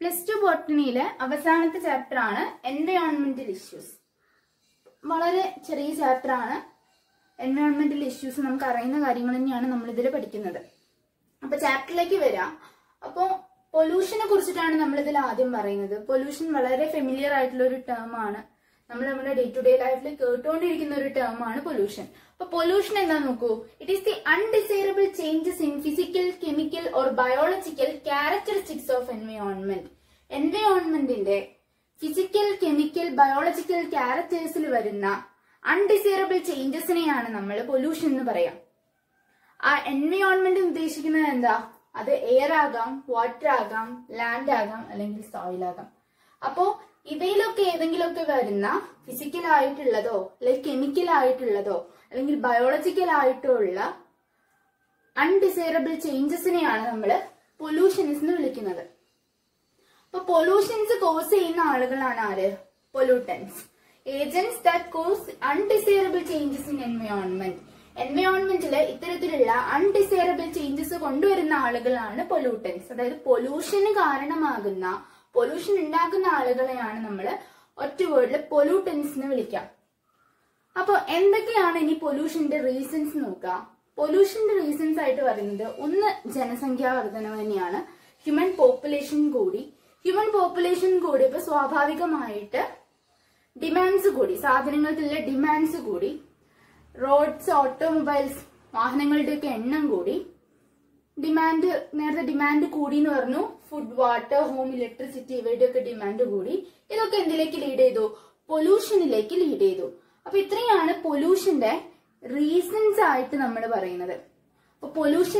Plus two ബോട്ടണിയിലെ അവസാനത്തെ chapter ആണ് എൻവയോൺമെന്റൽ issues വളരെ ചെറിയ ചാപ്റ്റർ ആണ് എൻവയോൺമെന്റൽ ഇഷ്യൂസ് നമുക്ക് അറിയുന്ന കാര്യങ്ങൾ തന്നെയാണ് നമ്മൾ ഇതിൽ പഠിക്കുന്നത് അപ്പൊ ചാപ്റ്ററിലേക്ക് വരാം അപ്പോ പൊല്യൂഷനെ കുറിച്ചിട്ടാണ് നമ്മൾ ഇതിൽ ആദ്യം പറയുന്നത് പൊല്യൂഷൻ വളരെ ഫെമിലിയർ ആയിട്ടുള്ള ഒരു ടേം ആണ് നമ്മൾ നമ്മുടെ ഡേ ടു ഡേ ലൈഫിൽ കേട്ടുകൊണ്ടിരിക്കുന്ന ഒരു ടേം ആണ് പൊല്യൂഷൻ അപ്പൊ പൊല്യൂഷൻ എന്താ നോക്കൂ it is the undesirable changes in physical chemical or biological characteristics of environment എൻവയോൺമെന്റിന്റെ ഫിസിക്കൽ കെമിക്കൽ ബയോളജിക്കൽ ക്യാരക്ടേഴ്സിൽ വരുന്ന അൺഡിസൈറബിൾ ചേഞ്ചസിനെയാണ് നമ്മൾ പൊല്യൂഷൻ എന്ന് പറയാം ആ എൻവയോൺമെന്റ് ഉദ്ദേശിക്കുന്നത് എന്താ അത് എയർ ആകാം വാട്ടർ ആകാം ലാൻഡ് ആകാം അല്ലെങ്കിൽ സോയിൽ ആകാം അപ്പോ ഇവയിലൊക്കെ ഏതെങ്കിലുമൊക്കെ വരുന്ന ഫിസിക്കൽ ആയിട്ടുള്ളതോ അല്ലെങ്കിൽ കെമിക്കൽ ആയിട്ടുള്ളതോ അല്ലെങ്കിൽ ബയോളജിക്കൽ ആയിട്ടുള്ള അൺഡിസൈറബിൾ ചേഞ്ചസിനെയാണ് നമ്മൾ പൊല്യൂഷൻസ് എന്ന് വിളിക്കുന്നത് അപ്പൊ പൊല്യൂഷൻസ് കോസ് ചെയ്യുന്ന ആളുകളാണ് ആര് pollutants agents that cause undesirable changes in environment എൻവയോൺമെന്റിൽ ഇത്തരത്തിലുള്ള അൺഡിസൈറബിൾ ചേഞ്ചസ് കൊണ്ടുവരുന്ന ആളുകളാണ് പൊല്യൂട്ടൻസ് അതായത് പൊല്യൂഷന് കാരണമാകുന്ന പൊല്യൂഷൻ ഉണ്ടാക്കുന്ന ആളുകളെയാണ് നമ്മൾ ഒറ്റ വേർഡിൽ പൊല്യൂട്ടൻസ് എന്ന് വിളിക്കാം അപ്പൊ എന്തൊക്കെയാണ് ഇനി പൊല്യൂഷന്റെ റീസൺസ് നോക്കാം പൊല്യൂഷന്റെ റീസൺസ് ആയിട്ട് പറയുന്നത് ഒന്ന് ജനസംഖ്യാ വർധനവ് തന്നെയാണ് ഹ്യൂമൻ പോപ്പുലേഷൻ കൂടി ഹ്യൂമൻ പോപ്പുലേഷൻ കൂടിയപ്പോ സ്വാഭാവികമായിട്ട് ഡിമാൻഡ്സ് കൂടി സാധനങ്ങൾക്കുള്ള ഡിമാൻഡ്സ് കൂടി റോഡ്സ് ഓട്ടോമൊബൈൽസ് വാഹനങ്ങളുടെയൊക്കെ എണ്ണം കൂടി ഡിമാൻഡ് നേരത്തെ ഡിമാൻഡ് കൂടി എന്ന് പറഞ്ഞു ഫുഡ് വാട്ടർ ഹോം ഇലക്ട്രിസിറ്റി ഇവയുടെയൊക്കെ ഡിമാൻഡ് കൂടി ഇതൊക്കെ എന്തിലേക്ക് ലീഡ് ചെയ്തു പൊല്യൂഷനിലേക്ക് ലീഡ് ചെയ്തു അപ്പൊ ഇത്രയാണ് പൊല്യൂഷന്റെ റീസൺസ് ആയിട്ട് നമ്മൾ പറയുന്നത് അപ്പൊ പൊല്യൂഷൻ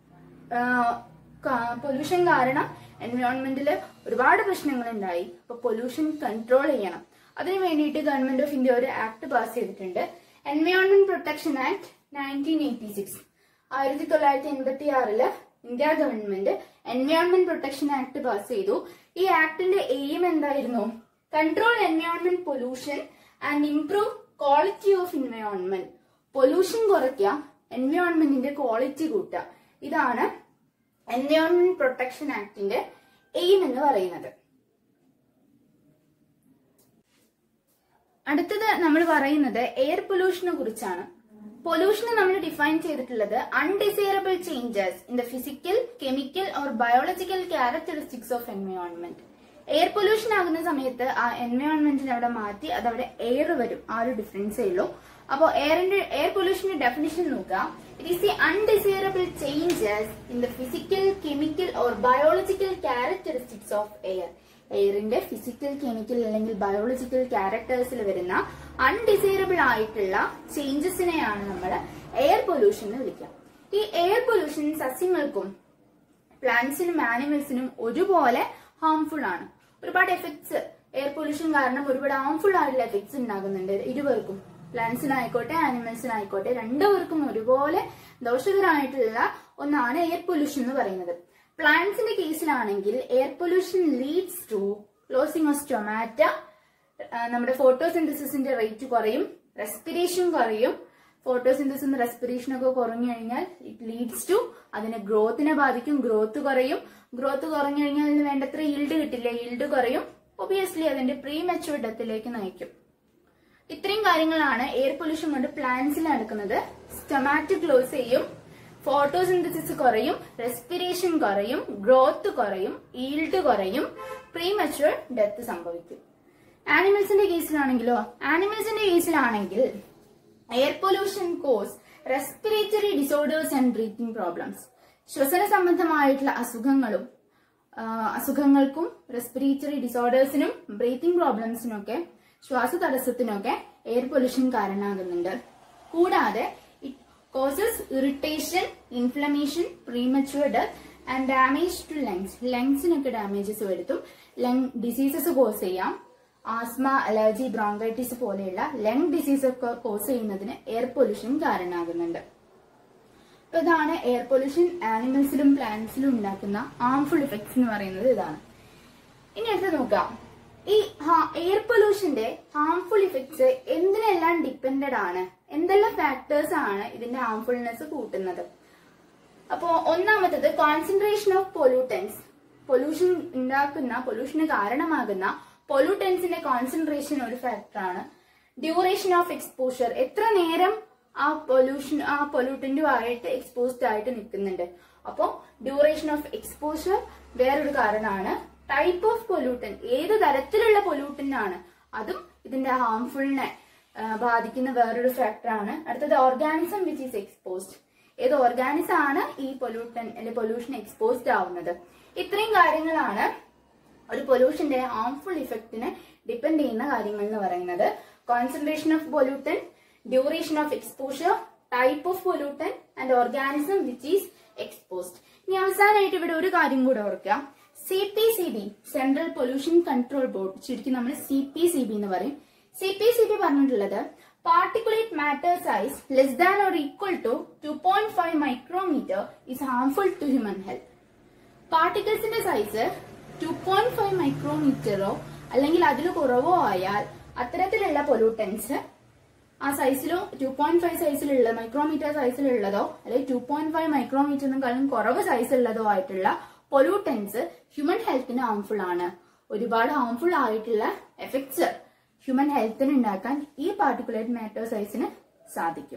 പൊല്യൂഷൻ കാരണം എൻവയോൺമെന്റിൽ ഒരുപാട് പ്രശ്നങ്ങൾ ഉണ്ടായി അപ്പൊ പൊല്യൂഷൻ കൺട്രോൾ ചെയ്യണം അതിനു വേണ്ടിയിട്ട് ഗവൺമെന്റ് ഓഫ് ഇന്ത്യ ഒരു ആക്ട് പാസ് ചെയ്തിട്ടുണ്ട് environment protection act nineteen eighty six ആയിരത്തി തൊള്ളായിരത്തി എൺപത്തി ആറില് India government environment protection act pass ചെയ്തു ഈ ആക്ടിന്റെ എയിം എന്തായിരുന്നു control environment pollution and improve quality of environment pollution കുറയ്ക്കുക എൻവയോൺമെന്റിന്റെ ക്വാളിറ്റി കൂട്ടുക ഇതാണ് എൻവയോൺമെന്റ് പ്രൊട്ടക്ഷൻ ആക്ടിന്റെ എയിം എന്ന് പറയുന്നത് അടുത്തത് നമ്മൾ പറയുന്നത് എയർ പൊല്യൂഷനെ കുറിച്ചാണ് പൊല്യൂഷനെ നമ്മൾ ഡിഫൈൻ ചെയ്തിട്ടുള്ളത് undesirable changes in the physical chemical or biological characteristics of environment air pollution ആകുന്ന സമയത്ത് ആ എൻവയോൺമെന്റിൽ അവിടെ മാറ്റി അത് അവിടെ എയർ വരും ആ ഒരു ഡിഫറൻസേ ഉള്ളൂ അപ്പോൾ എയറിന്റെ എയർ പൊല്യൂഷന്റെ ഡെഫിനിഷൻ നോക്കാം it is the undesirable changes in the physical chemical or biological characteristics of air എയറിന്റെ ഫിസിക്കൽ കെമിക്കൽ അല്ലെങ്കിൽ ബയോളജിക്കൽ ക്യാരക്ടേഴ്സിൽ വരുന്ന അൺഡിസൈറബിൾ ആയിട്ടുള്ള ചേഞ്ചസിനെയാണ് നമ്മൾ എയർ പൊല്യൂഷൻ എന്ന് വിളിക്കുക ഈ എയർ പൊല്യൂഷൻ സസ്യങ്ങൾക്കും പ്ലാന്റ്സിനും ആനിമൽസിനും ഒരുപോലെ ഹാംഫുൾ ആണ് ഒരുപാട് എഫക്ട്സ് എയർ പൊല്യൂഷൻ കാരണം ഒരുപാട് ഹാംഫുൾ ആയിട്ടുള്ള എഫക്ട്സ് ഉണ്ടാകുന്നുണ്ട് ഇരുവർക്കും പ്ലാന്റ്സിനായിക്കോട്ടെ ആനിമൽസിനായിക്കോട്ടെ രണ്ടുപേർക്കും ഒരുപോലെ ദോഷകരമായിട്ടുള്ള ഒന്നാണ് എയർ പൊല്യൂഷൻ എന്ന് പറയുന്നത് പ്ലാന്റ്സിന്റെ കേസിലാണെങ്കിൽ air pollution leads to losing of stomata നമ്മുടെ ഫോട്ടോസിന്തസിന്റെ റേറ്റ് കുറയും റെസ്പിറേഷൻ കുറയും ഫോട്ടോസിന്തസിസും റെസ്പിറേഷൻ ഒക്കെ കുറഞ്ഞു കഴിഞ്ഞാൽ ഇറ്റ് ലീഡ്സ് ടു അതിന് ഗ്രോത്തിനെ ബാധിക്കും ഗ്രോത്ത് കുറയും ഗ്രോത്ത് കുറഞ്ഞു കഴിഞ്ഞാൽ അതിന് വേണ്ടത്ര ഈൽഡ് കിട്ടില്ല ഈൽഡ് കുറയും ഒബിയസ്ലി അതിന്റെ പ്രീ മെച്ചുവർ ഡെത്തിലേക്ക് നയിക്കും ഇത്രയും കാര്യങ്ങളാണ് എയർ പൊല്യൂഷൻ കൊണ്ട് പ്ലാന്റ്സിൽ നടക്കുന്നത് സ്റ്റൊമാറ്റ് ക്ലോസ് ചെയ്യും ഫോട്ടോസിന്തസിസ് കുറയും റെസ്പിറേഷൻ കുറയും ഗ്രോത്ത് കുറയും ഈൽഡ് കുറയും പ്രീമച്ചുവർ ഡെത്ത് സംഭവിക്കും ആനിമൽസിന്റെ കേസിലാണെങ്കിലോ ആനിമൽസിന്റെ കേസിലാണെങ്കിൽ air pollution cause respiratory disorders and breathing problems ശ്വസന സംബന്ധമായിട്ടുള്ള അസുഖങ്ങളും അസുഖങ്ങൾക്കും റെസ്പിറേറ്ററി ഡിസോർഡേഴ്സിനും ബ്രീത്തിങ് പ്രോബ്ലംസിനൊക്കെ ശ്വാസതടസ്സത്തിനൊക്കെ എയർ പൊല്യൂഷൻ കാരണമാകുന്നുണ്ട് കൂടാതെ it causes irritation inflammation premature death and damage to lungs ലങ്സിനൊക്കെ ഡാമേജസ് വരുത്തും ലങ് ഡിസീസസ് കോസ് ചെയ്യാം ആസ്മ അലർജി ബ്രോങ്കൈറ്റിസ് പോലെയുള്ള ലങ് ഡിസീസ് ഒക്കെ കോസ് ചെയ്യുന്നതിന് എയർ പൊല്യൂഷൻ കാരണമാകുന്നുണ്ട് അപ്പൊ ഇതാണ് എയർ പൊല്യൂഷൻ ആനിമൽസിലും പ്ലാന്റ്സിലും ഉണ്ടാക്കുന്ന ഹാംഫുൾ ഇഫക്ട്സ് എന്ന് പറയുന്നത് ഇതാണ് ഇനി അടുത്ത് നോക്കാം ഈ എയർ പൊല്യൂഷന്റെ ഹാംഫുൾ ഇഫക്ട്സ് എന്തിനെല്ലാം ഡിപ്പെൻഡഡ് ആണ് എന്തെല്ലാം ഫാക്ടേഴ്സ് ആണ് ഇതിന്റെ ഹാംഫുൾനെസ് കൂട്ടുന്നത് അപ്പോ ഒന്നാമത്തത് കോൺസെൻട്രേഷൻ ഓഫ് പൊല്യൂട്ടൻസ് പൊല്യൂഷൻ ഉണ്ടാക്കുന്ന പൊല്യൂഷന് കാരണമാകുന്ന പൊല്യൂട്ടൻസിന്റെ കോൺസെൻട്രേഷൻ ഒരു ഫാക്ടറാണ് ഡ്യൂറേഷൻ ഓഫ് എക്സ്പോഷർ എത്ര നേരം ആ പൊല്യൂഷൻ ആ പൊല്യൂട്ടന്റുമായിട്ട് എക്സ്പോസ്ഡ് ആയിട്ട് നിൽക്കുന്നുണ്ട് അപ്പോൾ ഡ്യൂറേഷൻ ഓഫ് എക്സ്പോഷർ വേറൊരു കാരണമാണ് ടൈപ്പ് ഓഫ് പൊല്യൂട്ടൻ ഏത് തരത്തിലുള്ള പൊല്യൂട്ടന്റ് ആണ് അതും ഇതിന്റെ ഹാംഫുളിനെ ബാധിക്കുന്ന വേറൊരു ഫാക്ടറാണ് അടുത്തത് ഓർഗാനിസം വിച്ച് ഈസ് എക്സ്പോസ്ഡ് ഏത് ഓർഗാനിസം ആണ് ഈ പൊല്യൂട്ടൻ അല്ലെങ്കിൽ പൊല്യൂഷൻ എക്സ്പോസ്ഡ് ആവുന്നത് ഇത്രയും കാര്യങ്ങളാണ് ഒരു പൊല്യൂഷന്റെ ഹാംഫുൾ ഇഫക്റ്റിനെ ഡിപ്പെൻഡ് ചെയ്യുന്ന കാര്യങ്ങൾ എന്ന് പറയുന്നത് concentration of pollutant duration of exposure type of pollutant and organism which is exposed ഇനി അവസാനമായിട്ട് ഇവിടെ ഒരു കാര്യം കൂടെ ഓർക്കുക C P C B central pollution control board ചുരുക്കി നമ്മൾ സി പി സി ബി എന്ന് പറയും സി പി സി ബി പറഞ്ഞിട്ടുള്ളത് particulate matter size less than or equal to two point five micrometer is harmful to human health പാർട്ടിക്കിൾസിന്റെ size two point five മൈക്രോമീറ്ററോ അല്ലെങ്കിൽ അതിൽ കുറവോ ആയാൽ അത്തരത്തിലുള്ള പൊല്യൂട്ടൻസ് ആ സൈസിലോ ടു പോയിന്റ് ഫൈവ് സൈസിലുള്ള മൈക്രോമീറ്റർ സൈസിലുള്ളതോ അല്ലെങ്കിൽ ടു പോയിന്റ് ഫൈവ് മൈക്രോമീറ്ററിനെക്കാളും കുറവ് സൈസുള്ളതോ ആയിട്ടുള്ള പൊല്യൂട്ടൻസ് ഹ്യൂമൻ ഹെൽത്തിന് ഹാംഫുൾ ആണ് ഒരുപാട് ഹാംഫുൾ ആയിട്ടുള്ള എഫക്ട്സ് ഹ്യൂമൻ ഹെൽത്തിന് ഉണ്ടാക്കാൻ ഈ പാർട്ടിക്കുലേറ്റ് മാറ്റർ സൈസിന് സാധിക്കും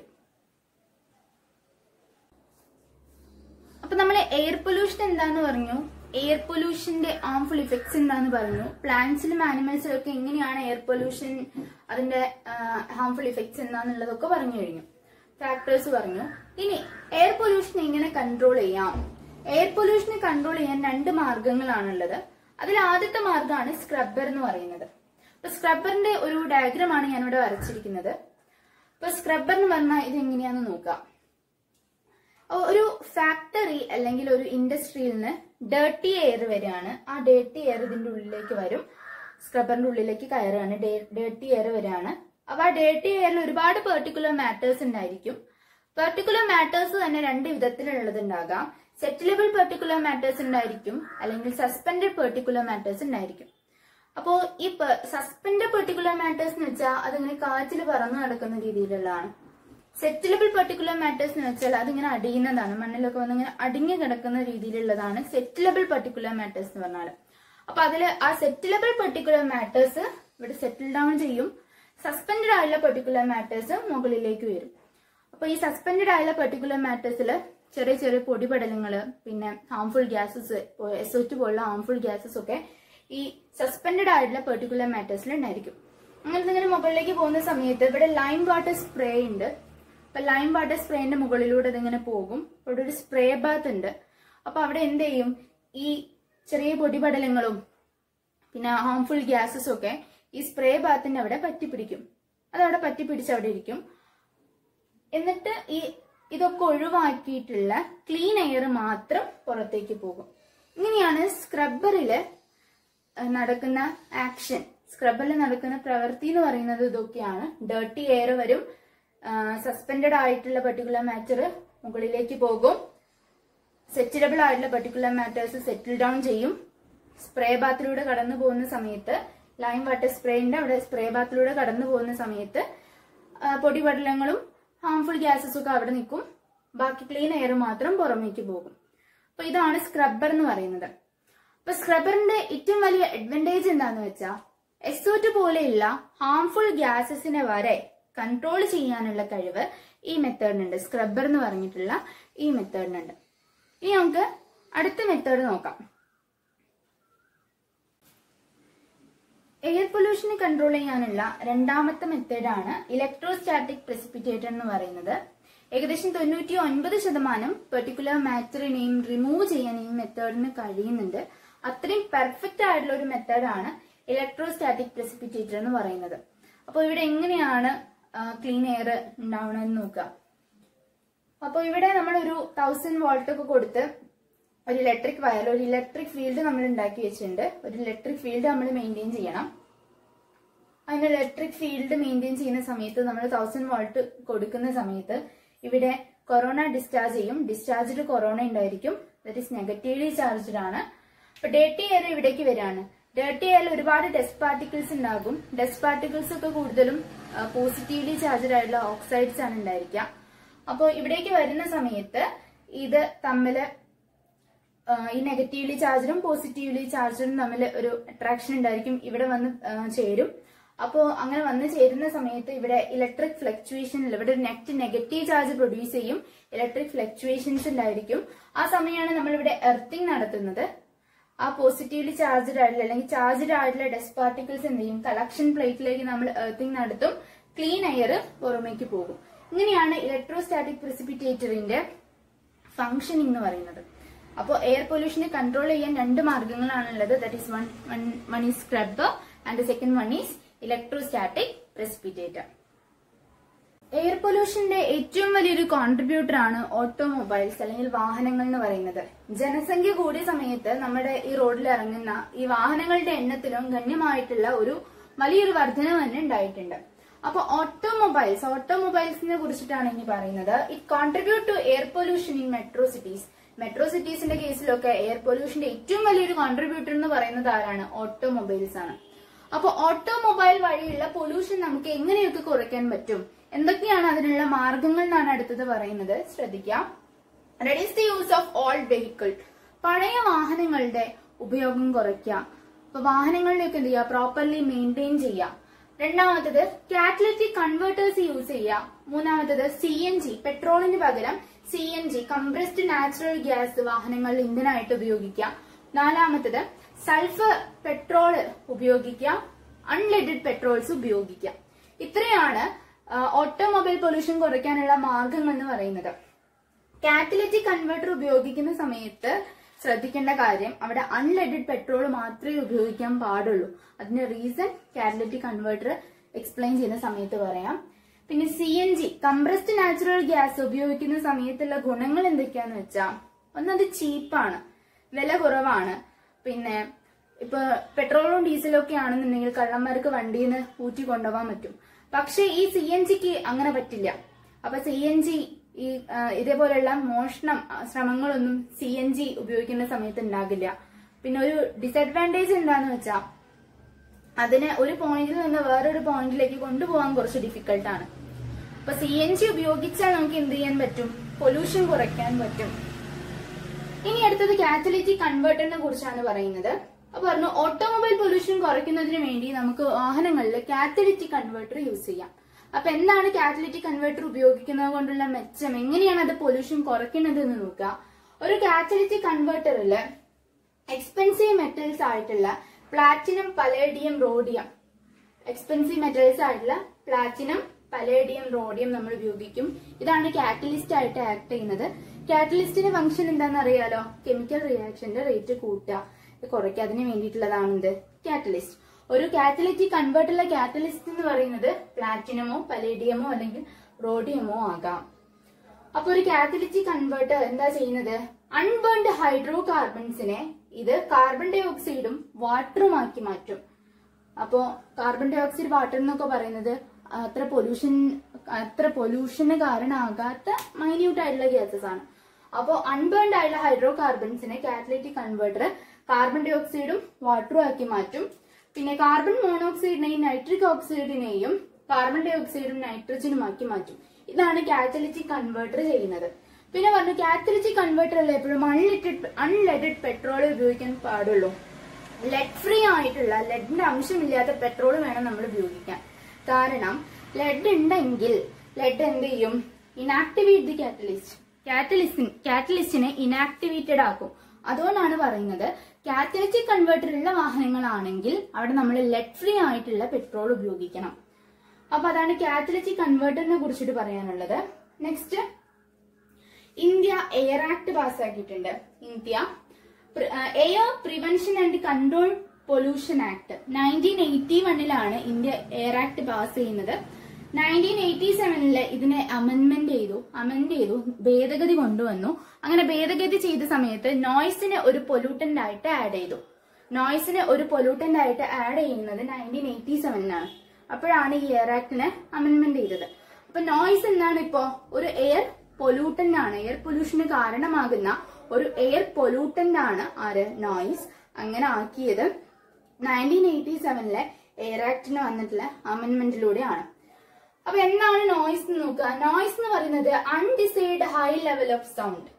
അപ്പൊ നമ്മൾ എയർ പൊല്യൂഷൻ എന്താന്ന് പറഞ്ഞു എയർ പൊല്യൂഷന്റെ ഹാംഫുൾ ഇഫക്ട്സ് എന്താന്ന് പറഞ്ഞു പ്ലാന്റ്സിലും ആനിമൽസിലും ഒക്കെ എങ്ങനെയാണ് എയർ പൊല്യൂഷൻ അതിന്റെ ഹാംഫുൾ ഇഫക്ട്സ് എന്താന്നുള്ളതൊക്കെ പറഞ്ഞു കഴിഞ്ഞു ഫാക്ടേഴ്സ് പറഞ്ഞു ഇനി എയർ പൊല്യൂഷൻ എങ്ങനെ കൺട്രോൾ ചെയ്യാം എയർ പൊല്യൂഷനെ കൺട്രോൾ ചെയ്യാൻ രണ്ട് മാർഗങ്ങളാണുള്ളത് അതിൽ ആദ്യത്തെ മാർഗമാണ് സ്ക്രബ്ബർ എന്ന് പറയുന്നത് അപ്പൊ സ്ക്രബ്ബറിന്റെ ഒരു ഡയഗ്രമാണ് ഞാനിവിടെ വരച്ചിരിക്കുന്നത് അപ്പൊ സ്ക്രബ്ബർ എന്ന് പറഞ്ഞാൽ ഇത് എങ്ങനെയാന്ന് നോക്കാം ഒരു ഫാക്ടറി അല്ലെങ്കിൽ ഒരു ഇൻഡസ്ട്രിയിൽ നിന്ന് ഡേർട്ടി എയർ വരികയാണ് ആ ഡേർട്ടി എയർ ഇതിന്റെ ഉള്ളിലേക്ക് വരും സ്ക്രബ്ബറിന്റെ ഉള്ളിലേക്ക് കയറുകയാണ് ഡേർട്ടി എയർ വരികയാണ് അപ്പൊ ആ ഡേർട്ടി എയറിൽ ഒരുപാട് പെർട്ടിക്കുലർ മാറ്റേഴ്സ് ഉണ്ടായിരിക്കും പെർട്ടിക്കുലർ മാറ്റേഴ്സ് തന്നെ രണ്ട് വിധത്തിലുള്ളത് ഉണ്ടാകാം സെറ്റിലബിൾ പെർട്ടിക്കുലർ മാറ്റേഴ്സ് ഉണ്ടായിരിക്കും അല്ലെങ്കിൽ സസ്പെൻഡഡ് പെർട്ടിക്കുലർ മാറ്റേഴ്സ് ഉണ്ടായിരിക്കും അപ്പോ ഈ സസ്പെൻഡ് പെർട്ടിക്കുലർ മാറ്റേഴ്സ് എന്ന് വെച്ചാൽ അതിങ്ങനെ കാറ്റിൽ പറന്നു നടക്കുന്ന രീതിയിലുള്ളതാണ് സെറ്റിലബിൾ പെർട്ടിക്കുലർ മാറ്റേഴ്സ് എന്ന് വെച്ചാൽ അതിങ്ങനെ അടിയുന്നതാണ് മണ്ണിലൊക്കെ വന്ന് ഇങ്ങനെ അടിഞ്ഞു കിടക്കുന്ന രീതിയിലുള്ളതാണ് സെറ്റിലബിൾ പെർട്ടിക്കുലർ മാറ്റേഴ്സ് എന്ന് പറഞ്ഞാൽ അപ്പൊ അതിൽ ആ സെറ്റിലബിൾ പെർട്ടിക്കുലർ മാറ്റേഴ്സ് ഇവിടെ സെറ്റിൽ ഡൗൺ ചെയ്യും സസ്പെൻഡഡ് ആയുള്ള പെർട്ടിക്കുലർ മാറ്റേഴ്സ് മുകളിലേക്ക് വരും അപ്പൊ ഈ സസ്പെൻഡഡ് ആയുള്ള പെർട്ടിക്കുലർ മാറ്റേഴ്സിൽ ചെറിയ ചെറിയ പൊടിപടലങ്ങള് പിന്നെ harmful gases S O two പോലുള്ള ഹാംഫുൾ ഗ്യാസസ് ഒക്കെ ഈ സസ്പെൻഡഡ് ആയിട്ടുള്ള പെർട്ടിക്കുലർ മാറ്റേഴ്സിൽ ഉണ്ടായിരിക്കും അങ്ങനെ ഇങ്ങനെ മുകളിലേക്ക് പോകുന്ന സമയത്ത് ഇവിടെ ലൈം വാട്ടർ സ്പ്രേ ഉണ്ട് അപ്പൊ ലൈം വാട്ടർ സ്പ്രേന്റെ മുകളിലൂടെ ഇതിങ്ങനെ പോകും ഇവിടെ ഒരു സ്പ്രേ ബാത്ത് ഉണ്ട് അപ്പൊ അവിടെ എന്ത് ചെയ്യും ഈ ചെറിയ പൊടിപടലങ്ങളും പിന്നെ ഹാംഫുൾ ഗ്യാസസും ഒക്കെ ഈ സ്പ്രേ ബാത്തിന്റെ അവിടെ പറ്റിപ്പിടിക്കും അതവിടെ പറ്റിപ്പിടിച്ച് അവിടെ ഇരിക്കും എന്നിട്ട് ഈ ഇതൊക്കെ ഒഴിവാക്കിയിട്ടുള്ള ക്ലീൻ എയർ മാത്രം പുറത്തേക്ക് പോകും ഇങ്ങനെയാണ് സ്ക്രബ്ബറില് നടക്കുന്ന ആക്ഷൻ സ്ക്രബ്ബറിൽ നടക്കുന്ന പ്രവൃത്തി എന്ന് പറയുന്നത് ഇതൊക്കെയാണ് ഡേർട്ടി എയർ വരും സസ്പെൻഡഡ് ആയിട്ടുള്ള പെർട്ടിക്കുലർ മാറ്റർ മുകളിലേക്ക് പോകും സെറ്റിലബിൾ ആയിട്ടുള്ള പെർട്ടിക്കുലർ മാറ്റേഴ്സ് സെറ്റിൽ ഡൗൺ ചെയ്യും സ്പ്രേ ബാത്തിലൂടെ കടന്നു പോകുന്ന സമയത്ത് ലൈം വാട്ടർ സ്പ്രേന്റെ അവിടെ സ്പ്രേ ബാത്തിലൂടെ കടന്നു പോകുന്ന സമയത്ത് പൊടിപടലങ്ങളും ഹാംഫുൾ ഗ്യാസസും ഒക്കെ അവിടെ നിൽക്കും ബാക്കി ക്ലീൻ എയർ മാത്രം പുറമേക്ക് പോകും അപ്പൊ ഇതാണ് സ്ക്രബ്ബർ എന്ന് പറയുന്നത് അപ്പൊ സ്ക്രബ്ബറിന്റെ ഏറ്റവും വലിയ അഡ്വാൻറ്റേജ് എന്താന്ന് വെച്ചാൽ എസോറ്റ് പോലെയുള്ള ഹാംഫുൾ ഗ്യാസസിനെ വരെ കൺട്രോൾ ചെയ്യാനുള്ള കഴിവ് ഈ മെത്തേഡിനുണ്ട് സ്ക്രബ്ബർ എന്ന് പറഞ്ഞിട്ടുള്ള ഈ മെത്തേഡിനുണ്ട് ഇനി നമുക്ക് അടുത്ത മെത്തേഡ് നോക്കാം എയർ പൊല്യൂഷനെ കൺട്രോൾ ചെയ്യാനുള്ള രണ്ടാമത്തെ മെത്തേഡാണ് ഇലക്ട്രോസ്റ്റാറ്റിക് പ്രസിപ്പിറ്റേറ്റർ എന്ന് പറയുന്നത് ഏകദേശം തൊണ്ണൂറ്റി ഒൻപത് ശതമാനം പെർട്ടിക്കുലർ മാറ്ററിനെയും റിമൂവ് ചെയ്യാൻ ഈ മെത്തേഡിന് കഴിയുന്നുണ്ട് അത്രയും പെർഫെക്റ്റ് ആയിട്ടുള്ള ഒരു മെത്തേഡാണ് ഇലക്ട്രോസ്റ്റാറ്റിക് പ്രസിപ്പിറ്റേറ്റർ എന്ന് പറയുന്നത് അപ്പോൾ ഇവിടെ എങ്ങനെയാണ് ക്ലീൻ എയർ ഉണ്ടാവണമെന്ന് നോക്കാം അപ്പോൾ ഇവിടെ നമ്മൾ ഒരു തൗസൻഡ് വോൾട്ട് ഒക്കെ കൊടുത്ത് ഒരു ഇലക്ട്രിക് വയർ ഒരു ഇലക്ട്രിക് ഫീൽഡ് നമ്മൾ ഉണ്ടാക്കി വെച്ചിട്ടുണ്ട് ഒരു ഇലക്ട്രിക് ഫീൽഡ് നമ്മൾ മെയിൻറ്റെയിൻ ചെയ്യണം അതിന് ഇലക്ട്രിക് ഫീൽഡ് മെയിൻറ്റെയിൻ ചെയ്യുന്ന സമയത്ത് നമ്മൾ തൗസൻഡ് വോൾട്ട് കൊടുക്കുന്ന സമയത്ത് ഇവിടെ കൊറോണ ഡിസ്ചാർജ് ചെയ്യും ഡിസ്ചാർജ്ഡ് കൊറോണ ഉണ്ടായിരിക്കും ദറ്റ് ഈസ് നെഗറ്റീവ്ലി ചാർജ്ഡ് ആണ് അപ്പൊ ഡേർട്ടി എയർ ഇവിടേക്ക് വരികയാണ് ഡേർട്ടി എയറിൽ ഒരുപാട് ഡസ്റ്റ് പാർട്ടിക്കിൾസ് ഉണ്ടാകും ഡസ്റ്റ് പാർട്ടിക്കിൾസ് ഒക്കെ കൂടുതലും പോസിറ്റീവ്ലി ചാർജ്ഡ് ആയിട്ടുള്ള ഓക്സൈഡ്സ് ആണ് ഉണ്ടായിരിക്കുക അപ്പോൾ ഇവിടേക്ക് വരുന്ന സമയത്ത് ഇത് തമ്മിൽ ഈ നെഗറ്റീവ്ലി ചാർജറും പോസിറ്റീവ്ലി ചാർജറും തമ്മിൽ ഒരു അട്രാക്ഷൻ ഉണ്ടായിരിക്കും ഇവിടെ വന്ന് ആ, ചേരും അപ്പോൾ അങ്ങനെ വന്ന് ചേരുന്ന സമയത്ത് ഇവിടെ ഇലക്ട്രിക് ഫ്ലക്ച്വേഷനിൽ ഇവിടെ ഒരു നെറ്റ് നെഗറ്റീവ് ചാർജ് പ്രൊഡ്യൂസ് ചെയ്യും ഇലക്ട്രിക് ഫ്ലക്ച്വേഷൻസ് ഉണ്ടായിരിക്കും ആ സമയമാണ് നമ്മൾ ഇവിടെ എർത്തിങ് നടത്തുന്നത് ആ പോസിറ്റീവ്ലി ചാർജ്ഡ് ആയിട്ടുള്ള അല്ലെങ്കിൽ ചാർജ്ഡ് ആയിട്ടുള്ള ഡസ്റ്റ് പാർട്ടിക്കിൾസ് എന്ത് ചെയ്യും കളക്ഷൻ പ്ലേറ്റിലേക്ക് നമ്മൾ എർത്തിങ് നടത്തും ക്ലീൻ എയർ പുറമേക്ക് പോകും ഇങ്ങനെയാണ് ഇലക്ട്രോസ്റ്റാറ്റിക് പ്രിസിപ്പിറ്റേറ്ററിന്റെ ഫംഗ്ഷനിങ് എന്ന് പറയുന്നത് അപ്പോൾ എയർ പൊല്യൂഷനെ കൺട്രോൾ ചെയ്യാൻ രണ്ട് മാർഗങ്ങളാണുള്ളത് that is one one is scrubber and second one is electrostatic precipicator air പൊല്യൂഷന്റെ ഏറ്റവും വലിയൊരു കോൺട്രിബ്യൂട്ടർ ആണ് ഓട്ടോമൊബൈൽസ് അല്ലെങ്കിൽ വാഹനങ്ങൾ എന്ന് പറയുന്നത് ജനസംഖ്യ കൂടിയ സമയത്ത് നമ്മുടെ ഈ റോഡിൽ ഇറങ്ങുന്ന ഈ വാഹനങ്ങളുടെ എണ്ണത്തിലും ഗണ്യമായിട്ടുള്ള ഒരു വലിയൊരു വർധനവ് തന്നെ ഉണ്ടായിട്ടുണ്ട് അപ്പൊ ഓട്ടോമൊബൈൽസ് ഓട്ടോമൊബൈൽസിനെ കുറിച്ചിട്ടാണ് ഇനി പറയുന്നത് it contribute to air pollution in metro cities metro സിറ്റീസിന്റെ കേസിലൊക്കെ എയർ പൊല്യൂഷന്റെ ഏറ്റവും വലിയൊരു കോൺട്രിബ്യൂട്ടർ എന്ന് പറയുന്നത് ആരാണ് ഓട്ടോമൊബൈൽസ് ആണ് അപ്പൊ ഓട്ടോമൊബൈൽ വഴിയുള്ള പൊല്യൂഷൻ നമുക്ക് എങ്ങനെയൊക്കെ കുറയ്ക്കാൻ പറ്റും എന്തൊക്കെയാണ് അതിനുള്ള മാർഗങ്ങൾ എന്നാണ് അടുത്തത് പറയുന്നത് ശ്രദ്ധിക്കാം reduce the use of old vehicle പഴയ വാഹനങ്ങളുടെ ഉപയോഗം കുറയ്ക്കുക അപ്പൊ വാഹനങ്ങളുടെയൊക്കെ എന്ത് ചെയ്യുക പ്രോപ്പർലി മെയിൻറ്റെയിൻ ചെയ്യുക രണ്ടാമത്തത് കാറ്റലറ്റിക് കൺവേർട്ടേഴ്സ് യൂസ് ചെയ്യുക മൂന്നാമത്തത് സി എൻ ജി പെട്രോളിന് പകരം C N G compressed natural gas വാഹനങ്ങളിൽ ഇന്ധനമായിട്ട് ഉപയോഗിക്കുക നാലാമത്തത് സൾഫർ പെട്രോൾ ഉപയോഗിക്കുക അൺലെഡഡ് പെട്രോൾസ് ഉപയോഗിക്കുക ഇത്രയാണ് ഓട്ടോമൊബൈൽ പൊല്യൂഷൻ കുറയ്ക്കാനുള്ള മാർഗങ്ങൾ എന്ന് പറയുന്നത് കാറ്റലറ്റിക് കൺവേർട്ടർ ഉപയോഗിക്കുന്ന സമയത്ത് ശ്രദ്ധിക്കേണ്ട കാര്യം അവിടെ അൺലെഡഡ് പെട്രോൾ മാത്രമേ ഉപയോഗിക്കാൻ പാടുള്ളൂ അതിന്റെ റീസൺ കാറ്റലറ്റിക് കൺവേർട്ടർ എക്സ്പ്ലെയിൻ ചെയ്യുന്ന സമയത്ത് പറയാം പിന്നെ C N G compressed natural gas ഉപയോഗിക്കുന്ന സമയത്തുള്ള ഗുണങ്ങൾ എന്തൊക്കെയാന്ന് വെച്ചാൽ ഒന്നത് ചീപ്പാണ് വില കുറവാണ് പിന്നെ ഇപ്പൊ പെട്രോളും ഡീസലും ഒക്കെ ആണെന്നുണ്ടെങ്കിൽ കള്ളന്മാർക്ക് വണ്ടിയിൽ നിന്ന് ഊറ്റി കൊണ്ടുപോകാൻ പറ്റും പക്ഷെ ഈ സി എൻ ജിക്ക് അങ്ങനെ പറ്റില്ല അപ്പൊ സി എൻ ജി ഈ ആ, ഇതേപോലെയുള്ള മോഷണം ആ, ശ്രമങ്ങളൊന്നും സി എൻ ജി ഉപയോഗിക്കുന്ന സമയത്ത് ഉണ്ടാകില്ല പിന്നെ ഒരു ഡിസഡ്വാൻറ്റേജ് എന്താന്ന് വെച്ചാൽ അതിനെ ഒരു പോയിന്റിൽ നിന്ന് വേറൊരു പോയിന്റിലേക്ക് കൊണ്ടുപോകാൻ കുറച്ച് ഡിഫിക്കൽട്ടാണ് അപ്പൊ സി എൻ ജി ഉപയോഗിച്ചാൽ നമുക്ക് എന്ത് ചെയ്യാൻ പറ്റും പൊല്യൂഷൻ കുറയ്ക്കാൻ പറ്റും ഇനി അടുത്തത് കാറ്റലിറ്റിക് കൺവേർട്ടറിനെ കുറിച്ചാണ് പറയുന്നത് അപ്പൊ പറഞ്ഞു ഓട്ടോമൊബൈൽ പൊല്യൂഷൻ കുറയ്ക്കുന്നതിന് വേണ്ടി നമുക്ക് വാഹനങ്ങളിൽ കാറ്റലിറ്റിക് കൺവേർട്ടർ യൂസ് ചെയ്യാം അപ്പൊ എന്താണ് കാറ്റലിറ്റിക് കൺവേർട്ടർ ഉപയോഗിക്കുന്നത് കൊണ്ടുള്ള മെച്ചം എങ്ങനെയാണ് അത് പൊല്യൂഷൻ കുറയ്ക്കുന്നത് എന്ന് നോക്കുക ഒരു കാറ്റലിറ്റിക് കൺവേർട്ടറില് എക്സ്പെൻസീവ് മെറ്റൽസ് ആയിട്ടുള്ള platinum palladium rhodium expensive metals ആയിട്ടുള്ള പ്ലാറ്റിനം പലേഡിയം റോഡിയം നമ്മൾ ഉപയോഗിക്കും ഇതാണ് കാറ്റലിസ്റ്റ് ആയിട്ട് ആക്ട് ചെയ്യുന്നത് കാറ്റലിസ്റ്റിന്റെ ഫംഗ്ഷൻ എന്താണെന്ന് അറിയാലോ കെമിക്കൽ റിയാക്ഷന്റെ റേറ്റ് കൂട്ടുക ഇത് കുറയ്ക്കുക അതിന് വേണ്ടിയിട്ടുള്ളതാണ് എന്ത് കാറ്റലിസ്റ്റ് ഒരു കാറ്റലിറ്റിക് കൺവേർട്ടുള്ള കാറ്റലിസ്റ്റ് എന്ന് പറയുന്നത് പ്ലാറ്റിനമോ പലേഡിയമോ അല്ലെങ്കിൽ റോഡിയമോ ആകാം അപ്പൊ ഒരു കാറ്റലിറ്റിക് കൺവേർട്ടർ എന്താ ചെയ്യുന്നത് അൺബേൺഡ് ഹൈഡ്രോ കാർബൺസിനെ ഇത് കാർബൺ ഡൈ ഓക്സൈഡും വാട്ടറുമാക്കി മാറ്റും അപ്പോ കാർബൺ ഡൈ ഓക്സൈഡ് വാട്ടർ എന്നൊക്കെ പറയുന്നത് അത്ര പൊല്യൂഷൻ അത്ര പൊല്യൂഷന് കാരണമാകാത്ത മൈന്യൂട്ട് ആയിട്ടുള്ള ഗ്യാസസ് ആണ് അപ്പോൾ അൺബേൺഡ് ആയിട്ടുള്ള ഹൈഡ്രോ കാർബൺസിനെ കാറ്റലിറ്റിക് കൺവേർട്ടർ കാർബൺ ഡൈ ഓക്സൈഡും വാട്ടറും ആക്കി മാറ്റും പിന്നെ കാർബൺ മോണോക്സൈഡിനെയും നൈട്രിക് ഓക്സൈഡിനെയും കാർബൺ ഡൈ ഓക്സൈഡും നൈട്രജനും ആക്കി മാറ്റും ഇതാണ് കാറ്റലിറ്റിക് കൺവേർട്ടർ ചെയ്യുന്നത് പിന്നെ പറഞ്ഞു കാറ്റലിറ്റിക് കൺവേർട്ടർ അല്ല എപ്പോഴും അൺലെറ്റഡ് അൺലെഡഡ് പെട്രോൾ ഉപയോഗിക്കാൻ പാടുള്ളൂ ലെഡ് ഫ്രീ ആയിട്ടുള്ള ലെഡിന്റെ അംശമില്ലാത്ത പെട്രോൾ വേണം നമ്മൾ ഉപയോഗിക്കാൻ കാരണം ലെഡ് ഉണ്ടെങ്കിൽ ലെഡ് എന്ത് ചെയ്യും ഇനാക്ടിവേറ്റ് ദി കാറ്റലിസ്റ്റ് കാറ്റലിസ്റ്റ് കാറ്റലിസ്റ്റിനെ ഇനാക്ടിവേറ്റഡ് ആക്കും അതുകൊണ്ടാണ് പറയുന്നത് കാറ്റലിറ്റിക് കൺവേർട്ടർ ഉള്ള വാഹനങ്ങളാണെങ്കിൽ അവിടെ നമ്മൾ ലെഡ് ഫ്രീ ആയിട്ടുള്ള പെട്രോൾ ഉപയോഗിക്കണം അപ്പൊ അതാണ് കാറ്റലിറ്റിക് കൺവേർട്ടറിനെ കുറിച്ചിട്ട് പറയാനുള്ളത് നെക്സ്റ്റ് ഇന്ത്യ എയർ ആക്ട് പാസ്സാക്കിയിട്ടുണ്ട് India air prevention and control pollution act nineteen eighty വണ്ണിലാണ് ഇന്ത്യ എയർ ആക്ട് പാസ് ചെയ്യുന്നത് നയൻറ്റീൻ എയ്റ്റി സെവനില് ഇതിനെ അമെന്റ്മെന്റ് ചെയ്തു അമെന്റ് ചെയ്തു ഭേദഗതി കൊണ്ടുവന്നു അങ്ങനെ ഭേദഗതി ചെയ്ത സമയത്ത് നോയ്സിനെ ഒരു പൊല്യൂട്ടന്റ് ആയിട്ട് ആഡ് ചെയ്തു നോയ്സിനെ ഒരു പൊല്യൂട്ടന്റ് ആയിട്ട് ആഡ് ചെയ്യുന്നത് നയൻറ്റീൻ എയ്റ്റി സെവനിലാണ് അപ്പോഴാണ് ഈ എയർ ആക്ടിനെ അമെന്റ്മെന്റ് ചെയ്തത് അപ്പൊ നോയ്സ് എന്താണ് ഇപ്പോ ഒരു എയർ പൊല്യൂട്ടന്റ് ആണ് എയർ പൊല്യൂഷന് കാരണമാകുന്ന ഒരു എയർ പൊല്യൂട്ടന്റ് ആണ് ആര് നോയ്സ് അങ്ങനെ ആക്കിയത് നയൻറ്റീൻ എയ്റ്റി സെവനിലെ എയർ ആക്ടിന് വന്നിട്ടുള്ള അമെന്റ്മെന്റിലൂടെയാണ് അപ്പൊ എന്താണ് നോയ്സ് എന്ന് നോക്കുക നോയ്സ് എന്ന് പറയുന്നത് undesired high level of sound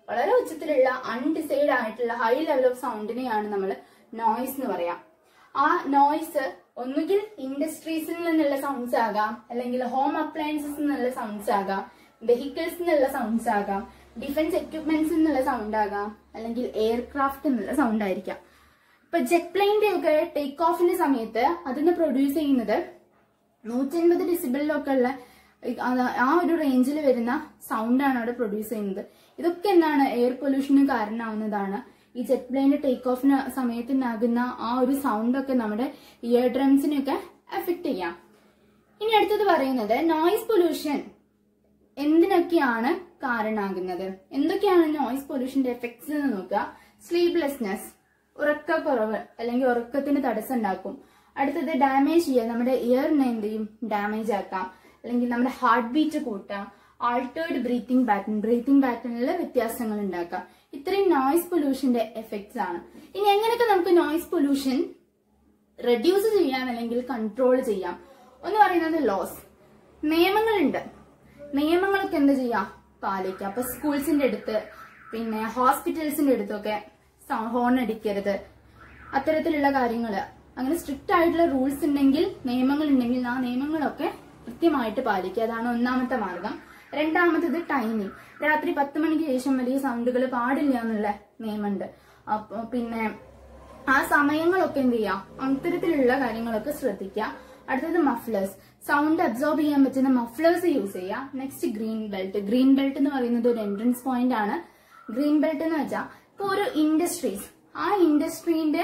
വളരെ ഉച്ചത്തിലുള്ള അൺഡിസൈഡ് ആയിട്ടുള്ള ഹൈ ലെവൽ ഓഫ് സൗണ്ടിനെയാണ് നമ്മൾ നോയ്സ് എന്ന് പറയാം ആ നോയ്സ് ഒന്നുകിൽ ഇൻഡസ്ട്രീസിൽ നിന്നുള്ള സൗണ്ട്സ് ആകാം അല്ലെങ്കിൽ ഹോം അപ്ലയൻസസ് നിന്നുള്ള സൗണ്ട്സ് ആകാം വെഹിക്കിൾസ് നിന്നുള്ള സൗണ്ട്സ് ആകാം ഡിഫൻസ് എക്യുപ്മെന്റ്സ് നിന്നുള്ള സൗണ്ട് ആകാം അല്ലെങ്കിൽ എയർക്രാഫ്റ്റ് എന്നുള്ള സൗണ്ട് ആയിരിക്കാം ഇപ്പൊ ജെറ്റ് പ്ലെയിന്റെ ഒക്കെ ടേക്ക് ഓഫിന്റെ സമയത്ത് അതിന് പ്രൊഡ്യൂസ് ചെയ്യുന്നത് നൂറ്റൻപത് ഡിസിബിളിലൊക്കെ ഉള്ള ഈ- ആ- ആ ഒരു റേഞ്ചിൽ വരുന്ന സൗണ്ടാണ് അവിടെ പ്രൊഡ്യൂസ് ചെയ്യുന്നത് ഇതൊക്കെ എന്താണ് എയർ പൊല്യൂഷന് കാരണമാവുന്നതാണ് ഈ ജെറ്റ് പ്ലെയിന്റെ ടേക്ക് ഓഫിന് സമയത്തുണ്ടാകുന്ന ആ ഒരു സൗണ്ട് ഒക്കെ നമ്മുടെ ഇയർ ഡ്രംസിനെയൊക്കെ എഫക്ട് ചെയ്യാം ഇനി അടുത്തത് പറയുന്നത് നോയിസ് പൊല്യൂഷൻ എന്തിനൊക്കെയാണ് കാരണമാകുന്നത് എന്തൊക്കെയാണ് നോയിസ് പൊല്യൂഷന്റെ എഫക്ട്സ് എന്ന് നോക്കുക സ്ലീപ്ലെസ്നെസ് ഉറക്കക്കുറവ് അല്ലെങ്കിൽ ഉറക്കത്തിന് തടസ്സം ഉണ്ടാക്കും അടുത്തത് ഡാമേജ് ചെയ്യുക നമ്മുടെ ഇയറിനെ എന്ത് ചെയ്യും ഡാമേജ് ആക്കാം അല്ലെങ്കിൽ നമ്മുടെ ഹാർട്ട് ബീറ്റ് കൂട്ടാം ആൾട്ടേർഡ് ബ്രീത്തിങ് പാറ്റേൺ ബ്രീത്തിങ് പാറ്റേണിൽ വ്യത്യാസങ്ങൾ ഉണ്ടാക്കാം ഇത്രയും നോയിസ് പൊല്യൂഷന്റെ എഫക്ട്സ് ആണ് ഇനി എങ്ങനെയൊക്കെ നമുക്ക് നോയിസ് പൊല്യൂഷൻ റെഡ്യൂസ് ചെയ്യാം അല്ലെങ്കിൽ കൺട്രോൾ ചെയ്യാം ഒന്ന് പറയുന്നത് ലോസ് നിയമങ്ങളുണ്ട് നിയമങ്ങളൊക്കെ എന്ത് ചെയ്യാം പാലിക്കുക അപ്പൊ സ്കൂൾസിന്റെ അടുത്ത് പിന്നെ ഹോസ്പിറ്റൽസിന്റെ അടുത്തൊക്കെ ഹോൺ അടിക്കരുത് അത്തരത്തിലുള്ള കാര്യങ്ങള് അങ്ങനെ സ്ട്രിക്റ്റ് ആയിട്ടുള്ള റൂൾസ് ഉണ്ടെങ്കിൽ നിയമങ്ങൾ ഉണ്ടെങ്കിൽ ആ നിയമങ്ങളൊക്കെ കൃത്യമായിട്ട് പാലിക്കുക അതാണ് ഒന്നാമത്തെ മാർഗം രണ്ടാമത്തത് ടൈമിംഗ് രാത്രി പത്ത് മണിക്ക് ശേഷം വലിയ സൗണ്ടുകൾ പാടില്ല എന്നുള്ള നിയമമുണ്ട് അപ്പൊ പിന്നെ ആ സമയങ്ങളൊക്കെ എന്ത് ചെയ്യാം അത്തരത്തിലുള്ള കാര്യങ്ങളൊക്കെ ശ്രദ്ധിക്കുക അടുത്തത് മഫ്ലേഴ്സ് സൗണ്ട് അബ്സോർബ് ചെയ്യാൻ പറ്റുന്ന മഫ്ലേഴ്സ് യൂസ് ചെയ്യുക next green belt green belt എന്ന് പറയുന്നത് ഒരു എൻട്രൻസ് പോയിന്റ് ആണ് ഗ്രീൻ ബെൽറ്റ് എന്ന് വെച്ചാൽ ഇപ്പൊ ഒരു ഇൻഡസ്ട്രീസ് ആ ഇൻഡസ്ട്രീന്റെ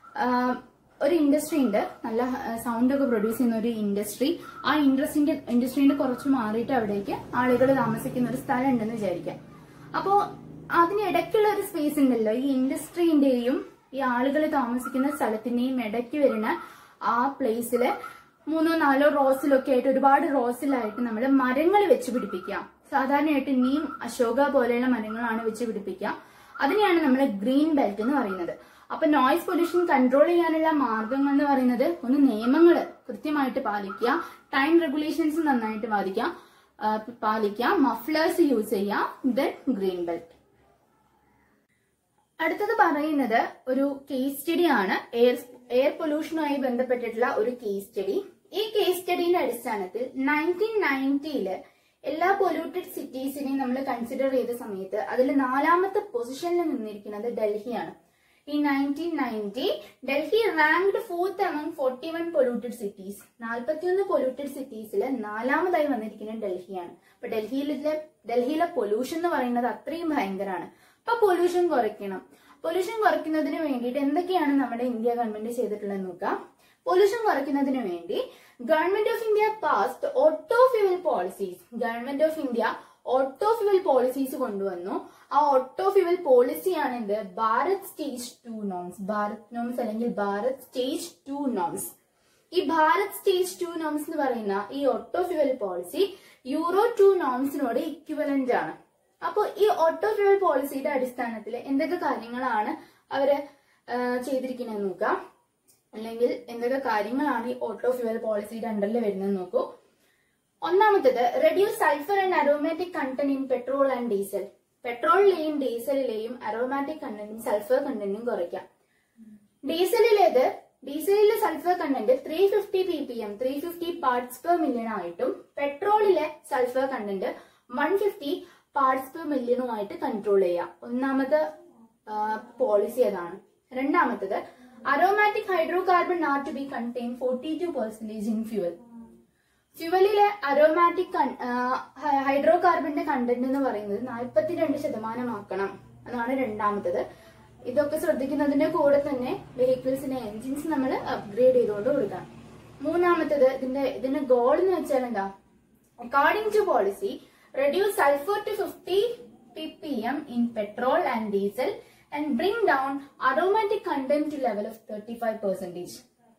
ഒരു ഇൻഡസ്ട്രി ഉണ്ട് നല്ല സൗണ്ട് ഒക്കെ പ്രൊഡ്യൂസ് ചെയ്യുന്ന ഒരു ഇൻഡസ്ട്രി ആ ഇൻഡസ്ട്രീന്റെ ഇൻഡസ്ട്രീന്റെ കുറച്ച് മാറിയിട്ട് അവിടേക്ക് ആളുകൾ താമസിക്കുന്ന ഒരു സ്ഥലം ഉണ്ടെന്ന് വിചാരിക്കാം അപ്പോ അതിനിടയ്ക്കുള്ള ഒരു സ്പേസ് ഉണ്ടല്ലോ ഈ ഇൻഡസ്ട്രീന്റെയും ഈ ആളുകൾ താമസിക്കുന്ന സ്ഥലത്തിന്റെയും ഇടയ്ക്ക് വരുന്ന ആ പ്ലേസില് മൂന്നോ നാലോ റോസിലൊക്കെ ആയിട്ട് ഒരുപാട് റോസിലായിട്ട് നമ്മൾ മരങ്ങൾ വെച്ച് പിടിപ്പിക്കുക സാധാരണയായിട്ട് നീം അശോക പോലെയുള്ള മരങ്ങളാണ് വെച്ച് പിടിപ്പിക്കുക അതിനെയാണ് നമ്മൾ ഗ്രീൻ ബെൽറ്റ് എന്ന് പറയുന്നത് അപ്പൊ നോയിസ് പൊല്യൂഷൻ കൺട്രോൾ ചെയ്യാനുള്ള മാർഗങ്ങൾ എന്ന് പറയുന്നത് ഒന്ന് നിയമങ്ങൾ കൃത്യമായിട്ട് പാലിക്കുക ടൈം റെഗുലേഷൻസ് നന്നായിട്ട് പാലിക്കുക ആ, പാലിക്കുക മഫ്ലേഴ്സ് യൂസ് ചെയ്യുക ദെൻ ഗ്രീൻ ബെൽറ്റ് അടുത്തത് പറയുന്നത് ഒരു കേസ് സ്റ്റഡി ആണ് എയർ എയർ പൊല്യൂഷനുമായി ബന്ധപ്പെട്ടിട്ടുള്ള ഒരു കേസ് സ്റ്റഡി ഈ കേസ് സ്റ്റഡിയുടെ അടിസ്ഥാനത്തിൽ നയൻറ്റീൻ നയൻറ്റിയില് എല്ലാ പൊല്യൂട്ടഡ് സിറ്റീസിനെയും നമ്മൾ കൺസിഡർ ചെയ്ത സമയത്ത് അതിൽ നാലാമത്തെ പൊസിഷനിൽ നിന്നിരിക്കുന്നത് ഡൽഹിയാണ് ഈ nineteen ninety Delhi ranked fourth among forty one polluted cities നാൽപ്പത്തിയൊന്ന് പൊല്യൂട്ടഡ് സിറ്റീസിൽ നാലാമതായി വന്നിരിക്കുന്നത് ഡൽഹിയാണ് അപ്പൊ ഡൽഹിയിലെ ഡൽഹിയിലെ പൊല്യൂഷൻ എന്ന് പറയുന്നത് അത്രയും ഭയങ്കരമാണ് അപ്പൊ പൊല്യൂഷൻ കുറയ്ക്കണം പൊല്യൂഷൻ കുറയ്ക്കുന്നതിന് വേണ്ടിയിട്ട് എന്തൊക്കെയാണ് നമ്മുടെ ഇന്ത്യ ഗവൺമെന്റ് ചെയ്തിട്ടുള്ളത് നോക്കാം പൊല്യൂഷൻ കുറയ്ക്കുന്നതിന് വേണ്ടി government of India passed auto fuel policies government of India auto fuel policies കൊണ്ടുവന്നു ആ ഓട്ടോ ഫ്യൂവൽ പോളിസിയാണ് എന്ത് Bharat stage two norms Bharat norms അല്ലെങ്കിൽ ഭാരത് സ്റ്റേജ് ടു നോംസ് ഈ ഭാരത് സ്റ്റേജ് ടു നോംസ് എന്ന് പറയുന്ന ഈ auto fuel policy euro two നോംസിനോട് ഇക്വലന്റ് ആണ് അപ്പോൾ ഈ ഓട്ടോ ഫ്യൂവൽ പോളിസിയുടെ അടിസ്ഥാനത്തിൽ എന്തൊക്കെ കാര്യങ്ങളാണ് അവര് ചെയ്തിരിക്കുന്നത് നോക്കാം അല്ലെങ്കിൽ എന്തൊക്കെ കാര്യങ്ങളാണ് ഈ ഓട്ടോ ഫ്യൂവൽ പോളിസിയുടെ അണ്ടറിൽ വരുന്നത് നോക്കൂ ഒന്നാമത്തേത് reduce sulphur and aromatic content in petrol and diesel പെട്രോളിലെയും ഡീസലിലെയും അരോമാറ്റിക് കണ്ടന്റും സൾഫർ കണ്ടന്റും കുറയ്ക്കാം ഡീസലിലേത് ഡീസലിലെ sulphur content three fifty P P M three fifty parts per million ആയിട്ടും പെട്രോളിലെ sulphur content one fifty parts per മില്യണുമായിട്ട് കൺട്രോൾ ചെയ്യാം ഒന്നാമത് പോളിസി അതാണ് രണ്ടാമത്തത് aromatic hydrocarbon are to be contain forty two percentage in fuel ഫ്യുവലിലെ aromatic ഹൈഡ്രോ കാർബണിന്റെ കണ്ടന്റ് എന്ന് പറയുന്നത് നാൽപ്പത്തിരണ്ട് ശതമാനമാക്കണം അതാണ് രണ്ടാമത്തത് ഇതൊക്കെ ശ്രദ്ധിക്കുന്നതിന്റെ കൂടെ തന്നെ വെഹിക്കിൾസിന്റെ എൻജിൻസ് നമ്മൾ അപ്ഗ്രേഡ് ചെയ്തുകൊണ്ട് കൊടുക്കണം മൂന്നാമത്തത് ഇതിന്റെ ഇതിന്റെ ഗോൾ എന്ന് വെച്ചാൽ എന്താ according to policy reduce sulphur to fifty P P M in petrol and diesel and bring down aromatic content to level of thirty five percentage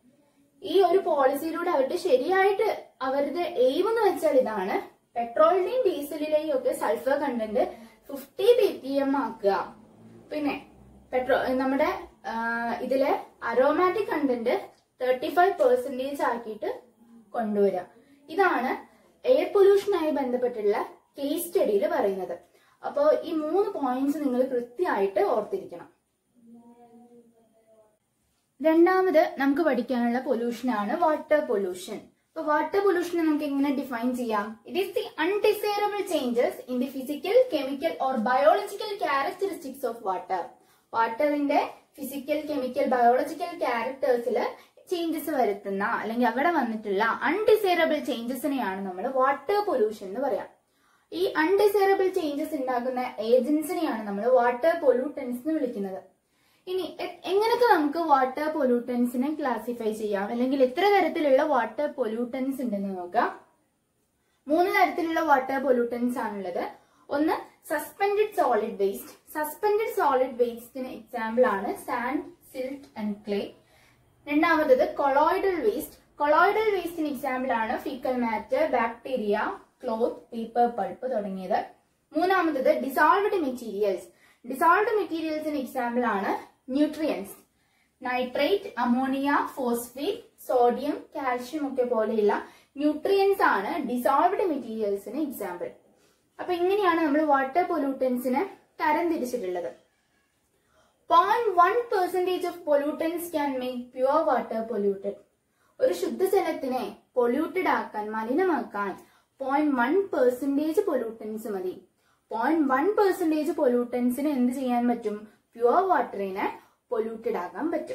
ഈ ഒരു പോളിസിയിലൂടെ അവരുടെ ശരിയായിട്ട് അവരുടെ എയിം എന്ന് വെച്ചാൽ ഇതാണ് പെട്രോളിന്റെയും ഡീസലിലെയും ഒക്കെ sulphur content fifty P P M ആക്കുക പിന്നെ പെട്രോ നമ്മുടെ ആ, ഇതിലെ aromatic content thirty five percentage ആക്കിയിട്ട് കൊണ്ടുവരിക ഇതാണ് എയർ പൊല്യൂഷനുമായി ബന്ധപ്പെട്ടുള്ള കേസ് സ്റ്റഡിയിൽ പറയുന്നത് അപ്പോൾ ഈ മൂന്ന് പോയിന്റ്സ് നിങ്ങൾ കൃത്യമായിട്ട് ഓർത്തിരിക്കണം രണ്ടാമത് നമുക്ക് പഠിക്കാനുള്ള പൊല്യൂഷൻ ആണ് വാട്ടർ പൊല്യൂഷൻ അപ്പൊ വാട്ടർ പൊല്യൂഷനെ നമുക്ക് എങ്ങനെ ഡിഫൈൻ ചെയ്യാം it is the undesirable changes in the physical chemical or biological characteristics of water വാട്ടറിന്റെ ഫിസിക്കൽ കെമിക്കൽ ബയോളജിക്കൽ ക്യാരക്ടേഴ്സിൽ ചേഞ്ചസ് വരുത്തുന്ന അല്ലെങ്കിൽ അവിടെ വന്നിട്ടുള്ള അൺഡിസൈറബിൾ ചേഞ്ചസിനെയാണ് നമ്മൾ വാട്ടർ പൊല്യൂഷൻ എന്ന് പറയാം ഈ അൺഡിസൈറബിൾ ചേഞ്ചസ് ഉണ്ടാക്കുന്ന ഏജൻസിനെയാണ് നമ്മൾ വാട്ടർ പൊല്യൂട്ടൻസ് എന്ന് വിളിക്കുന്നത് ഇനി എ- എങ്ങനെയൊക്കെ നമുക്ക് വാട്ടർ പൊല്യൂട്ടൻസിനെ ക്ലാസിഫൈ ചെയ്യാം അല്ലെങ്കിൽ എത്ര തരത്തിലുള്ള വാട്ടർ പൊല്യൂട്ടൻസ് ഉണ്ടെന്ന് നോക്കാം മൂന്ന് തരത്തിലുള്ള വാട്ടർ പൊല്യൂട്ടൻസ് ആണുള്ളത് ഒന്ന് suspended solid waste suspended solid വേസ്റ്റിന് എക്സാമ്പിൾ ആണ് സാൻഡ് സിൽട്ട് ആൻഡ് ക്ലേ രണ്ടാമത്തത് കൊളോയിഡൽ വേസ്റ്റ് കൊളോയിഡൽ വേസ്റ്റിന് എക്സാമ്പിൾ ആണ് faecal matter bacteria cloth paper pulp തുടങ്ങിയത് മൂന്നാമത്തത് ഡിസോൾവ്ഡ് മെറ്റീരിയൽസ് ഡിസോൾവ്ഡ് മെറ്റീരിയൽസിന് എക്സാമ്പിൾ ആണ് nutrients nitrate ammonia phosphate sodium calcium ഒക്കെ പോലെയുള്ള ന്യൂട്രിയൻസ് ആണ് ഡിസോൾവ്ഡ് മെറ്റീരിയൽസിന് എക്സാമ്പിൾ അപ്പൊ ഇങ്ങനെയാണ് നമ്മൾ വാട്ടർ പൊല്യൂട്ടൻസിനെ തരംതിരിച്ചിട്ടുള്ളത് point one percentage of pollutants can make pure water polluted ഒരു ശുദ്ധജലത്തിനെ പൊല്യൂട്ടഡ് ആക്കാൻ മലിനമാക്കാൻ പോയിന്റ് വൺ പെർസെന്റേജ് പൊല്യൂട്ടൻസ് മതി പോയിന്റ് വൺ പെർസെന്റേജ് പൊല്യൂട്ടൻസിന് എന്ത് ചെയ്യാൻ പറ്റും പ്യുവർ വാട്ടറിനെ പൊല്യൂട്ടഡ് ആക്കാൻ പറ്റും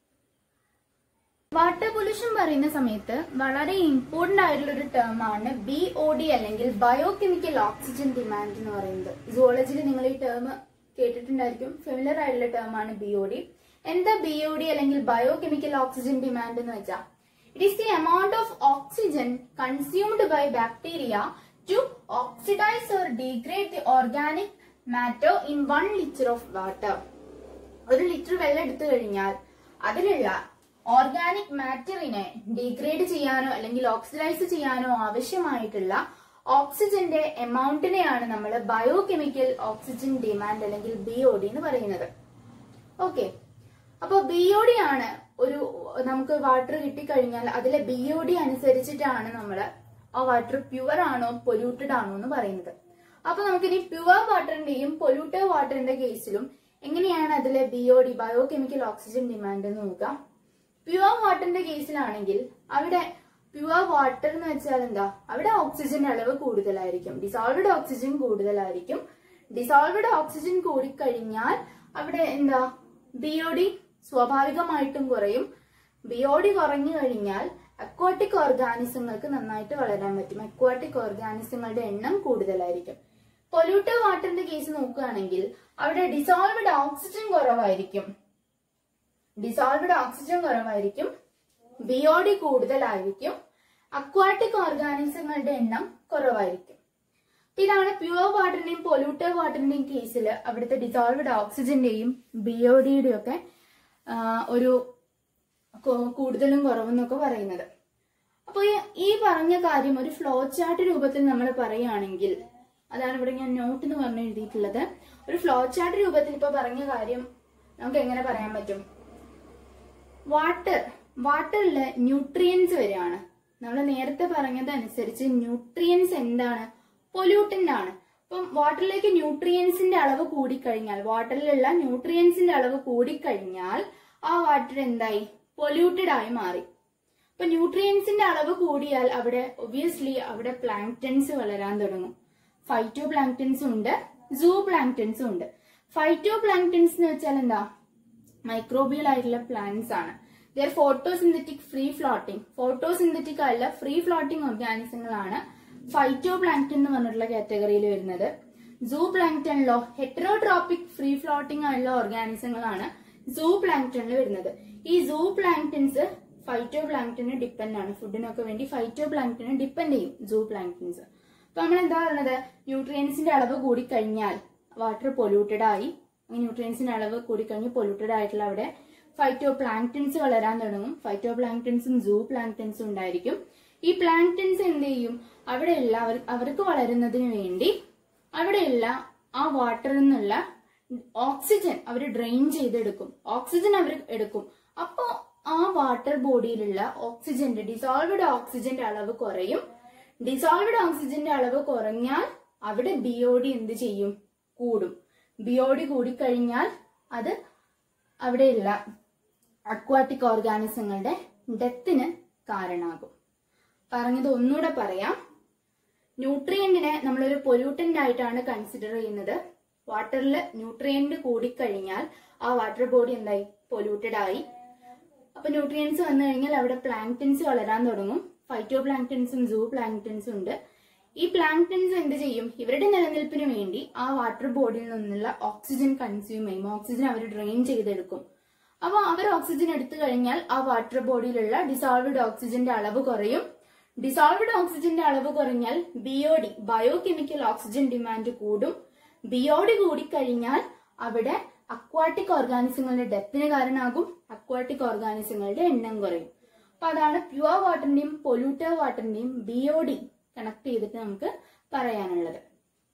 വാട്ടർ പൊല്യൂഷൻ പറയുന്ന സമയത്ത് വളരെ ഇമ്പോർട്ടന്റ് ആയിട്ടുള്ള ഒരു ടേം ആണ് ബി ഒ ഡി അല്ലെങ്കിൽ ബയോകെമിക്കൽ ഓക്സിജൻ ഡിമാൻഡ് എന്ന് പറയുന്നത് സുവോളജിയിൽ നിങ്ങൾ ഈ ടേം കേട്ടിട്ടുണ്ടായിരിക്കും ഫെമിലർ ആയിട്ടുള്ള ടേം ആണ് ബി ഒ ഡി എന്താ ബി ഒ ഡി അല്ലെങ്കിൽ ബയോകെമിക്കൽ ഓക്സിജൻ ഡിമാൻഡ് എന്ന് വെച്ചാൽ it is the amount of oxygen consumed by bacteria to oxidise or degrade the organic matter in one litre of water ഒരു litre വെള്ളം എടുത്തു കഴിഞ്ഞാൽ അതിലുള്ള organic മാറ്ററിനെ degrade ചെയ്യാനോ അല്ലെങ്കിൽ ഓക്സിഡൈസ് ചെയ്യാനോ ആവശ്യമായിട്ടുള്ള ഓക്സിജന്റെ എമൗണ്ടിനെയാണ് നമ്മൾ ബയോകെമിക്കൽ ഓക്സിജൻ ഡിമാൻഡ് അല്ലെങ്കിൽ ബി ഒ ഡി എന്ന് പറയുന്നത് ഓക്കെ അപ്പൊ ബി ഒ ഡി ആണ് ഒരു നമുക്ക് വാട്ടർ കിട്ടിക്കഴിഞ്ഞാൽ അതിലെ ബി ഒ ഡി അനുസരിച്ചിട്ടാണ് നമ്മൾ ആ വാട്ടർ പ്യുവർ ആണോ പൊല്യൂട്ടഡ് ആണോ എന്ന് പറയുന്നത് അപ്പൊ നമുക്കിനി പ്യുവർ വാട്ടറിന്റെയും പൊല്യൂട്ടഡ് വാട്ടറിന്റെ കേസിലും എങ്ങനെയാണ് അതിലെ B O D biochemical oxygen demand എന്ന് നോക്കാം പ്യുവർ വാട്ടറിന്റെ കേസിലാണെങ്കിൽ അവിടെ പ്യുവർ വാട്ടർ എന്ന് വെച്ചാൽ എന്താ അവിടെ ഓക്സിജന്റെ അളവ് കൂടുതലായിരിക്കും ഡിസോൾവഡ് ഓക്സിജൻ കൂടുതലായിരിക്കും ഡിസോൾവഡ് ഓക്സിജൻ കൂടിക്കഴിഞ്ഞാൽ അവിടെ എന്താ ബി ഒ ഡി സ്വാഭാവികമായിട്ടും കുറയും ബി ഒ ഡി കുറഞ്ഞു കഴിഞ്ഞാൽ അക്വാട്ടിക് ഓർഗാനിസങ്ങൾക്ക് നന്നായിട്ട് വളരാൻ പറ്റും അക്വാട്ടിക് ഓർഗാനിസങ്ങളുടെ എണ്ണം കൂടുതലായിരിക്കും പൊല്യൂട്ടഡ് വാട്ടറിന്റെ കേസ് നോക്കുകയാണെങ്കിൽ അവിടെ ഡിസോൾവഡ് ഓക്സിജൻ കുറവായിരിക്കും ഡിസോൾവഡ് ഓക്സിജൻ കുറവായിരിക്കും ബി ഒ ഡി കൂടുതലായിരിക്കും അക്വാട്ടിക് ഓർഗാനിസങ്ങളുടെ എണ്ണം കുറവായിരിക്കും അപ്പൊ ഇതാണ് പ്യുവർ വാട്ടറിന്റെയും പൊല്യൂട്ടഡ് വാട്ടറിന്റെയും കേസിൽ അവിടുത്തെ ഡിസോൾവഡ് ഓക്സിജന്റെയും ബി ഒ ഡിയുടെയും ഒക്കെ ആ, ഒരു കു- കൂടുതലും കുറവെന്നൊക്കെ പറയുന്നത് അപ്പോൾ ഈ- ഈ പറഞ്ഞ കാര്യം ഒരു ഫ്ലോ ചാർട്ട് രൂപത്തിൽ നമ്മൾ പറയുകയാണെങ്കിൽ അതാണ് ഇവിടെ ഞാൻ നോട്ട് എന്ന് പറഞ്ഞ് എഴുതിയിട്ടുള്ളത് ഒരു ഫ്ലോ ചാർട്ട് രൂപത്തിൽ ഇപ്പൊ പറഞ്ഞ കാര്യം നമുക്ക് എങ്ങനെ പറയാൻ പറ്റും വാട്ടർ വാട്ടറിൽ ന്യൂട്രിയൻസ് വരികയാണ് നമ്മൾ നേരത്തെ പറഞ്ഞതനുസരിച്ച് ന്യൂട്രിയൻസ് എന്താണ് പൊല്യൂട്ടന്റ് ആണ് അപ്പം വാട്ടറിലേക്ക് ന്യൂട്രിയൻസിന്റെ അളവ് കൂടിക്കഴിഞ്ഞാൽ വാട്ടറിലുള്ള ന്യൂട്രിയൻസിന്റെ അളവ് കൂടിക്കഴിഞ്ഞാൽ ആ വാട്ടർ എന്തായി പൊല്യൂട്ടഡ് ആയി മാറി ഇപ്പൊ ന്യൂട്രിയൻസിന്റെ അളവ് കൂടിയാൽ അവിടെ ഒബിയസ്ലി അവിടെ പ്ലാങ്ക്ടൻസ് വളരാൻ തുടങ്ങും ഫൈറ്റോ പ്ലാങ്ക്ടൻസും ഉണ്ട് സൂ പ്ലാങ്ക്ടൻസും ഉണ്ട് ഫൈറ്റോ പ്ലാങ്ക്ടൻസ് എന്ന് വെച്ചാൽ എന്താ മൈക്രോബിയൽ ആയിട്ടുള്ള പ്ലാന്റ്സ് ആണ് ദർ ഫോട്ടോസിന്തറ്റിക് ഫ്രീ ഫ്ലോട്ടിംഗ് ഫോട്ടോസിന്തറ്റിക് ആയിട്ടുള്ള ഫ്രീ ഫ്ലോട്ടിംഗ് ഓർഗാനിസങ്ങളാണ് ഫൈറ്റോ പ്ലാങ്ക്ടൻ എന്ന് പറഞ്ഞിട്ടുള്ള കാറ്റഗറിയിൽ വരുന്നത് സൂ പ്ലാങ്ക്ടണിലോ ഹെറ്ററോട്രോപ്പിക് ഫ്രീ ഫ്ലോട്ടിംഗ് ആയിട്ടുള്ള ഓർഗാനിസങ്ങളാണ് സൂ പ്ലാങ്ക്ടണിൽ വരുന്നത് ഈ സൂ പ്ലാങ്ക്ടൻസ് ഫൈറ്റോ പ്ലാങ്ക്ടന് ഡിപ്പെൻഡ് ആണ് ഫുഡിനൊക്കെ വേണ്ടി ഫൈറ്റോ പ്ലാങ്ക്ടന് ഡിപ്പെൻഡ് ചെയ്യും സൂ പ്ലാങ്ക്ടൻസ് അപ്പൊ നമ്മൾ എന്താ പറയുന്നത് ന്യൂട്രിയൻസിന്റെ അളവ് കൂടിക്കഴിഞ്ഞാൽ വാട്ടർ പൊല്യൂട്ടഡ് ആയി ന്യൂട്രിയൻസിന്റെ അളവ് കൂടിക്കഴിഞ്ഞ് പൊല്യൂട്ടഡ് ആയിട്ടുള്ള അവിടെ ഫൈറ്റോ പ്ലാങ്ക്ടൻസ് വളരാൻ തുടങ്ങും ഫൈറ്റോ പ്ലാങ്ക്ടൻസും സൂ പ്ലാങ്ക്ടൻസും ഉണ്ടായിരിക്കും ഈ പ്ലാങ്ക്ടൻസ് എന്ത് ചെയ്യും അവിടെയുള്ള അവർ അവർക്ക് വളരുന്നതിന് വേണ്ടി അവിടെയുള്ള ആ വാട്ടറിൽ നിന്നുള്ള ഓക്സിജൻ അവർ ഡ്രെയിൻ ചെയ്തെടുക്കും ഓക്സിജൻ അവർ എടുക്കും അപ്പോ ആ വാട്ടർ ബോഡിയിലുള്ള ഓക്സിജന്റെ ഡിസോൾവഡ് ഓക്സിജന്റെ അളവ് കുറയും ഡിസോൾവഡ് ഓക്സിജന്റെ അളവ് കുറഞ്ഞാൽ അവിടെ ബി ഒ ഡി എന്ത് ചെയ്യും കൂടും ബിയോഡി കൂടിക്കഴിഞ്ഞാൽ അത് അവിടെയുള്ള അക്വാട്ടിക് ഓർഗാനിസങ്ങളുടെ ഡെത്തിന് കാരണമാകും പറഞ്ഞത് ഒന്നുകൂടെ പറയാം ന്യൂട്രിയന്റിനെ നമ്മളൊരു പൊല്യൂട്ടന്റ് ആയിട്ടാണ് കൺസിഡർ ചെയ്യുന്നത് വാട്ടറിൽ ന്യൂട്രിയന്റ് കൂടിക്കഴിഞ്ഞാൽ ആ വാട്ടർ ബോഡി എന്തായി പൊല്യൂട്ടഡ് ആയി അപ്പൊ ന്യൂട്രിയൻസ് വന്നു കഴിഞ്ഞാൽ അവിടെ പ്ലാങ്ക്ടൻസ് വളരാൻ തുടങ്ങും ഫൈറ്റോ പ്ലാങ്ക്ടൻസും സൂ പ്ലാങ്ക്ടൻസും ഉണ്ട് ഈ പ്ലാങ്ക്ടൻസ് എന്ത് ചെയ്യും ഇവരുടെ നിലനിൽപ്പിന് വേണ്ടി ആ വാട്ടർ ബോഡിയിൽ നിന്നുള്ള ഓക്സിജൻ കൺസ്യൂം ചെയ്യും ഓക്സിജൻ അവർ ഡ്രെയിൻ ചെയ്തെടുക്കും അപ്പൊ അവർ ഓക്സിജൻ എടുത്തു കഴിഞ്ഞാൽ ആ വാട്ടർ ബോഡിയിലുള്ള ഡിസോൾവ്ഡ് ഓക്സിജന്റെ അളവ് കുറയും ഡിസോൾവ്ഡ് ഓക്സിജന്റെ അളവ് കുറഞ്ഞാൽ B O D biochemical oxygen demand കൂടും ബിഒഡി കൂടിക്കഴിഞ്ഞാൽ അവിടെ അക്വാട്ടിക് ഓർഗാനിസങ്ങളുടെ ഡെത്തിന് കാരണമാകും അക്വാട്ടിക് ഓർഗാനിസങ്ങളുടെ എണ്ണം കുറയും അപ്പൊ അതാണ് പ്യുവർ വാട്ടറിന്റെയും പൊല്യൂട്ടർ വാട്ടറിന്റെയും ബിഒഡി കണക്ട് ചെയ്തിട്ട് നമുക്ക് പറയാനുള്ളത്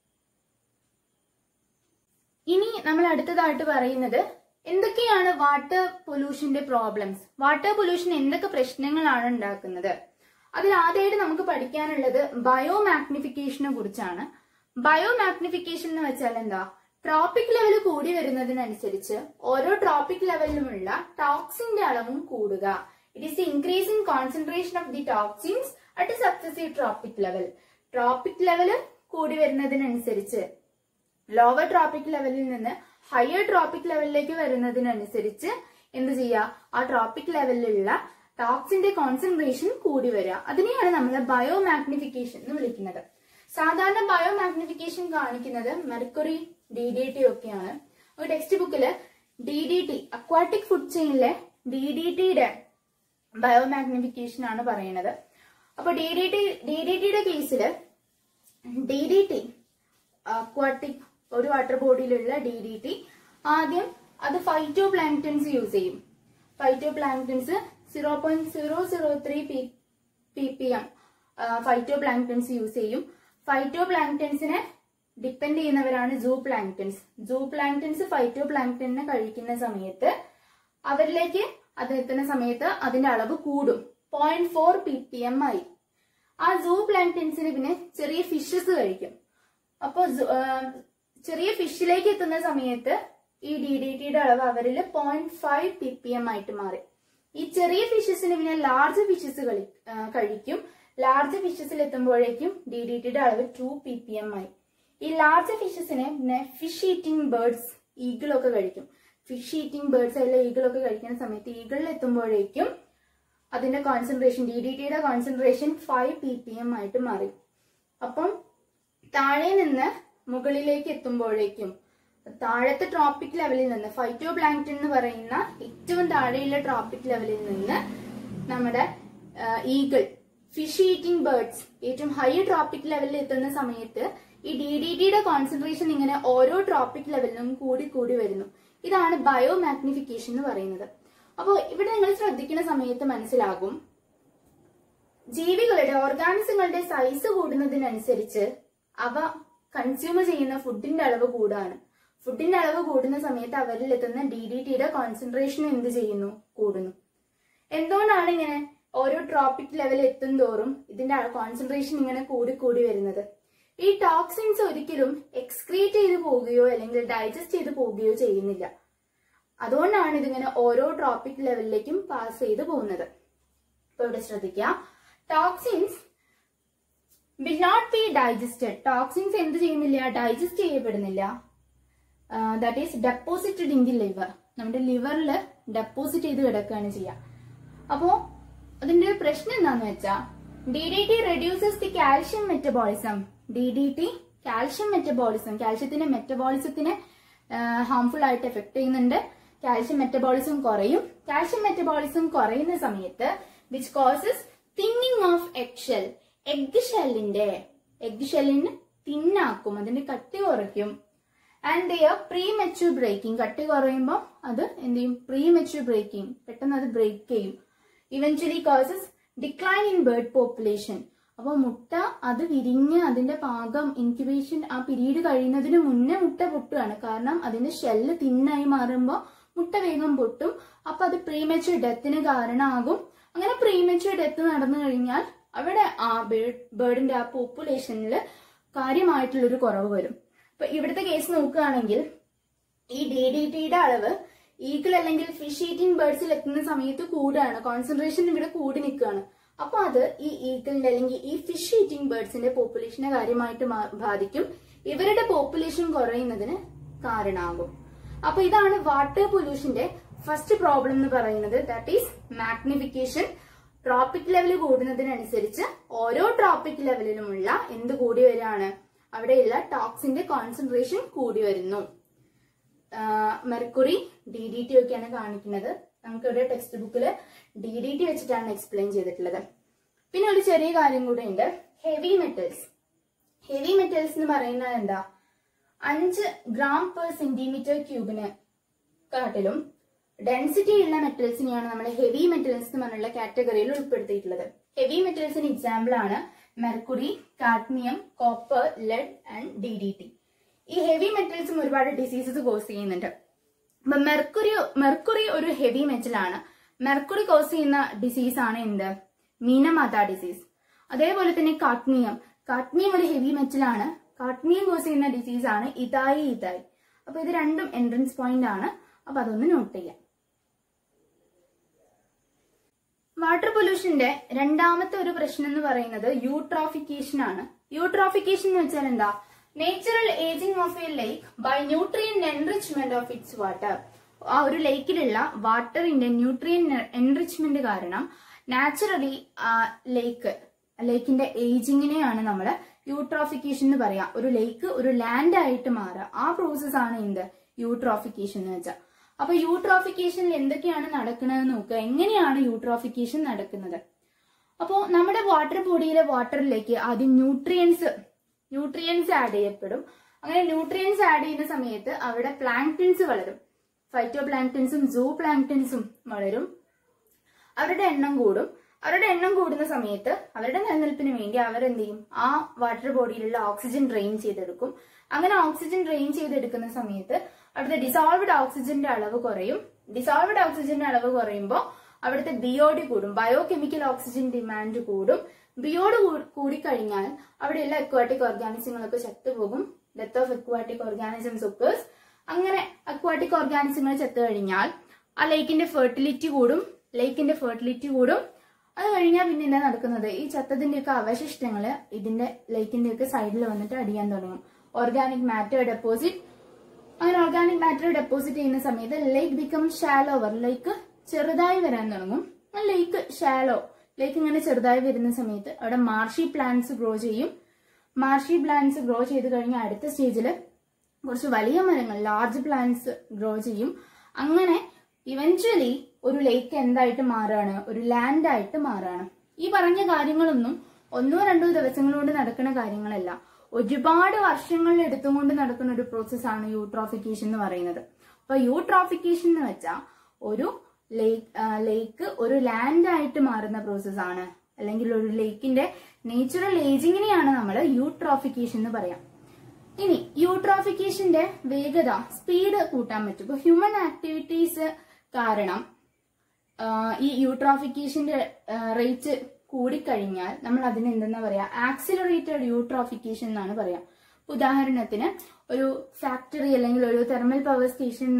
ഇനി നമ്മൾ അടുത്തതായിട്ട് പറയുന്നത് എന്തൊക്കെയാണ് വാട്ടർ പൊല്യൂഷന്റെ പ്രോബ്ലംസ് വാട്ടർ പൊല്യൂഷൻ എന്തൊക്കെ പ്രശ്നങ്ങളാണ് ഉണ്ടാക്കുന്നത് അതിൽ ആദ്യമായിട്ട് നമുക്ക് പഠിക്കാനുള്ളത് ബയോ മാഗ്നിഫിക്കേഷനെ കുറിച്ചാണ് ബയോ മാഗ്നിഫിക്കേഷൻ എന്ന് വെച്ചാൽ എന്താ ട്രോപ്പിക് ലെവൽ കൂടി വരുന്നതിനനുസരിച്ച് ഓരോ ട്രോപ്പിക് ലെവലിലുമുള്ള ടോക്സിന്റെ അളവും കൂടുക it is increase in concentration of the toxins at successive trophic level trophic level കൂടി വരുന്നതിനനുസരിച്ച് ലോവർ ട്രോപ്പിക് ലെവലിൽ നിന്ന് ഹയർ ട്രോപ്പിക് ലെവലിലേക്ക് വരുന്നതിനനുസരിച്ച് എന്ത് ചെയ്യുക ആ ട്രോപ്പിക് ലെവലിലുള്ള ടോക്സിന്റെ കോൺസെൻട്രേഷൻ കൂടി വരിക അതിനെയാണ് നമ്മൾ ബയോ മാഗ്നിഫിക്കേഷൻ എന്ന് വിളിക്കുന്നത് സാധാരണ ബയോ മാഗ്നിഫിക്കേഷൻ കാണിക്കുന്നത് മെർക്കുറി ഡി ഡി ടി ഒക്കെയാണ് ഒരു ടെക്സ്റ്റ് ബുക്കില് D D T aquatic food ചെയിനിലെ ഡി ഡി ടിയുടെ ബയോ മാഗ്നിഫിക്കേഷൻ ആണ് പറയുന്നത് അപ്പൊ D D T D D ടിയുടെ കേസില് ഡി ഡി ടി അക്വാട്ടിക് ഒരു വാട്ടർ ബോഡിയിലുള്ള ഡി ഡി ടി ആദ്യം അത് ഫൈറ്റോ പ്ലാങ്ക്ടൻസ് യൂസ് ചെയ്യും phytoplanktons zero point zero zero three P P P M phytoplanktons use ചെയ്യും ഫൈറ്റോ പ്ലാങ്ക്ടൻസിനെ depend ചെയ്യുന്നവരാണ് zooplanktons zooplanktons phyto പ്ലാങ്ക്ടനെ കഴിക്കുന്ന സമയത്ത് അവരിലേക്ക് അത് എത്തുന്ന സമയത്ത് അതിന്റെ അളവ് കൂടും point four P P M ആയി ആ സൂ പ്ലാങ്ക്ടൻസിന് പിന്നെ ചെറിയ ഫിഷസ് കഴിക്കും അപ്പൊ ചെറിയ ഫിഷിലേക്ക് എത്തുന്ന സമയത്ത് ഈ ഡി ഡി ടിയുടെ അളവ് അവരിൽ point five P P M ആയിട്ട് മാറി ഈ ചെറിയ ഫിഷസിന് പിന്നെ ലാർജ് ഫിഷസ് കളി ആ, കഴിക്കും ലാർജ് ഫിഷസിൽ എത്തുമ്പോഴേക്കും ഡി ഡി ടിയുടെ അളവ് ടു പി പി എം ആയി ഈ ലാർജ് ഫിഷസിനെ പിന്നെ ഫിഷ് ഈറ്റിംഗ് ബേർഡ്സ് ഈഗിളൊക്കെ കഴിക്കും ഫിഷ് ഈറ്റിംഗ് ബേർഡ്സ് അല്ല ഈഗിളൊക്കെ കഴിക്കുന്ന സമയത്ത് ഈഗിളിൽ എത്തുമ്പോഴേക്കും അതിന്റെ കോൺസെൻട്രേഷൻ ഡി ഡി ടിയുടെ concentration five P P M ആയിട്ട് മാറി അപ്പം താഴെ നിന്ന് മുകളിലേക്ക് എത്തുമ്പോഴേക്കും താഴത്തെ ട്രോപ്പിക് ലെവലിൽ നിന്ന് ഫൈറ്റോ പ്ലാങ്ക്ടൺ എന്ന് പറയുന്ന ഏറ്റവും താഴെയുള്ള ട്രോപ്പിക് ലെവലിൽ നിന്ന് നമ്മുടെ ഈഗിൾ ഫിഷ് ഈറ്റിംഗ് ബേർഡ്സ് ഏറ്റവും ഹൈ ട്രോപ്പിക് ലെവലിൽ എത്തുന്ന സമയത്ത് ഈ ഡി ഡി ടിയുടെ കോൺസെൻട്രേഷൻ ഇങ്ങനെ ഓരോ ട്രോപ്പിക് ലെവലിലും കൂടി കൂടി വരുന്നു ഇതാണ് ബയോ മാഗ്നിഫിക്കേഷൻ എന്ന് പറയുന്നത് അപ്പോൾ ഇവിടെ നിങ്ങൾ ശ്രദ്ധിക്കുന്ന സമയത്ത് മനസ്സിലാകും ജീവികളുടെ ഓർഗാനിസങ്ങളുടെ സൈസ് കൂടുന്നതിനനുസരിച്ച് അവ കൺസ്യൂം ചെയ്യുന്ന ഫുഡിന്റെ അളവ് കൂടാണ് ഫുഡിന്റെ അളവ് കൂടുന്ന സമയത്ത് അവരിൽ എത്തുന്ന ഡി ഡി ടിയുടെ കോൺസെൻട്രേഷൻ എന്ത് ചെയ്യുന്നു കൂടുന്നു എന്തുകൊണ്ടാണ് ഇങ്ങനെ ഓരോ ട്രോപ്പിക് ലെവൽ എത്തും തോറും ഇതിന്റെ കോൺസെൻട്രേഷൻ ഇങ്ങനെ കൂടി കൂടി വരുന്നത് ഈ ടോക്സിൻസ് ഒരിക്കലും എക്സ്ക്രീറ്റ് ചെയ്ത് പോവുകയോ അല്ലെങ്കിൽ ഡൈജസ്റ്റ് ചെയ്ത് പോവുകയോ ചെയ്യുന്നില്ല അതുകൊണ്ടാണ് ഇതിങ്ങനെ ഓരോ ട്രോപ്പിക് ലെവലിലേക്കും പാസ് ചെയ്ത് പോകുന്നത് ഇപ്പൊ ഇവിടെ ശ്രദ്ധിക്കുക toxins will not be digested toxins എന്ത് ചെയ്യുന്നില്ല ഡൈജസ്റ്റ് ചെയ്യപ്പെടുന്നില്ല that is deposited in the liver നമ്മുടെ ലിവറിൽ ഡെപ്പോസിറ്റ് ചെയ്ത് കിടക്കുകയാണ് ചെയ്യുക അപ്പോ അതിന്റെ ഒരു പ്രശ്നം എന്താന്ന് വെച്ചാൽ D D T reduces the calcium metabolism D D T calcium metabolism കാൽഷ്യത്തിന്റെ മെറ്റബോളിസത്തിനെ ഹാംഫുൾ ആയിട്ട് എഫക്ട് ചെയ്യുന്നുണ്ട് കാൽഷ്യം മെറ്റബോളിസം കുറയും കാൽഷ്യം മെറ്റബോളിസം കുറയുന്ന സമയത്ത് which causes thinning of egg shell egg ഷെല്ലിന്റെ എഗ് ഷെല്ലിന് തിന്നാക്കും അതിന്റെ കട്ടി കുറയ്ക്കും and their premature breaking കട്ടി കുറയുമ്പോൾ അത് എന്ത് ചെയ്യും പ്രീ മെച്യൂർ ബ്രേക്കിംഗ് പെട്ടെന്ന് അത് ബ്രേക്ക് ചെയ്യും eventually causes decline in bird population അപ്പോൾ മുട്ട അത് വിരിഞ്ഞ് അതിന്റെ പാകം ഇൻക്യുബേഷൻ ആ പീരീഡ് കഴിയുന്നതിന് മുന്നേ മുട്ട പൊട്ടുകയാണ് കാരണം അതിന്റെ ഷെല്ല് തിന്നായി മാറുമ്പോൾ മുട്ട വേഗം പൊട്ടും അപ്പൊ അത് പ്രീമെച്യൂർ ഡെത്തിന് കാരണമാകും അങ്ങനെ പ്രീമെച്യൂർ ഡെത്ത് നടന്നു കഴിഞ്ഞാൽ അവിടെ ആ ബേർഡിന്റെ ആ പോപ്പുലേഷനിൽ കാര്യമായിട്ടുള്ളൊരു കുറവ് വരും ഇപ്പൊ ഇവിടുത്തെ കേസ് നോക്കുകയാണെങ്കിൽ ഈ ഡി ഡി ടിയുടെ അളവ് ഈഗിൾ അല്ലെങ്കിൽ ഫിഷ് ഈറ്റിംഗ് ബേർഡ്സിൽ എത്തുന്ന സമയത്ത് കൂടുകയാണ് കോൺസെൻട്രേഷൻ ഇവിടെ കൂടി നിൽക്കുകയാണ് അപ്പൊ അത് ഈ ഈഗിളിന്റെ അല്ലെങ്കിൽ ഈ ഫിഷ് ഈറ്റിംഗ് ബേർഡ്സിന്റെ പോപ്പുലേഷനെ കാര്യമായിട്ട് മാ- ബാധിക്കും ഇവരുടെ പോപ്പുലേഷൻ കുറയുന്നതിന് കാരണമാകും അപ്പൊ ഇതാണ് വാട്ടർ പൊല്യൂഷന്റെ ഫസ്റ്റ് പ്രോബ്ലം എന്ന് പറയുന്നത് that is magnification trophic level കൂടുന്നതിനനുസരിച്ച് ഓരോ ട്രോപ്പിക് ലെവലിലുമുള്ള എന്ത് കൂടി വരികയാണ് അവിടെയുള്ള ടോക്സിന്റെ കോൺസെൻട്രേഷൻ കൂടി വരുന്നു മെർക്കുറി ഡി ഡി ടി ഒക്കെയാണ് കാണിക്കുന്നത് നമുക്ക് ഇവിടെ ടെക്സ്റ്റ് ബുക്കിൽ ഡി ഡി ടി വെച്ചിട്ടാണ് എക്സ്പ്ലെയിൻ ചെയ്തിട്ടുള്ളത് പിന്നെ ഒരു ചെറിയ കാര്യം കൂടെ ഉണ്ട് ഹെവി മെറ്റൽസ് ഹെവി മെറ്റൽസ് എന്ന് പറയുന്നത് എന്താ അഞ്ച് ഗ്രാം പെർ സെന്റിമീറ്റർ ക്യൂബിന് കാട്ടിലും ഡെൻസിറ്റി ഉള്ള മെറ്റൽസിനെയാണ് നമ്മൾ ഹെവി മെറ്റൽസ് എന്ന് പറഞ്ഞുള്ള കാറ്റഗറിയിൽ ഉൾപ്പെടുത്തിയിട്ടുള്ളത് ഹെവി മെറ്റൽസിന് എക്സാമ്പിൾ ആണ് mercury cadmium copper lead and D D T ഈ ഹെവി മെറ്റൽസും ഒരുപാട് ഡിസീസസ് കോസ് ചെയ്യുന്നുണ്ട് അപ്പൊ മെർക്കുറി മെർക്കുറി ഒരു ഹെവി മെറ്റൽ ആണ് മെർക്കുറി കോസ് ചെയ്യുന്ന ഡിസീസ് ആണ് എന്ത് മീനമാത ഡിസീസ് അതേപോലെ തന്നെ കാഡ്മിയം കാഡ്മിയം ഒരു ഹെവി മെറ്റൽ ആണ് കാഡ്മിയം കോസ് ചെയ്യുന്ന ഡിസീസ് ആണ് ഇതായി ഇതായി അപ്പൊ ഇത് രണ്ടും എൻട്രൻസ് പോയിന്റ് ആണ് അപ്പൊ അതൊന്ന് നോട്ട് ചെയ്യാം വാട്ടർ പൊല്യൂഷന്റെ രണ്ടാമത്തെ ഒരു പ്രശ്നം എന്ന് പറയുന്നത് യൂട്രോഫിക്കേഷൻ ആണ് യൂട്രോഫിക്കേഷൻ എന്ന് വെച്ചാൽ എന്താ natural ageing of a lake by nutrient enrichment of its water ആ ഒരു ലേക്കിലുള്ള വാട്ടറിന്റെ ന്യൂട്രിയൻ എൻറിച്ച്മെന്റ് കാരണം നാച്ചുറലി ആ ലേക്ക് ലേക്കിന്റെ ഏജിങ്ങിനെയാണ് നമ്മൾ യൂട്രോഫിക്കേഷൻ എന്ന് പറയാ ഒരു ലേക്ക് ഒരു ലാൻഡ് ആയിട്ട് മാറുക ആ പ്രോസസ് ആണ് എന്ത് യൂട്രോഫിക്കേഷൻ എന്ന് വെച്ചാൽ അപ്പൊ യൂട്രോഫിക്കേഷനിൽ എന്തൊക്കെയാണ് നടക്കുന്നത് നോക്കുക എങ്ങനെയാണ് യൂട്രോഫിക്കേഷൻ നടക്കുന്നത് അപ്പോൾ നമ്മുടെ വാട്ടർ ബോഡിയിലെ വാട്ടറിലേക്ക് ആദ്യം ന്യൂട്രിയൻസ് ന്യൂട്രിയൻസ് ആഡ് ചെയ്യപ്പെടും അങ്ങനെ ന്യൂട്രിയൻസ് ആഡ് ചെയ്യുന്ന സമയത്ത് അവിടെ പ്ലാങ്ക്ടൻസ് വളരും ഫൈറ്റോ പ്ലാങ്ക്ടൻസും സൂ പ്ലാങ്ക്ടൻസും വളരും അവരുടെ എണ്ണം കൂടും അവരുടെ എണ്ണം കൂടുന്ന സമയത്ത് അവരുടെ നിലനിൽപ്പിന് വേണ്ടി അവരെന്ത് ചെയ്യും ആ വാട്ടർ ബോഡിയിലുള്ള ഓക്സിജൻ ഡ്രെയിൻ ചെയ്തെടുക്കും അങ്ങനെ ഓക്സിജൻ ഡ്രെയിൻ ചെയ്തെടുക്കുന്ന സമയത്ത് അവിടുത്തെ ഡിസോൾവ്ഡ് ഓക്സിജന്റെ അളവ് കുറയും ഡിസോൾവ്ഡ് ഓക്സിജന്റെ അളവ് കുറയുമ്പോൾ അവിടുത്തെ ബിയോഡി കൂടും ബയോ കെമിക്കൽ ഓക്സിജൻ ഡിമാൻഡ് കൂടും ബിയോഡ് കൂടിക്കഴിഞ്ഞാൽ അവിടെയുള്ള അക്വാട്ടിക് ഓർഗാനിസങ്ങളൊക്കെ ചത്തുപോകും death of aquatic organisms occurs അങ്ങനെ അക്വാട്ടിക് ഓർഗാനിസങ്ങൾ ചത്തു കഴിഞ്ഞാൽ ആ ലേക്കിന്റെ ഫെർട്ടിലിറ്റി കൂടും ലേക്കിന്റെ ഫെർട്ടിലിറ്റി കൂടും അത് കഴിഞ്ഞാൽ പിന്നെ എന്താ നടക്കുന്നത് ഈ ചത്തതിന്റെ ഒക്കെ അവശിഷ്ടങ്ങള് ഇതിന്റെ ലേക്കിന്റെ ഒക്കെ സൈഡിൽ വന്നിട്ട് അടിയാൻ തുടങ്ങും ഓർഗാനിക് മാറ്റർ ഡെപ്പോസിറ്റ് അങ്ങനെ ഓർഗാനിക് മാറ്റർ ഡെപ്പോസിറ്റ് ചെയ്യുന്ന സമയത്ത് ലേക്ക് ബിക്കം ഷാലോവർ ലേക്ക് ചെറുതായി വരാൻ തുടങ്ങും ലേക്ക് ഷാലോ ലേക്ക് ഇങ്ങനെ ചെറുതായി വരുന്ന സമയത്ത് അവിടെ മാർഷി പ്ലാന്റ്സ് ഗ്രോ ചെയ്യും മാർഷി പ്ലാന്റ്സ് ഗ്രോ ചെയ്ത് കഴിഞ്ഞാൽ അടുത്ത സ്റ്റേജിൽ കുറച്ച് വലിയ മരങ്ങൾ ലാർജ് പ്ലാന്റ്സ് ഗ്രോ ചെയ്യും അങ്ങനെ ഇവഞ്ച്വലി ഒരു ലേക്ക് എന്തായിട്ട് മാറുകയാണ് ഒരു ലാൻഡ് ആയിട്ട് മാറുകയാണ് ഈ പറഞ്ഞ കാര്യങ്ങളൊന്നും ഒന്നോ രണ്ടോ ദിവസങ്ങൾ കൊണ്ട് നടക്കുന്ന കാര്യങ്ങളല്ല ഒരുപാട് വർഷങ്ങൾ എടുത്തുകൊണ്ട് നടക്കുന്ന ഒരു പ്രോസസ്സാണ് യൂട്രോഫിക്കേഷൻ എന്ന് പറയുന്നത് അപ്പൊ യൂട്രോഫിക്കേഷൻ എന്ന് വെച്ചാൽ ഒരു ലേക്ക് ലേക്ക് ഒരു ലാൻഡ് ആയിട്ട് മാറുന്ന പ്രോസസ്സാണ് അല്ലെങ്കിൽ ഒരു ലേക്കിന്റെ നേച്ചുറൽ ഏജിങ്ങിനെയാണ് നമ്മൾ യൂട്രോഫിക്കേഷൻ എന്ന് പറയാം ഇനി യൂട്രോഫിക്കേഷന്റെ വേഗത സ്പീഡ് കൂട്ടാൻ പറ്റും ഇപ്പൊ ഹ്യൂമൻ ആക്ടിവിറ്റീസ് കാരണം ആ, ഈ യൂട്രോഫിക്കേഷന്റെ റേറ്റ് കൂടിക്കഴിഞ്ഞാൽ നമ്മൾ അതിന് എന്തെന്നാ പറയാ ആക്സിലറേറ്റഡ് യൂട്രോഫിക്കേഷൻ എന്നാണ് പറയാ ഉദാഹരണത്തിന് ഒരു ഫാക്ടറി അല്ലെങ്കിൽ ഒരു തെർമൽ പവർ സ്റ്റേഷനിൽ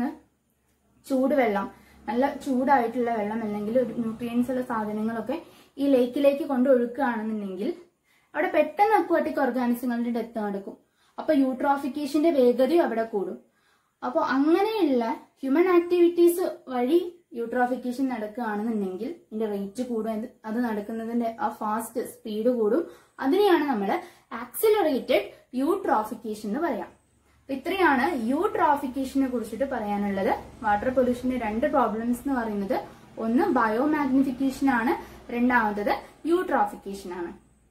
ചൂടുവെള്ളം നല്ല ചൂടായിട്ടുള്ള വെള്ളം അല്ലെങ്കിൽ ഒരു ന്യൂട്രിയൻസ് ഉള്ള സാധനങ്ങളൊക്കെ ഈ ലേക്കിലേക്ക് കൊണ്ട് ഒഴുക്കുകയാണെന്നുണ്ടെങ്കിൽ അവിടെ പെട്ടെന്ന് അക്വാട്ടിക് ഓർഗാനിസങ്ങളുടെ ഡെത്ത് നടക്കും അപ്പൊ യൂട്രോഫിക്കേഷന്റെ വേഗതയും അവിടെ കൂടും അപ്പോൾ അങ്ങനെയുള്ള ഹ്യൂമൻ ആക്ടിവിറ്റീസ് വഴി യൂട്രോഫിക്കേഷൻ നടക്കുകയാണെന്നുണ്ടെങ്കിൽ ഇതിന്റെ റേറ്റ് കൂടും അത് അത് നടക്കുന്നതിന്റെ ആ ഫാസ്റ്റ് സ്പീഡ് കൂടും അതിനെയാണ് നമ്മൾ ആക്സിലറേറ്റഡ് യൂട്രോഫിക്കേഷൻ എന്ന് പറയാം അപ്പൊ ഇത്രയാണ് യൂട്രോഫിക്കേഷനെ കുറിച്ചിട്ട് പറയാനുള്ളത് വാട്ടർ പൊല്യൂഷന്റെ രണ്ട് പ്രോബ്ലംസ് എന്ന് പറയുന്നത് ഒന്ന് ബയോ മാഗ്നിഫിക്കേഷൻ ആണ് രണ്ടാമത്തത് യൂട്രോഫിക്കേഷൻ ആണ്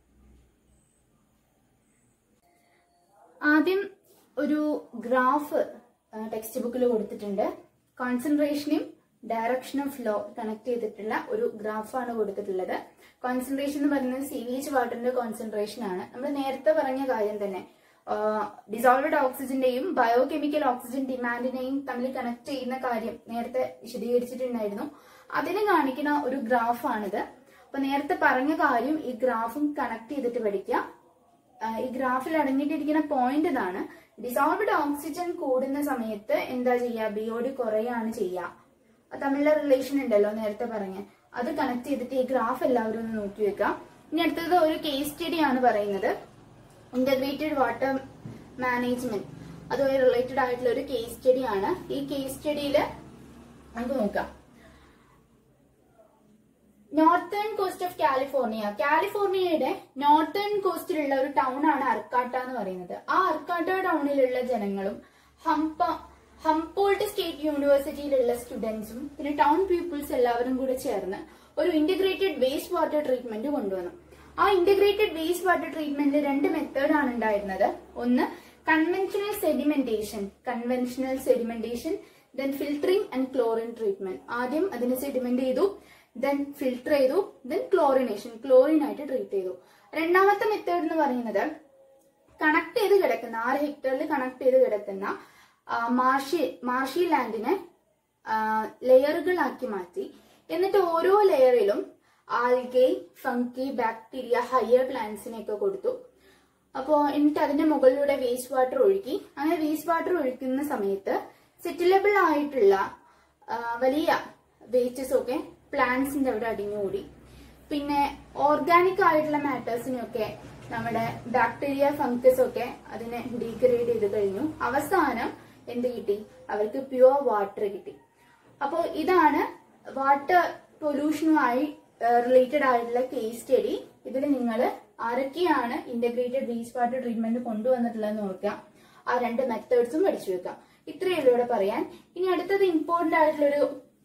ആദ്യം ഒരു ഗ്രാഫ് ടെക്സ്റ്റ് ബുക്കിൽ കൊടുത്തിട്ടുണ്ട് കോൺസെൻട്രേഷനും ഡയറക്ഷൻ ഓഫ് ഫ്ലോ കണക്ട് ചെയ്തിട്ടുള്ള ഒരു ഗ്രാഫാണ് കൊടുത്തിട്ടുള്ളത് കോൺസെൻട്രേഷൻ എന്ന് പറയുന്നത് സീവേജ് വാട്ടറിന്റെ കോൺസെൻട്രേഷൻ ആണ് നമ്മൾ നേരത്തെ പറഞ്ഞ കാര്യം തന്നെ ഡിസോൾവഡ് ഓക്സിജന്റെയും ബയോ കെമിക്കൽ ഓക്സിജൻ ഡിമാൻഡിനെയും തമ്മിൽ കണക്ട് ചെയ്യുന്ന കാര്യം നേരത്തെ വിശദീകരിച്ചിട്ടുണ്ടായിരുന്നു അതിന് കാണിക്കുന്ന ഒരു ഗ്രാഫാണിത് അപ്പൊ നേരത്തെ പറഞ്ഞ കാര്യം ഈ ഗ്രാഫും കണക്ട് ചെയ്തിട്ട് പഠിക്കുക ആ, ഈ ഗ്രാഫിൽ അടങ്ങിയിട്ടിരിക്കുന്ന പോയിന്റ് ഇതാണ് ഡിസോൾവ്ഡ് ഓക്സിജൻ കൂടുന്ന സമയത്ത് എന്താ ചെയ്യുക ബി ഒ ഡി കുറയാണ് ചെയ്യുക അത് തമ്മിലുള്ള റിലേഷൻ ഉണ്ടല്ലോ നേരത്തെ പറഞ്ഞ അത് കണക്ട് ചെയ്തിട്ട് ഈ ഗ്രാഫ് എല്ലാവരും ഒന്ന് നോക്കി വെക്കാം ഇനി അടുത്തത് ഒരു കേസ് സ്റ്റഡി ആണ് പറയുന്നത് ഇന്റഗ്രേറ്റഡ് വാട്ടർ മാനേജ്മെന്റ് അതുമായി റിലേറ്റഡ് ആയിട്ടുള്ള ഒരു കേസ് സ്റ്റഡി ആണ് ഈ കേസ് സ്റ്റഡിയിൽ നമുക്ക് നോക്കാം നോർത്തേൺ കോസ്റ്റ് ഓഫ് കാലിഫോർണിയ കാലിഫോർണിയയുടെ നോർത്തേൺ കോസ്റ്റിലുള്ള ഒരു ടൗൺ ആണ് അർക്കാട്ട എന്ന് പറയുന്നത് ആ അർക്കാട്ട ടൗണിലുള്ള ജനങ്ങളും ഹംപ ഹംപോൾട്ട് സ്റ്റേറ്റ് യൂണിവേഴ്സിറ്റിയിലുള്ള സ്റ്റുഡൻസും പിന്നെ ടൗൺ പീപ്പിൾസ് എല്ലാവരും കൂടെ ചേർന്ന് ഒരു ഇന്റഗ്രേറ്റഡ് വേസ്റ്റ് വാട്ടർ ട്രീറ്റ്മെന്റ് കൊണ്ടുവന്നു ആ ഇന്റഗ്രേറ്റഡ് വേസ്റ്റ് വാട്ടർ ട്രീറ്റ്മെന്റിൽ രണ്ട് മെത്തേഡ് ആണ് ഉണ്ടായിരുന്നത് ഒന്ന് conventional sedimentation conventional sedimentation then filtering and chlorine treatment ആദ്യം അതിനെ സെഡിമെന്റ് ചെയ്തു ദെൻ ഫിൽട്ടർ ചെയ്തു ദെൻ ക്ലോറിനേഷൻ ക്ലോറിൻ ആയിട്ട് ട്രീറ്റ് ചെയ്തു രണ്ടാമത്തെ മെത്തേഡ് എന്ന് പറയുന്നത് കണക്ട് ചെയ്ത് കിടക്കുന്ന ആറ് ഹെക്ടറിൽ കണക്ട് ചെയ്ത് കിടക്കുന്ന ആ, മാർഷി മാർഷി ലാൻഡിനെ ലെയറുകളാക്കി മാറ്റി എന്നിട്ട് ഓരോ ലെയറിലും ആൽഗെ ഫങ്കി ബാക്ടീരിയ ഹയർ പ്ലാന്റ്സിനെയൊക്കെ കൊടുത്തു അപ്പോൾ എന്നിട്ട് അതിന്റെ മുകളിലൂടെ വേസ്റ്റ് വാട്ടർ ഒഴുക്കി അങ്ങനെ വേസ്റ്റ് വാട്ടർ ഒഴിക്കുന്ന സമയത്ത് സെറ്റിലബിൾ ആയിട്ടുള്ള ആ, വലിയ വേസ്റ്റസ് ഒക്കെ പ്ലാന്റ്സിന്റെ അവിടെ അടിഞ്ഞുകൂടി പിന്നെ ഓർഗാനിക് ആയിട്ടുള്ള മാറ്റേഴ്സിനെയൊക്കെ നമ്മുടെ ബാക്ടീരിയ ഫംഗസ് ഒക്കെ അതിനെ ഡീഗ്രേഡ് ചെയ്ത് കഴിഞ്ഞു അവസാനം എന്ത് കിട്ടി അവർക്ക് പ്യുവർ വാട്ടർ കിട്ടി അപ്പോൾ ഇതാണ് വാട്ടർ പൊല്യൂഷനുമായി റിലേറ്റഡ് ആയിട്ടുള്ള കേസ് സ്റ്റഡി ഇതിൽ നിങ്ങൾ ആരൊക്കെയാണ് ഇന്റഗ്രേറ്റഡ് വേസ്റ്റ് വാട്ടർ ട്രീറ്റ്മെന്റ് കൊണ്ടുവന്നിട്ടുള്ളതെന്ന് നോക്കാം ആ രണ്ട് മെത്തേഡ്സും പഠിച്ചു വെക്കാം ഇത്രയേ ഉള്ളൂ ഇവിടെ പറയാൻ ഇനി അടുത്തത് ഇമ്പോർട്ടന്റ് ആയിട്ടുള്ളൊരു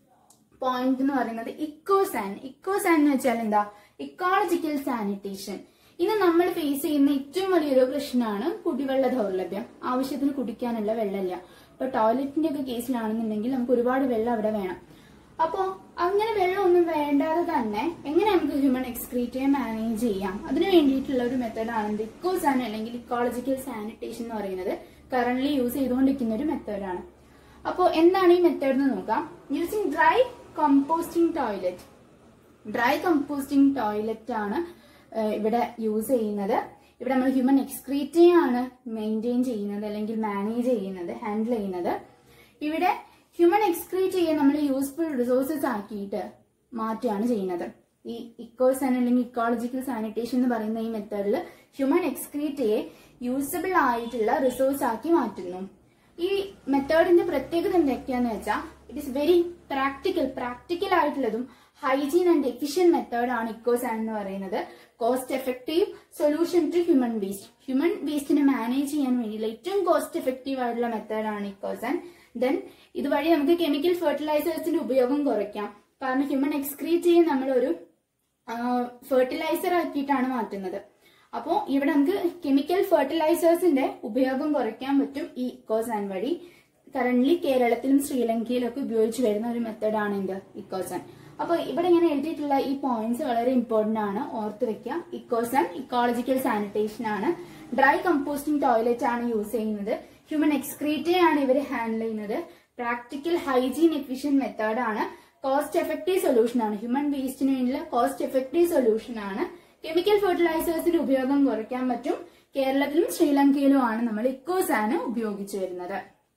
പോയിന്റ് എന്ന് പറയുന്നത് ഇക്കോസാൻ ഇക്കോസാൻ എന്ന് വെച്ചാൽ എന്താ ഇക്കോളജിക്കൽ സാനിറ്റേഷൻ ഇന്ന് നമ്മൾ ഫേസ് ചെയ്യുന്ന ഏറ്റവും വലിയൊരു പ്രശ്നമാണ് കുടിവെള്ള ദൗർലഭ്യം ആവശ്യത്തിന് കുടിക്കാനുള്ള വെള്ളമില്ല ഇപ്പൊ ടോയ്ലറ്റിന്റെ ഒക്കെ കേസിലാണെന്നുണ്ടെങ്കിൽ നമുക്ക് ഒരുപാട് വെള്ളം അവിടെ വേണം അപ്പോ അങ്ങനെ വെള്ളം ഒന്നും വേണ്ടാതെ തന്നെ എങ്ങനെ നമുക്ക് ഹ്യൂമൻ എക്സ്ക്രീറ്റിയെ മാനേജ് ചെയ്യാം അതിന് വേണ്ടിയിട്ടുള്ള ഒരു മെത്തേഡാണ് ഇക്കോസാൻ അല്ലെങ്കിൽ ഇക്കോളജിക്കൽ സാനിറ്റേഷൻ എന്ന് പറയുന്നത് കറന്റ് യൂസ് ചെയ്തുകൊണ്ടിരിക്കുന്ന ഒരു മെത്തേഡാണ് അപ്പോൾ എന്താണ് ഈ മെത്തേഡ് എന്ന് നോക്കാം using dry composting toilet dry composting toilet ആണ് ഏഹ്, ഇവിടെ യൂസ് ചെയ്യുന്നത് ഇവിടെ നമ്മൾ ഹ്യൂമൻ എക്സ്ക്രീറ്റിയാണ് മെയിൻറ്റെയിൻ ചെയ്യുന്നത് അല്ലെങ്കിൽ മാനേജ് ചെയ്യുന്നത് ഹാൻഡിൽ ചെയ്യുന്നത് ഇവിടെ ഹ്യൂമൻ എക്സ്ക്രീറ്റ് ചെയ്യാൻ നമ്മൾ യൂസ്ഫുൾ റിസോഴ്സസ് ആക്കിയിട്ട് മാറ്റുകയാണ് ചെയ്യുന്നത് ഈ ഇക്കോസാൻ അല്ലെങ്കിൽ ഇക്കോളജിക്കൽ സാനിറ്റേഷൻ എന്ന് പറയുന്ന ഈ മെത്തേഡിൽ ഹ്യൂമൻ എക്സ്ക്രീറ്റയെ യൂസബിൾ ആയിട്ടുള്ള റിസോഴ്സ് ആക്കി മാറ്റുന്നു ഈ മെത്തേഡിന്റെ പ്രത്യേകത എന്തൊക്കെയാന്ന് വെച്ചാൽ it is very practical practical ആയിട്ടുള്ളതും ഹൈജീൻ ആൻഡ് എഫിഷ്യൻ മെത്തേഡാണ് ഇക്കോസാൻ എന്ന് പറയുന്നത് cost effective solution to human waste human വേസ്റ്റിനെ മാനേജ് ചെയ്യാൻ വേണ്ടിയുള്ള ഏറ്റവും കോസ്റ്റ് എഫക്റ്റീവ് ആയിട്ടുള്ള മെത്തേഡാണ് ഇക്കോസാൻ ദെൻ ഇതുവഴി നമുക്ക് കെമിക്കൽ ഫെർട്ടിലൈസേഴ്സിന്റെ ഉപയോഗം കുറയ്ക്കാം കാരണം ഹ്യൂമൻ എക്സ്ക്രീറ്റ് ചെയ്യാൻ നമ്മളൊരു ഫെർട്ടിലൈസർ ആക്കിയിട്ടാണ് മാറ്റുന്നത് അപ്പോൾ ഇവിടെ നമുക്ക് കെമിക്കൽ ഫെർട്ടിലൈസേഴ്സിന്റെ ഉപയോഗം കുറയ്ക്കാൻ പറ്റും ഈ ഇക്കോസാൻ വഴി കറന്റ് കേരളത്തിലും ശ്രീലങ്കയിലും ഒക്കെ ഉപയോഗിച്ചു വരുന്ന ഒരു മെത്തഡാണ് എന്ത് ഇക്കോസാൻ അപ്പോൾ ഇവിടെ ഇങ്ങനെ എഴുതിയിട്ടുള്ള ഈ പോയിന്റ്സ് വളരെ ഇമ്പോർട്ടന്റ് ആണ് ഓർത്ത് വെക്കുക ഇക്കോസാൻ ഇക്കോളജിക്കൽ സാനിറ്റേഷൻ ആണ് ഡ്രൈ കമ്പോസ്റ്റിംഗ് ടോയ്ലറ്റ് ആണ് യൂസ് ചെയ്യുന്നത് ഹ്യൂമൻ എക്സ്ക്രീറ്റേ ആണ് ഇവർ ഹാൻഡിൽ ചെയ്യുന്നത് പ്രാക്ടിക്കൽ ഹൈജീൻ എഫിഷ്യൻ മെത്തേഡ് ആണ് കോസ്റ്റ് എഫക്റ്റീവ് സൊല്യൂഷൻ ആണ് ഹ്യൂമൻ വേസ്റ്റിന് വേണ്ടിയുള്ള കോസ്റ്റ് എഫക്റ്റീവ് സൊല്യൂഷൻ ആണ് കെമിക്കൽ ഫെർട്ടിലൈസേഴ്സിന്റെ ഉപയോഗം കുറയ്ക്കാൻ പറ്റും കേരളത്തിലും ശ്രീലങ്കയിലും ആണ് നമ്മൾ ഇക്കോസാന് ഉപയോഗിച്ചു വരുന്നത്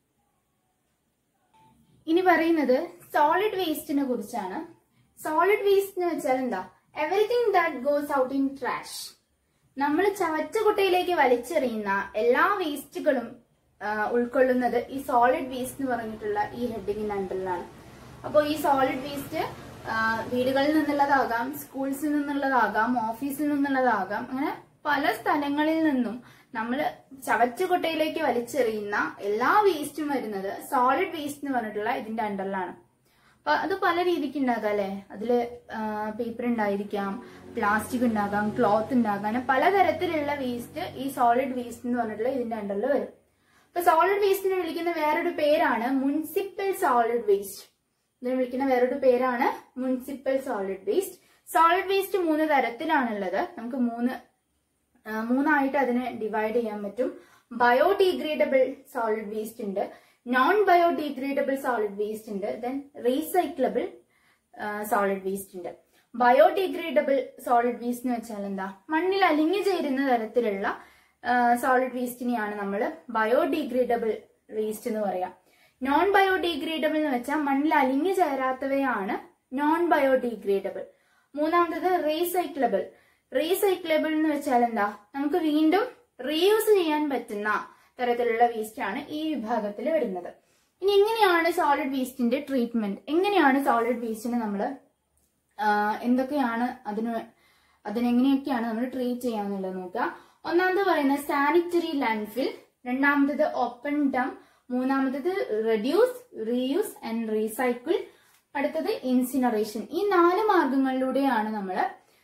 ഇനി പറയുന്നത് സോളിഡ് വേസ്റ്റിനെ കുറിച്ചാണ് സോളിഡ് വേസ്റ്റ് എന്ന് വെച്ചാൽ എന്താ everything that goes out in trash നമ്മൾ ചവറ്റുകുട്ടയിലേക്ക് വലിച്ചെറിയുന്ന എല്ലാ വേസ്റ്റുകളും ഉൾക്കൊള്ളുന്നത് ഈ സോളിഡ് വേസ്റ്റ് എന്ന് പറഞ്ഞിട്ടുള്ള ഈ ഹെഡിങ്ങിന്റെ അണ്ടറിലാണ് അപ്പോൾ ഈ സോളിഡ് വേസ്റ്റ് വീടുകളിൽ നിന്നുള്ളതാകാം സ്കൂൾസിൽ നിന്നുള്ളതാകാം ഓഫീസിൽ നിന്നുള്ളതാകാം അങ്ങനെ പല സ്ഥലങ്ങളിൽ നിന്നും നമ്മൾ ചവറ്റുകുട്ടയിലേക്ക് വലിച്ചെറിയുന്ന എല്ലാ വേസ്റ്റും വരുന്നത് സോളിഡ് വേസ്റ്റ് എന്ന് പറഞ്ഞിട്ടുള്ള ഇതിന്റെ അണ്ടറിലാണ് അപ്പൊ അത് പല രീതിക്ക് ഉണ്ടാകാം അല്ലെ അതില് പേപ്പർ ഉണ്ടായിരിക്കാം പ്ലാസ്റ്റിക് ഉണ്ടാകാം ക്ലോത്ത് ഉണ്ടാകാം അങ്ങനെ പലതരത്തിലുള്ള വേസ്റ്റ് ഈ സോളിഡ് വേസ്റ്റ് എന്ന് പറഞ്ഞിട്ടുള്ള ഇതിന്റെ അണ്ടറിൽ വരും അപ്പൊ സോളിഡ് വേസ്റ്റിനെ വിളിക്കുന്ന വേറൊരു പേരാണ് മുനിസിപ്പൽ സോളിഡ് വേസ്റ്റ് ഇതിനെ വിളിക്കുന്ന വേറൊരു പേരാണ് municipal solid waste solid waste മൂന്ന് തരത്തിലാണുള്ളത് നമുക്ക് മൂന്ന് ആ, മൂന്നായിട്ട് അതിനെ ഡിവൈഡ് ചെയ്യാൻ പറ്റും ബയോഡീഗ്രേഡബിൾ സോളിഡ് വേസ്റ്റ് ഉണ്ട് നോൺ ബയോഡീഗ്രേഡബിൾ സോളിഡ് വേസ്റ്റ് ഉണ്ട് ദെൻ റീസൈക്ലബിൾ സോളിഡ് വേസ്റ്റ് ഉണ്ട് ബയോഡീഗ്രേഡബിൾ സോളിഡ് വേസ്റ്റ് എന്ന് വെച്ചാൽ എന്താ മണ്ണിൽ അലിഞ്ഞു ചേരുന്ന തരത്തിലുള്ള സോളിഡ് വേസ്റ്റിനെയാണ് നമ്മൾ ബയോഡിഗ്രേഡബിൾ വേസ്റ്റ് എന്ന് പറയാം നോൺ ബയോഡിഗ്രേഡബിൾ എന്ന് വെച്ചാൽ മണ്ണിൽ അലിഞ്ഞു ചേരാത്തവയാണ് നോൺ ബയോഡിഗ്രേഡബിൾ മൂന്നാമത്തത് റീസൈക്ലബിൾ റീസൈക്ലബിൾ എന്ന് വെച്ചാൽ എന്താ നമുക്ക് വീണ്ടും റീയൂസ് ചെയ്യാൻ പറ്റുന്ന തരത്തിലുള്ള വേസ്റ്റ് ആണ് ഈ വിഭാഗത്തിൽ വരുന്നത് ഇനി എങ്ങനെയാണ് സോളിഡ് വേസ്റ്റിന്റെ ട്രീറ്റ്മെന്റ് എങ്ങനെയാണ് സോളിഡ് വേസ്റ്റിനെ നമ്മൾ എന്തൊക്കെയാണ് അതിന് അതിനെങ്ങനെയൊക്കെയാണ് നമ്മൾ ട്രീറ്റ് ചെയ്യാന്നുള്ളത് നോക്കുക ഒന്നാമത് പറയുന്നത് സാനിറ്ററി ലാൻഡ്ഫിൽ രണ്ടാമത്തത് ഓപ്പൺ ഡം മൂന്നാമത്തത് റെഡ്യൂസ് റീയൂസ് ആൻഡ് റീസൈക്കിൾ അടുത്തത് ഇൻസിനറേഷൻ ഈ നാല് മാർഗങ്ങളിലൂടെയാണ് നമ്മൾ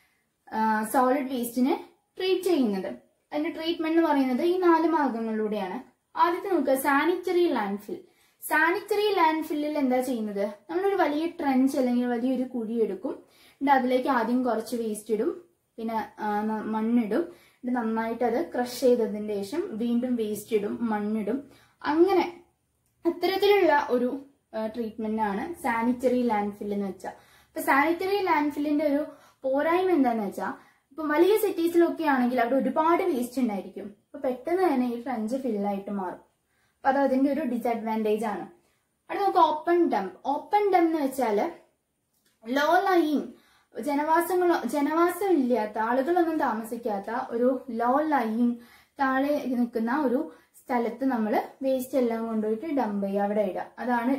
സോളിഡ് വേസ്റ്റിനെ ട്രീറ്റ് ചെയ്യുന്നത് അതിന്റെ ട്രീറ്റ്മെന്റ് എന്ന് പറയുന്നത് ഈ നാല് മാർഗങ്ങളിലൂടെയാണ് ആദ്യത്തെ നോക്കുക സാനിറ്ററി ലാൻഡ്ഫിൽ സാനിറ്ററി ലാൻഡ്ഫില്ലിൽ എന്താ ചെയ്യുന്നത് നമ്മളൊരു വലിയ ട്രെഞ്ച് അല്ലെങ്കിൽ വലിയൊരു കുഴി എടുക്കും എന്നിട്ട് അതിലേക്ക് ആദ്യം കുറച്ച് വേസ്റ്റ് ഇടും പിന്നെ ആ, ന- മണ്ണിടും എന്നിട്ട് നന്നായിട്ട് അത് ക്രഷ് ചെയ്തതിന് ശേഷം വീണ്ടും വേസ്റ്റ് ഇടും മണ്ണിടും അങ്ങനെ അത്തരത്തിലുള്ള ഒരു ട്രീറ്റ്മെന്റ് ആണ് സാനിറ്ററി ലാൻഡ്ഫിൽ എന്ന് വെച്ചാൽ ഇപ്പൊ സാനിറ്ററി ലാൻഡ്ഫില്ലിന്റെ ഒരു പോരായ്മ എന്താന്ന് വെച്ചാൽ ഇപ്പൊ വലിയ സിറ്റീസിലൊക്കെ ആണെങ്കിൽ അവിടെ ഒരുപാട് വേസ്റ്റ് ഉണ്ടായിരിക്കും അപ്പൊ പെട്ടെന്ന് തന്നെ ഈ ഫ്രഞ്ച് ഫില്ലായിട്ട് മാറും അപ്പൊ അത് അതിന്റെ ഒരു ഡിസഡ്വാൻറ്റേജ് ആണ് അവിടെ നമുക്ക് ഓപ്പൺ ഡംപ് ഓപ്പൺ ഡം എന്ന് വെച്ചാല് ലോ ലൈയിങ് ജനവാസങ്ങളോ ജനവാസം ഇല്ലാത്ത ആളുകളൊന്നും താമസിക്കാത്ത ഒരു ലോ ലൈയിങ് താഴെ നിൽക്കുന്ന ഒരു സ്ഥലത്ത് നമ്മൾ വേസ്റ്റ് എല്ലാം കൊണ്ടുപോയിട്ട് ഡംപ് ചെയ്യുക അവിടെ ഇടുക അതാണ്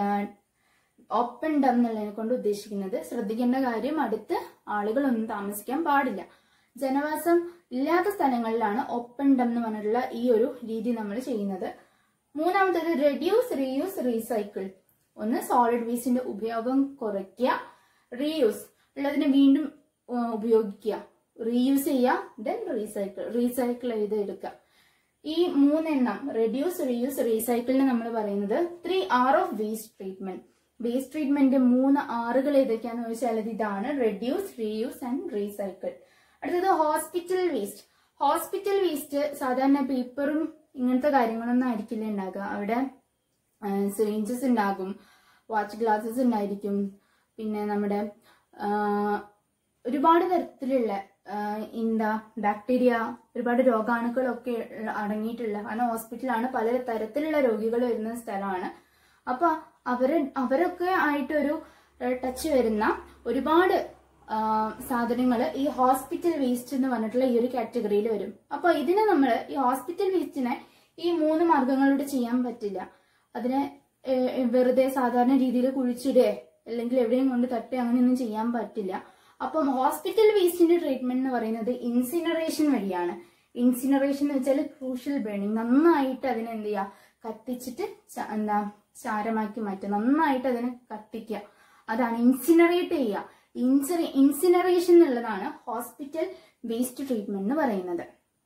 ഓപ്പൺ ഡം എന്നുള്ളതിനെ കൊണ്ട് ഉദ്ദേശിക്കുന്നത് ശ്രദ്ധിക്കേണ്ട കാര്യം അടുത്ത് ആളുകളൊന്നും താമസിക്കാൻ പാടില്ല ജനവാസം ഇല്ലാത്ത സ്ഥലങ്ങളിലാണ് ഓപ്പൺ ഡം എന്ന് പറഞ്ഞിട്ടുള്ള ഈ ഒരു രീതി നമ്മൾ ചെയ്യുന്നത് മൂന്നാമത്തേത് റെഡ്യൂസ് റീയൂസ് റീസൈക്കിൾ ഒന്ന് സോളിഡ് വേസ്റ്റിന്റെ ഉപയോഗം കുറയ്ക്കുക റീയൂസ് ഉള്ളതിനെ വീണ്ടും ആ, ഉപയോഗിക്കുക റീയൂസ് ചെയ്യുക ദെൻ റീസൈക്കിൾ റീസൈക്കിൾ ചെയ്ത് എടുക്കുക ഈ മൂന്നെണ്ണം റെഡ്യൂസ് റീയൂസ് റീസൈക്കിളിന് നമ്മൾ പറയുന്നത് three R of waste treatment waste treatment മൂന്ന് ആറുകൾ ഏതൊക്കെയാന്ന് ചോദിച്ചാൽ അത് ഇതാണ് റെഡ്യൂസ് റീയൂസ് ആൻഡ് റീസൈക്കിൾ അടുത്തത് ഹോസ്പിറ്റൽ വേസ്റ്റ് ഹോസ്പിറ്റൽ വേസ്റ്റ് സാധാരണ പേപ്പറും ഇങ്ങനത്തെ കാര്യങ്ങളൊന്നും ആയിരിക്കില്ല ഉണ്ടാകുക അവിടെ സിറിഞ്ചസ് ഉണ്ടാകും വാച്ച് ഗ്ലാസസ് ഉണ്ടായിരിക്കും പിന്നെ നമ്മുടെ ആ, ഒരുപാട് തരത്തിലുള്ള ആ, എന്താ ബാക്ടീരിയ ഒരുപാട് രോഗാണുക്കളൊക്കെ ഉള്ള- അടങ്ങിയിട്ടുള്ള കാരണം ഹോസ്പിറ്റലാണ് പല തരത്തിലുള്ള രോഗികൾ വരുന്ന സ്ഥലമാണ് അപ്പൊ അവര് അവരൊക്കെ ആയിട്ടൊരു ടച്ച് വരുന്ന ഒരുപാട് സാധനങ്ങൾ ഈ ഹോസ്പിറ്റൽ വേസ്റ്റ് എന്ന് പറഞ്ഞിട്ടുള്ള ഈ ഒരു കാറ്റഗറിയിൽ വരും അപ്പൊ ഇതിനെ നമ്മൾ ഈ ഹോസ്പിറ്റൽ വേസ്റ്റിനെ ഈ മൂന്ന് മാർഗങ്ങളിലൂടെ ചെയ്യാൻ പറ്റില്ല അതിനെ ഏഹ്, ഏഹ്, വെറുതെ സാധാരണ രീതിയിൽ കുഴിച്ചിടേ അല്ലെങ്കിൽ എവിടെയും കൊണ്ട് തട്ടി അങ്ങനെയൊന്നും ചെയ്യാൻ പറ്റില്ല അപ്പം ഹോസ്പിറ്റൽ വേസ്റ്റിന്റെ ട്രീറ്റ്മെന്റ് എന്ന് പറയുന്നത് ഇൻസിനറേഷൻ വഴിയാണ് ഇൻസിനറേഷൻ എന്ന് വെച്ചാൽ ക്രൂഷ്യൽ ബേണിംഗ് നന്നായിട്ട് അതിനെ എന്ത് ചെയ്യുക കത്തിച്ചിട്ട് ച- എന്താ ചാരമാക്കി മാറ്റുക നന്നായിട്ട് അതിനെ കത്തിക്കുക അതാണ് ഇൻസിനറേറ്റ് ചെയ്യുക ഇൻസിന ഇൻസിനറേഷൻ എന്നുള്ളതാണ് ഹോസ്പിറ്റൽ വേസ്റ്റ് ട്രീറ്റ്മെന്റ് എന്ന് പറയുന്നത്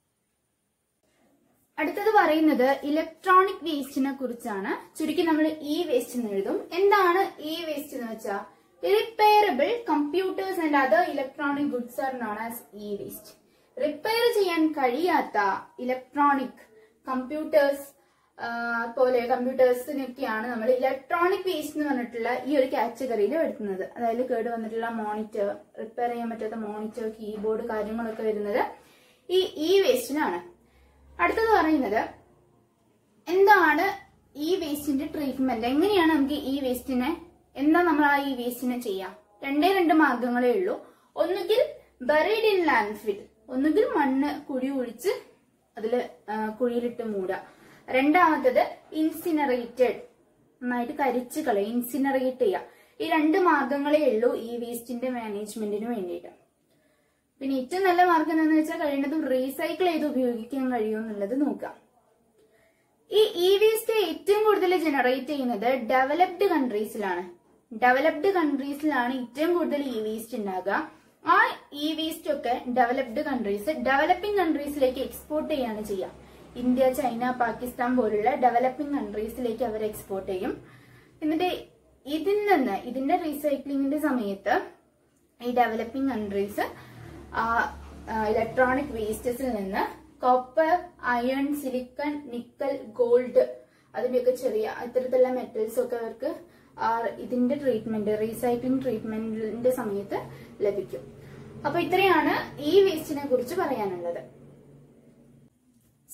അടുത്തത് പറയുന്നത് ഇലക്ട്രോണിക് വേസ്റ്റിനെ കുറിച്ചാണ് ചുരുക്കി നമ്മൾ ഇ വേസ്റ്റ് എന്ന് എഴുതും എന്താണ് ഇ വേസ്റ്റ് എന്ന് വെച്ചാൽ repairable computers and other electronic goods are known as e waste repair ചെയ്യാൻ കഴിയാത്ത ഇലക്ട്രോണിക് കമ്പ്യൂട്ടേഴ്സ് പോലെ കമ്പ്യൂട്ടേഴ്സിനൊക്കെയാണ് നമ്മൾ ഇലക്ട്രോണിക് വേസ്റ്റ് എന്ന് പറഞ്ഞിട്ടുള്ള ഈ ഒരു കാറ്റഗറിയിൽ എടുക്കുന്നത് അതായത് കേട് വന്നിട്ടുള്ള മോണിറ്റർ റിപ്പയർ ചെയ്യാൻ പറ്റാത്ത മോണിറ്റർ കീബോർഡ് കാര്യങ്ങളൊക്കെ വരുന്നത് ഈ ഇ വേസ്റ്റിനാണ് അടുത്തത് പറയുന്നത് എന്താണ് ഈ വേസ്റ്റിന്റെ ട്രീറ്റ്മെന്റ് എങ്ങനെയാണ് നമുക്ക് ഈ വേസ്റ്റിനെ എന്താ നമ്മൾ ആ ഈ വേസ്റ്റിനെ ചെയ്യാം രണ്ടേ രണ്ട് മാർഗങ്ങളേ ഉള്ളൂ ഒന്നുകിൽ ബറീഡ് ഇൻ ലാൻഡ്ഫിൽ ഒന്നുകിൽ മണ്ണ് കുഴി ഒഴിച്ച് അതിൽ കുഴിയിലിട്ട് മൂടുക രണ്ടാമത്തത് ഇൻസിനറേറ്റഡ് നന്നായിട്ട് കരിച്ച് കളയുക ഇൻസിനറേറ്റ് ചെയ്യുക ഈ രണ്ട് മാർഗങ്ങളേ ഉള്ളൂ ഈ വേസ്റ്റിന്റെ മാനേജ്മെന്റിന് വേണ്ടിയിട്ട് പിന്നെ ഏറ്റവും നല്ല മാർഗം എന്താണെന്ന് വെച്ചാൽ കഴിയുന്നതും റീസൈക്കിൾ ചെയ്ത് ഉപയോഗിക്കാൻ കഴിയും എന്നുള്ളത് നോക്കാം ഈ ഇ വേസ്റ്റ് ഏറ്റവും കൂടുതൽ ജനറേറ്റ് ചെയ്യുന്നത് ഡെവലപ്ഡ് കൺട്രീസിലാണ് ഡെവലപ്ഡ് കൺട്രീസിലാണ് ഏറ്റവും കൂടുതൽ ഇ വേസ്റ്റ് ഉണ്ടാകുക ആ ഇ വേസ്റ്റ് ഒക്കെ ഡെവലപ്ഡ് കൺട്രീസ് ഡെവലപ്പിംഗ് കൺട്രീസിലേക്ക് എക്സ്പോർട്ട് ചെയ്യാണ് ചെയ്യുക ഇന്ത്യ ചൈന പാകിസ്ഥാൻ പോലുള്ള ഡെവലപ്പിംഗ് കൺട്രീസിലേക്ക് അവർ എക്സ്പോർട്ട് ചെയ്യും എന്നിട്ട് ഇതിൽ നിന്ന് ഇതിന്റെ റീസൈക്ലിങ്ങിന്റെ സമയത്ത് ഈ ഡെവലപ്പിംഗ് കൺട്രീസ് ഇലക്ട്രോണിക് വേസ്റ്റസിൽ നിന്ന് copper iron silicon nickel gold അതിന്റെയൊക്കെ ചെറിയ ഇത്തരത്തിലുള്ള മെറ്റൽസ് ഒക്കെ അവർക്ക് ആ ഇതിന്റെ ട്രീറ്റ്മെന്റ് റീസൈക്ലിംഗ് ട്രീറ്റ്മെന്റിന്റെ സമയത്ത് ലഭിക്കും അപ്പൊ ഇത്രയാണ് ഈ വേസ്റ്റിനെ കുറിച്ച് പറയാനുള്ളത്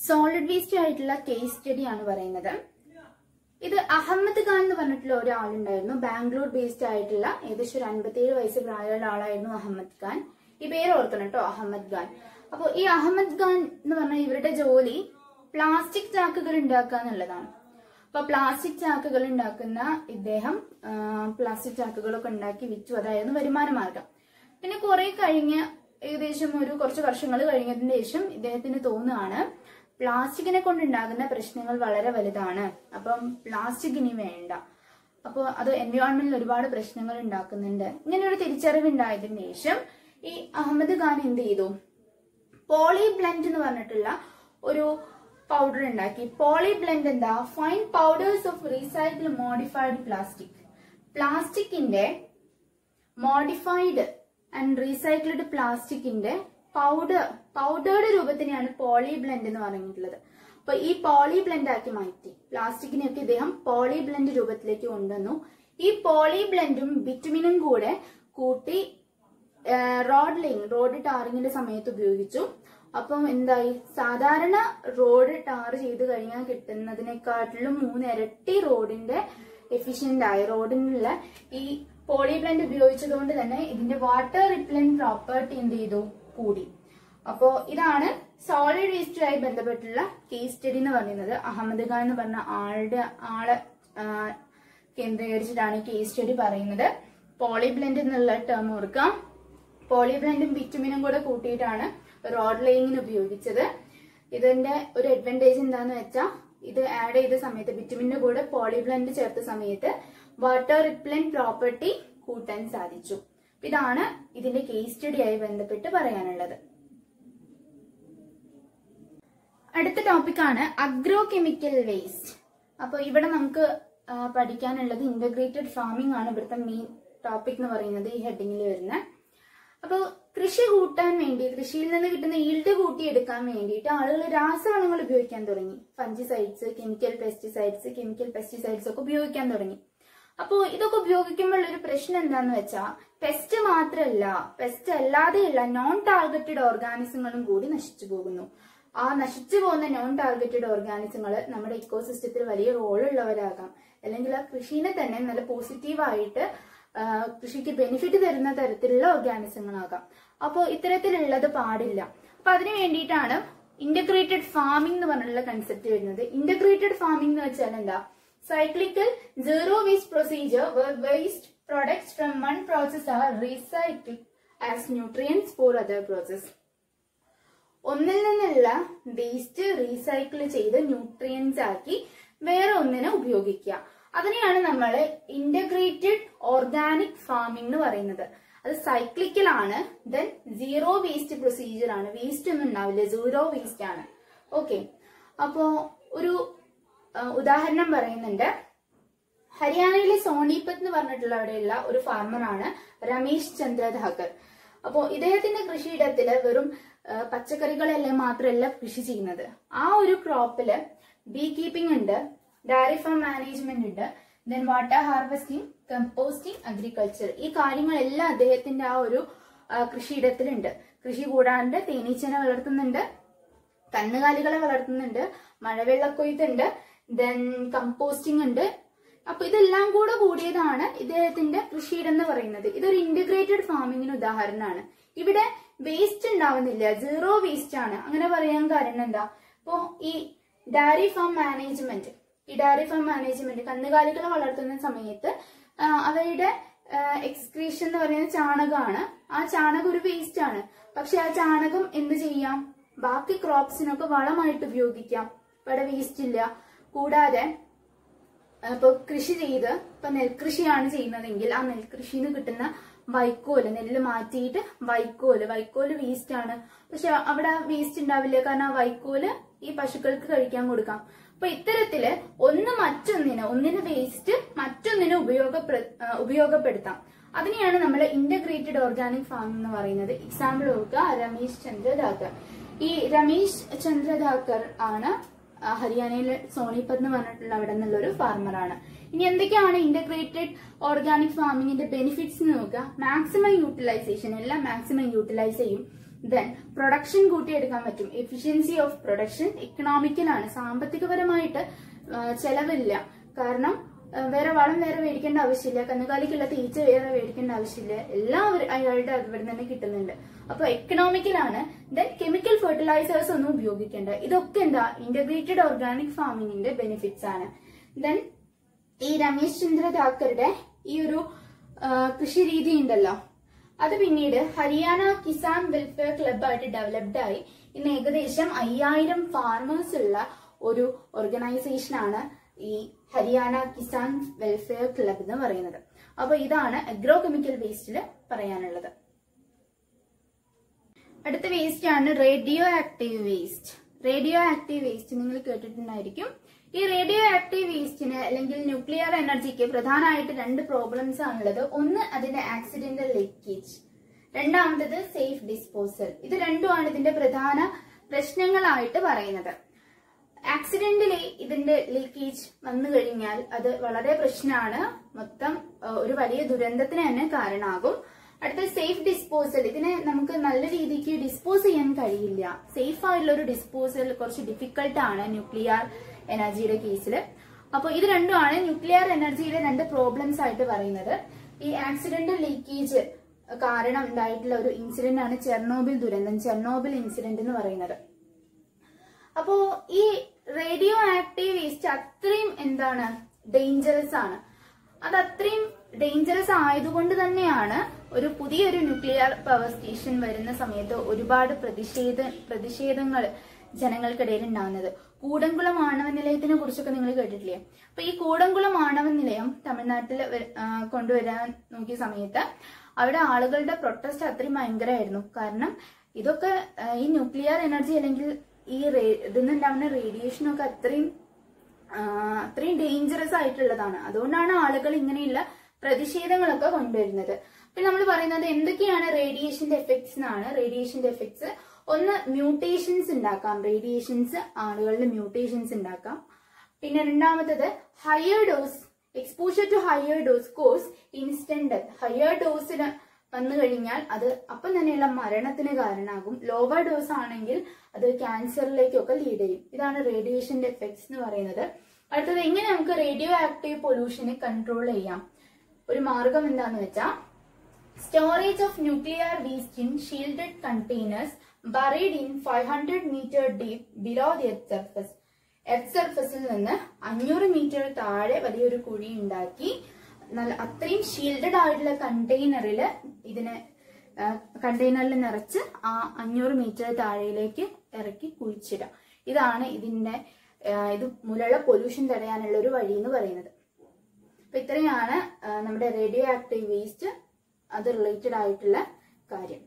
സോളിഡ് വേസ്റ്റ് ആയിട്ടുള്ള കേസ് സ്റ്റഡി ആണ് പറയുന്നത് ഇത് അഹമ്മദ് ഖാൻ എന്ന് പറഞ്ഞിട്ടുള്ള ഒരാളുണ്ടായിരുന്നു ബാംഗ്ലൂർ ബേസ്ഡ് ആയിട്ടുള്ള ഏകദേശം ഒരു അൻപത്തിയേഴ് വയസ്സ് പ്രായമുള്ള ആളായിരുന്നു അഹമ്മദ് ഖാൻ ഈ പേര് ഓർക്കണം കേട്ടോ അഹമ്മദ് ഖാൻ അപ്പോൾ ഈ അഹമ്മദ് ഖാൻ എന്ന് പറഞ്ഞാൽ ഇവരുടെ ജോലി പ്ലാസ്റ്റിക് ചാക്കുകൾ ഉണ്ടാക്കുക എന്നുള്ളതാണ് അപ്പൊ പ്ലാസ്റ്റിക് ചാക്കുകൾ ഉണ്ടാക്കുന്ന ഇദ്ദേഹം ആ, പ്ലാസ്റ്റിക് ചാക്കുകളൊക്കെ ഉണ്ടാക്കി വിറ്റു അതായിരുന്നു വരുമാന മാർഗം പിന്നെ കുറെ കഴിഞ്ഞ് ഏകദേശം ഒരു കുറച്ച് വർഷങ്ങൾ കഴിഞ്ഞതിന് ശേഷം ഇദ്ദേഹത്തിന് തോന്നുകയാണ് പ്ലാസ്റ്റിക്കിനെ കൊണ്ടുണ്ടാകുന്ന പ്രശ്നങ്ങൾ വളരെ വലുതാണ് അപ്പം പ്ലാസ്റ്റിക് ഇനി വേണ്ട അപ്പോൾ അത് എൻവയോൺമെന്റിൽ ഒരുപാട് പ്രശ്നങ്ങൾ ഉണ്ടാക്കുന്നുണ്ട് ഇങ്ങനെ ഒരു തിരിച്ചറിവ് ഉണ്ടായതിനു ശേഷം ഈ അഹമ്മദ് ഖാൻ എന്ത് ചെയ്തു പോളി ബ്ലെൻഡ് എന്ന് പറഞ്ഞിട്ടുള്ള ഒരു പൗഡർ ഉണ്ടാക്കി പോളി ബ്ലെൻഡ് എന്താ fine powders of recycle modified plastic പ്ലാസ്റ്റിക്കിന്റെ മോഡിഫൈഡ് ആൻഡ് റീസൈക്കിൾഡ് പ്ലാസ്റ്റിക്കിന്റെ പൗഡർ പൗഡേർഡ് രൂപത്തിനെയാണ് പോളി ബ്ലെൻഡ് എന്ന് പറഞ്ഞിട്ടുള്ളത് അപ്പൊ ഈ പോളി ബ്ലെൻഡ് ആക്കി മാറ്റി പ്ലാസ്റ്റിക്കിനെയൊക്കെ ഇദ്ദേഹം പോളി ബ്ലെൻഡ് രൂപത്തിലേക്ക് കൊണ്ടുവന്നു ഈ പോളി ബ്ലെൻഡും ബിറ്റുമിനും കൂടെ കൂട്ടി റോഡ് ലൈൻ റോഡ് ടാറിങ്ങിന്റെ സമയത്ത് ഉപയോഗിച്ചു അപ്പം എന്തായി സാധാരണ റോഡ് ടാർ ചെയ്ത് കഴിഞ്ഞാൽ കിട്ടുന്നതിനെക്കാട്ടിലും മൂന്നിരട്ടി റോഡിന്റെ എഫിഷ്യന്റ് ആയി റോഡിനുള്ള ഈ പോളിബ്ലൻഡ് ഉപയോഗിച്ചതുകൊണ്ട് തന്നെ ഇതിന്റെ വാട്ടർ റിപ്ലൻ പ്രോപ്പർട്ടി എന്ത് ചെയ്തു കൂടി അപ്പോ ഇതാണ് സോളിഡ് വേസ്റ്റുമായി ബന്ധപ്പെട്ടുള്ള കേസ് സ്റ്റഡി എന്ന് പറയുന്നത് അഹമ്മദ് ഖാൻ എന്ന് പറഞ്ഞ ആളുടെ ആളെ ആ, കേന്ദ്രീകരിച്ചിട്ടാണ് കേസ് സ്റ്റഡി പറയുന്നത് പോളിബ്ലെൻഡ് എന്നുള്ള ടേം ഓർക്കാം പോളിബ്ലെൻഡും ബിറ്റുമിനും കൂടെ കൂട്ടിയിട്ടാണ് റോഡ് ലേയിങ്ങിന് ഉപയോഗിച്ചത് ഇതിന്റെ ഒരു അഡ്വാൻറ്റേജ് എന്താന്ന് വെച്ചാൽ ഇത് ആഡ് ചെയ്ത സമയത്ത് ബിറ്റുമിന്റെ കൂടെ പോളിബ്ലെൻഡ് ചേർത്ത സമയത്ത് വാട്ടർ റിപ്ലൻ പ്രോപ്പർട്ടി കൂട്ടാൻ സാധിച്ചു അപ്പൊ ഇതാണ് ഇതിന്റെ കേസ് സ്റ്റഡിയായി ബന്ധപ്പെട്ട് പറയാനുള്ളത് അടുത്ത ടോപ്പിക്കാണ് അഗ്രോ കെമിക്കൽ വേസ്റ്റ് അപ്പോൾ ഇവിടെ നമുക്ക് ആ, പഠിക്കാനുള്ളത് ഇന്റഗ്രേറ്റഡ് ഫാമിംഗ് ആണ് ഇവിടുത്തെ മെയിൻ ടോപ്പിക് എന്ന് പറയുന്നത് ഈ ഹെഡിങ്ങിൽ വരുന്ന അപ്പോൾ കൃഷി കൂട്ടാൻ വേണ്ടി കൃഷിയിൽ നിന്ന് കിട്ടുന്ന ഈൽഡ് കൂട്ടിയെടുക്കാൻ വേണ്ടിയിട്ട് ആളുകൾ രാസവളങ്ങൾ ഉപയോഗിക്കാൻ തുടങ്ങി fungicides chemical pesticides chemical pesticides ഒക്കെ ഉപയോഗിക്കാൻ തുടങ്ങി അപ്പോൾ ഇതൊക്കെ ഉപയോഗിക്കുമ്പോൾ ഒരു പ്രശ്നം എന്താന്ന് വെച്ചാൽ പെസ്റ്റ് മാത്രമല്ല പെസ്റ്റ് അല്ലാതെയുള്ള നോൺ ടാർഗറ്റഡ് ഓർഗാനിസങ്ങളും കൂടി നശിച്ചു പോകുന്നു ആ നശിച്ചു പോകുന്ന നോൺ ടാർഗറ്റഡ് ഓർഗാനിസങ്ങൾ നമ്മുടെ ഇക്കോസിസ്റ്റത്തിൽ വലിയ റോളുള്ളവരാകാം അല്ലെങ്കിൽ ആ കൃഷിനെ തന്നെ നല്ല പോസിറ്റീവായിട്ട് ആ, കൃഷിക്ക് ബെനിഫിറ്റ് തരുന്ന തരത്തിലുള്ള ഓർഗാനിസങ്ങളാകാം അപ്പോൾ ഇത്തരത്തിലുള്ളത് പാടില്ല അപ്പൊ അതിനു വേണ്ടിയിട്ടാണ് ഇന്റഗ്രേറ്റഡ് ഫാമിംഗ് എന്ന് പറഞ്ഞിട്ടുള്ള കൺസെപ്റ്റ് വരുന്നത് ഇന്റഗ്രേറ്റഡ് ഫാമിംഗ് എന്ന് വെച്ചാൽ എന്താ cyclical zero waste procedure waste products from one process are recycle as nutrients for other process ഒന്നിൽ നിന്നുള്ള വേസ്റ്റ് റീസൈക്കിൾ ചെയ്ത് ന്യൂട്രിയൻസ് ആക്കി വേറെ ഒന്നിനെ ഉപയോഗിക്കുക അതിനെയാണ് നമ്മൾ ഇന്റഗ്രേറ്റഡ് ഓർഗാനിക് ഫാമിംഗ് എന്ന് പറയുന്നത് അത് സൈക്ലിക്കൽ ആണ് ദെൻ സീറോ വേസ്റ്റ് പ്രൊസീജിയർ ആണ് വേസ്റ്റ് ഒന്നും ഉണ്ടാവില്ല സീറോ വേസ്റ്റ് ആണ് ഓക്കെ അപ്പോ ഒരു ആ, ഉദാഹരണം പറയുന്നുണ്ട് ഹരിയാനയിലെ സോണിപത്ത് എന്ന് പറഞ്ഞിട്ടുള്ള അവിടെയുള്ള ഒരു ഫാർമറാണ് രമേശ് ചന്ദ്ര ധാക്കർ അപ്പോ ഇദ്ദേഹത്തിന്റെ കൃഷിയിടത്തില് വെറും ആ, പച്ചക്കറികളെല്ലാം മാത്രമല്ല കൃഷി ചെയ്യുന്നത് ആ ഒരു ക്രോപ്പില് ബീ കീപ്പിംഗ് ഉണ്ട് ഡയറി ഫാം മാനേജ്മെന്റ് ഉണ്ട് then water harvesting composting agriculture ഈ കാര്യങ്ങളെല്ലാം അദ്ദേഹത്തിന്റെ ആ ഒരു ആ, കൃഷിയിടത്തിലുണ്ട് കൃഷി കൂടാണ്ട് തേനീച്ചനെ വളർത്തുന്നുണ്ട് കന്നുകാലികളെ വളർത്തുന്നുണ്ട് മഴവെള്ളക്കൊയ്ത്തുണ്ട് ദെൻ കമ്പോസ്റ്റിംഗ് ഉണ്ട് അപ്പൊ ഇതെല്ലാം കൂടെ കൂടിയതാണ് ഇദ്ദേഹത്തിന്റെ കൃഷിയിടം എന്ന് പറയുന്നത് ഇതൊരു ഇന്റഗ്രേറ്റഡ് ഫാമിങ്ങിന് ഉദാഹരണമാണ് ഇവിടെ വേസ്റ്റ് ഉണ്ടാവുന്നില്ല സീറോ വേസ്റ്റ് ആണ് അങ്ങനെ പറയാൻ കാരണം എന്താ ഇപ്പോ ഈ ഡയറി ഫാം മാനേജ്മെന്റ് ഈ ഡയറി ഫാം മാനേജ്മെന്റ് കന്നുകാലികളെ വളർത്തുന്ന സമയത്ത് ആ, അവയുടെ എക്സ്ക്രീഷൻ എന്ന് പറയുന്നത് ചാണകമാണ് ആ ചാണകം ഒരു വേസ്റ്റ് ആണ് പക്ഷെ ആ ചാണകം എന്ത് ചെയ്യാം ബാക്കി ക്രോപ്സിനൊക്കെ വളമായിട്ട് ഉപയോഗിക്കാം ഇവിടെ വേസ്റ്റ് ഇല്ല കൂടാതെ ഇപ്പൊ കൃഷി ചെയ്ത് ഇപ്പൊ നെൽകൃഷിയാണ് ചെയ്യുന്നതെങ്കിൽ ആ നെൽകൃഷിയിൽ നിന്ന് കിട്ടുന്ന വൈക്കോല് നെല്ല് മാറ്റിയിട്ട് വൈക്കോല് വൈക്കോല് വേസ്റ്റ് ആണ് പക്ഷെ അവിടെ വേസ്റ്റ് ഉണ്ടാവില്ല കാരണം ആ വൈക്കോല് ഈ പശുക്കൾക്ക് കഴിക്കാൻ കൊടുക്കാം അപ്പൊ ഇത്തരത്തില് ഒന്ന് മറ്റൊന്നിന് ഒന്നിന് വേസ്റ്റ് മറ്റൊന്നിന് ഉപയോഗപ്ര ആ, ഉപയോഗപ്പെടുത്താം അതിനെയാണ് നമ്മൾ ഇന്റഗ്രേറ്റഡ് ഓർഗാനിക് ഫാം എന്ന് പറയുന്നത് എക്സാമ്പിൾ നോക്കുക രമേശ് ചന്ദ്ര ധാക്കർ ഈ രമേശ് ചന്ദ്ര ധാക്കർ ആണ് ആ, ഹരിയാനയിലെ സോണിപത്ത് എന്ന് പറഞ്ഞിട്ടുള്ള അവിടെ നിന്നുള്ള ഒരു ഫാർമറാണ് ഇനി എന്തൊക്കെയാണ് ഇന്റഗ്രേറ്റഡ് ഓർഗാനിക് ഫാമിങ്ങിന്റെ ബെനിഫിറ്റ്സ് എന്ന് നോക്കുക മാക്സിമം യൂട്ടിലൈസേഷൻ എല്ലാം മാക്സിമം യൂട്ടിലൈസ് ചെയ്യും ദെൻ പ്രൊഡക്ഷൻ കൂട്ടിയെടുക്കാൻ പറ്റും എഫിഷ്യൻസി ഓഫ് പ്രൊഡക്ഷൻ ഇക്കണോമിക്കലാണ് സാമ്പത്തികപരമായിട്ട് ആ, ചെലവില്ല കാരണം ആ, വേറെ വളം വേറെ മേടിക്കേണ്ട ആവശ്യമില്ല കന്നുകാലിക്കുള്ള തീറ്റ വേറെ മേടിക്കേണ്ട ആവശ്യമില്ല എല്ലാം അവർ- അയാളുടെ ഇവിടെ തന്നെ കിട്ടുന്നുണ്ട് അപ്പൊ എക്കണോമിക്കലാണ് ദെൻ കെമിക്കൽ ഫെർട്ടിലൈസേഴ്സ് ഒന്നും ഉപയോഗിക്കേണ്ട ഇതൊക്കെ എന്താ ഇന്റഗ്രേറ്റഡ് ഓർഗാനിക് ഫാമിങ്ങിന്റെ ബെനിഫിറ്റ്സ് ആണ് ദെൻ ഈ രമേശ് ചന്ദ്ര താക്കറുടെ ഈ ഒരു ആ, കൃഷി രീതി ഉണ്ടല്ലോ അത് പിന്നീട് ഹരിയാന കിസാൻ വെൽഫെയർ ക്ലബായിട്ട് ഡെവലപ്ഡ് ആയി ഇന്ന് ഏകദേശം അയ്യായിരം ഫാർമേഴ്സ് ഉള്ള ഒരു ഓർഗനൈസേഷൻ ആണ് ഈ ഹരിയാന കിസാൻ വെൽഫെയർ ക്ലബ് എന്ന് പറയുന്നത് അപ്പൊ ഇതാണ് അഗ്രോ കെമിക്കൽ വേസ്റ്റിൽ പറയാനുള്ളത് അടുത്ത വേസ്റ്റ് ആണ് radioactive waste radioactive waste നിങ്ങൾ കേട്ടിട്ടുണ്ടായിരിക്കും ഈ റേഡിയോ ആക്റ്റീവ് വേസ്റ്റിന് അല്ലെങ്കിൽ ന്യൂക്ലിയർ എനർജിക്ക് പ്രധാനമായിട്ട് രണ്ട് പ്രോബ്ലംസ് ആണുള്ളത് ഒന്ന് അതിന്റെ ആക്സിഡന്റൽ ലീക്കേജ് രണ്ടാമത്തത് സേഫ് ഡിസ്പോസൽ ഇത് രണ്ടുമാണ് ഇതിന്റെ പ്രധാന പ്രശ്നങ്ങളായിട്ട് പറയുന്നത് ആക്സിഡന്റില് ഇതിന്റെ ലീക്കേജ് വന്നു കഴിഞ്ഞാൽ അത് വളരെ പ്രശ്നമാണ് മൊത്തം ആ, ഒരു വലിയ ദുരന്തത്തിന് തന്നെ കാരണമാകും അടുത്ത സേഫ് ഡിസ്പോസൽ ഇതിനെ നമുക്ക് നല്ല രീതിക്ക് ഡിസ്പോസ് ചെയ്യാൻ കഴിയില്ല സേഫ് ആയിട്ടുള്ള ഒരു ഡിസ്പോസൽ കുറച്ച് ഡിഫിക്കൽട്ട് ആണ് ന്യൂക്ലിയർ എനർജിയുടെ കേസിൽ അപ്പോൾ ഇത് രണ്ടുമാണ് ന്യൂക്ലിയർ എനർജിയിലെ രണ്ട് പ്രോബ്ലംസ് ആയിട്ട് പറയുന്നത് ഈ ആക്സിഡന്റൽ ലീക്കേജ് കാരണം ഉണ്ടായിട്ടുള്ള ഒരു ഇൻസിഡന്റ് ആണ് ചെർണോബിൽ ദുരന്തം ചെർണോബിൽ ഇൻസിഡന്റ് എന്ന് പറയുന്നത് അപ്പോ ഈ റേഡിയോ ആക്റ്റീവ് വേസ്റ്റ് അത്രയും എന്താണ് ഡേഞ്ചറസ് ആണ് അത് അത്രയും ഡേഞ്ചറസ് ആയതുകൊണ്ട് തന്നെയാണ് ഒരു പുതിയൊരു ന്യൂക്ലിയർ പവർ സ്റ്റേഷൻ വരുന്ന സമയത്ത് ഒരുപാട് പ്രതിഷേധ പ്രതിഷേധങ്ങൾ ജനങ്ങൾക്കിടയിൽ ഉണ്ടാകുന്നത് കൂടംകുളം ആണവ നിലയത്തിനെ കുറിച്ചൊക്കെ നിങ്ങൾ കേട്ടിട്ടില്ലേ അപ്പൊ ഈ കൂടംകുളം ആണവ നിലയം തമിഴ്നാട്ടിൽ വര- ആ, കൊണ്ടുവരാൻ നോക്കിയ സമയത്ത് അവിടെ ആളുകളുടെ പ്രൊട്ടസ്റ്റ് അത്രയും ഭയങ്കരമായിരുന്നു കാരണം ഇതൊക്കെ ആ, ഈ ന്യൂക്ലിയർ എനർജി അല്ലെങ്കിൽ ഈ റേ- ഇതിന്നുണ്ടാവുന്ന റേഡിയേഷനൊക്കെ അത്രയും ആ, അത്രയും ഡേഞ്ചറസ് ആയിട്ടുള്ളതാണ് അതുകൊണ്ടാണ് ആളുകൾ ഇങ്ങനെയുള്ള പ്രതിഷേധങ്ങളൊക്കെ കൊണ്ടുവരുന്നത് പിന്നെ നമ്മൾ പറയുന്നത് എന്തൊക്കെയാണ് റേഡിയേഷന്റെ എഫക്ട്സ് എന്നാണ് റേഡിയേഷന്റെ എഫക്ട്സ് ഒന്ന് മ്യൂട്ടേഷൻസ് ഉണ്ടാക്കാം റേഡിയേഷൻസ് ആളുകളിൽ മ്യൂട്ടേഷൻസ് ഉണ്ടാക്കാം പിന്നെ രണ്ടാമത്തത് higher dose exposure to higher dose cause instant death higher ഡോസിന് വന്നു കഴിഞ്ഞാൽ അത് അപ്പം തന്നെയുള്ള മരണത്തിന് കാരണമാകും ലോവർ ഡോസ് ആണെങ്കിൽ അത് ക്യാൻസറിലേക്കൊക്കെ ലീഡ് ചെയ്യും ഇതാണ് റേഡിയേഷന്റെ എഫക്ട്സ് എന്ന് പറയുന്നത് അടുത്തത് എങ്ങനെ നമുക്ക് റേഡിയോ ആക്റ്റീവ് പൊല്യൂഷനെ കൺട്രോൾ ചെയ്യാം ഒരു മാർഗം എന്താന്ന് വെച്ചാൽ storage of nuclear waste in shielded containers buried in five hundred metre deep below the earth surface earth സർഫസിൽ നിന്ന് അഞ്ഞൂറ് മീറ്റർ താഴെ വലിയൊരു കുഴി ഉണ്ടാക്കി നല്ല അത്രയും ഷീൽഡഡ് ആയിട്ടുള്ള കണ്ടെയ്നറിൽ ഇതിനെ കണ്ടെയ്നറിൽ നിറച്ച് ആ അഞ്ഞൂറ് മീറ്റർ താഴേയിലേക്ക് ഇറക്കി കുഴിച്ചിടാം ഇതാണ് ഇതിന്റെ ആ, ഇത് മൂലമുള്ള പൊല്യൂഷൻ തടയാനുള്ള ഒരു വഴി എന്ന് പറയുന്നത് അപ്പൊ ഇത്രയാണ് ആ, നമ്മുടെ റേഡിയോ ആക്റ്റീവ് വേസ്റ്റ് അത് റിലേറ്റഡ് ആയിട്ടുള്ള കാര്യം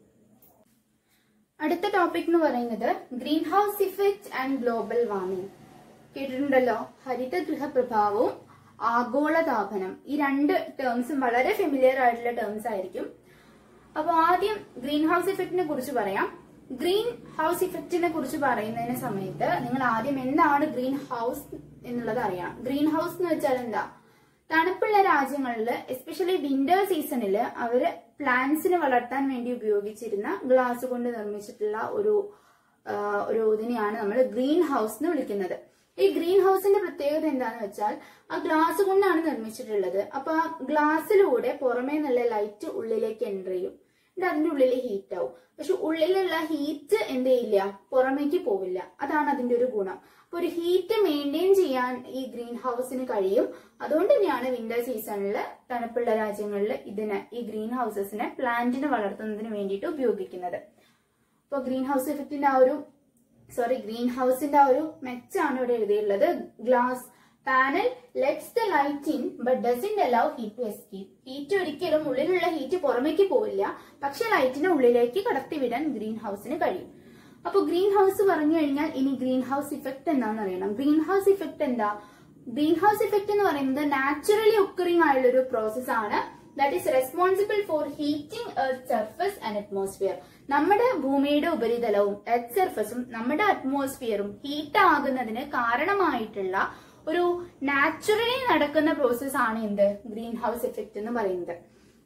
അടുത്ത ടോപ്പിക് എന്ന് പറയുന്നത് greenhouse effect and global warming കേട്ടിട്ടുണ്ടല്ലോ ഹരിതഗൃഹ പ്രഭാവവും ആഗോളതാപനം ഈ രണ്ട് ടേംസും വളരെ ഫെമിലിയർ ആയിട്ടുള്ള ടേംസ് ആയിരിക്കും അപ്പൊ ആദ്യം ഗ്രീൻ ഹൗസ് ഇഫക്റ്റിനെ കുറിച്ച് പറയാം ഗ്രീൻ ഹൗസ് ഇഫക്റ്റിനെ കുറിച്ച് പറയുന്നതിന് സമയത്ത് നിങ്ങൾ ആദ്യം എന്താണ് ഗ്രീൻ ഹൗസ് എന്നുള്ളത് അറിയണം ഗ്രീൻ ഹൗസ് എന്ന് വെച്ചാൽ എന്താ തണുപ്പുള്ള രാജ്യങ്ങളിൽ എസ്പെഷ്യലി വിന്റർ സീസണിൽ അവര് പ്ലാന്റ്സിനെ വളർത്താൻ വേണ്ടി ഉപയോഗിച്ചിരുന്ന ഗ്ലാസ് കൊണ്ട് നിർമ്മിച്ചിട്ടുള്ള ഒരു ആ, ഒരു ഇതിനെയാണ് നമ്മൾ ഗ്രീൻ ഹൗസ് എന്ന് വിളിക്കുന്നത് ഈ ഗ്രീൻ ഹൗസിന്റെ പ്രത്യേകത എന്താന്ന് വെച്ചാൽ ആ ഗ്ലാസ് കൊണ്ടാണ് നിർമ്മിച്ചിട്ടുള്ളത് അപ്പൊ ആ ഗ്ലാസ്സിലൂടെ പുറമേ നല്ല ലൈറ്റ് ഉള്ളിലേക്ക് എൻ്റർ ചെയ്യും എന്നിട്ട് അതിന്റെ ഉള്ളിൽ ഹീറ്റ് ആവും പക്ഷെ ഉള്ളിലുള്ള ഹീറ്റ് എന്ത് ചെയ്യില്ല പുറമേക്ക് പോവില്ല അതാണ് അതിന്റെ ഒരു ഗുണം അപ്പൊ ഒരു ഹീറ്റ് മെയിൻറ്റെയിൻ ചെയ്യാൻ ഈ ഗ്രീൻ ഹൗസിന് കഴിയും അതുകൊണ്ട് തന്നെയാണ് വിന്റർ സീസണിൽ തണുപ്പുള്ള രാജ്യങ്ങളിൽ ഇതിനെ ഈ ഗ്രീൻ ഹൗസസിനെ പ്ലാന്റിനെ വളർത്തുന്നതിന് വേണ്ടിയിട്ട് ഉപയോഗിക്കുന്നത് ഇപ്പൊ ഗ്രീൻ ഹൗസ് ഇഫക്റ്റിന്റെ ആ ഒരു സോറി ഗ്രീൻ ഹൗസിന്റെ ആ ഒരു മെച്ചാണ് ഇവിടെ എഴുതിയിട്ടുള്ളത് glass panel lets the light in but doesn't allow heat to escape heat ഒരിക്കലും ഉള്ളിലുള്ള ഹീറ്റ് പുറമേക്ക് പോവില്ല പക്ഷെ ലൈറ്റിനെ ഉള്ളിലേക്ക് കടത്തിവിടാൻ ഗ്രീൻ ഹൗസിന് കഴിയും അപ്പൊ ഗ്രീൻ ഹൗസ് പറഞ്ഞു കഴിഞ്ഞാൽ ഇനി ഗ്രീൻ ഹൗസ് ഇഫക്റ്റ് എന്താണെന്ന് അറിയണം ഗ്രീൻ ഹൗസ് ഇഫക്റ്റ് എന്താ ഗ്രീൻ ഹൗസ് ഇഫക്റ്റ് എന്ന് പറയുന്നത് നാച്ചുറലി ഒക്കറിംഗ് ആയുള്ള ഒരു പ്രോസസ് ആണ് that is responsible for heating earth surface and atmosphere നമ്മുടെ ഭൂമിയുടെ ഉപരിതലവും എർത്ത് സർഫസും നമ്മുടെ അറ്റ്മോസ്ഫിയറും ഹീറ്റ് ആകുന്നതിന് കാരണമായിട്ടുള്ള ഒരു നാച്ചുറലി നടക്കുന്ന പ്രോസസ് ആണ് എന്ത് ഗ്രീൻ ഹൗസ് എഫക്റ്റ് എന്ന് പറയുന്നത്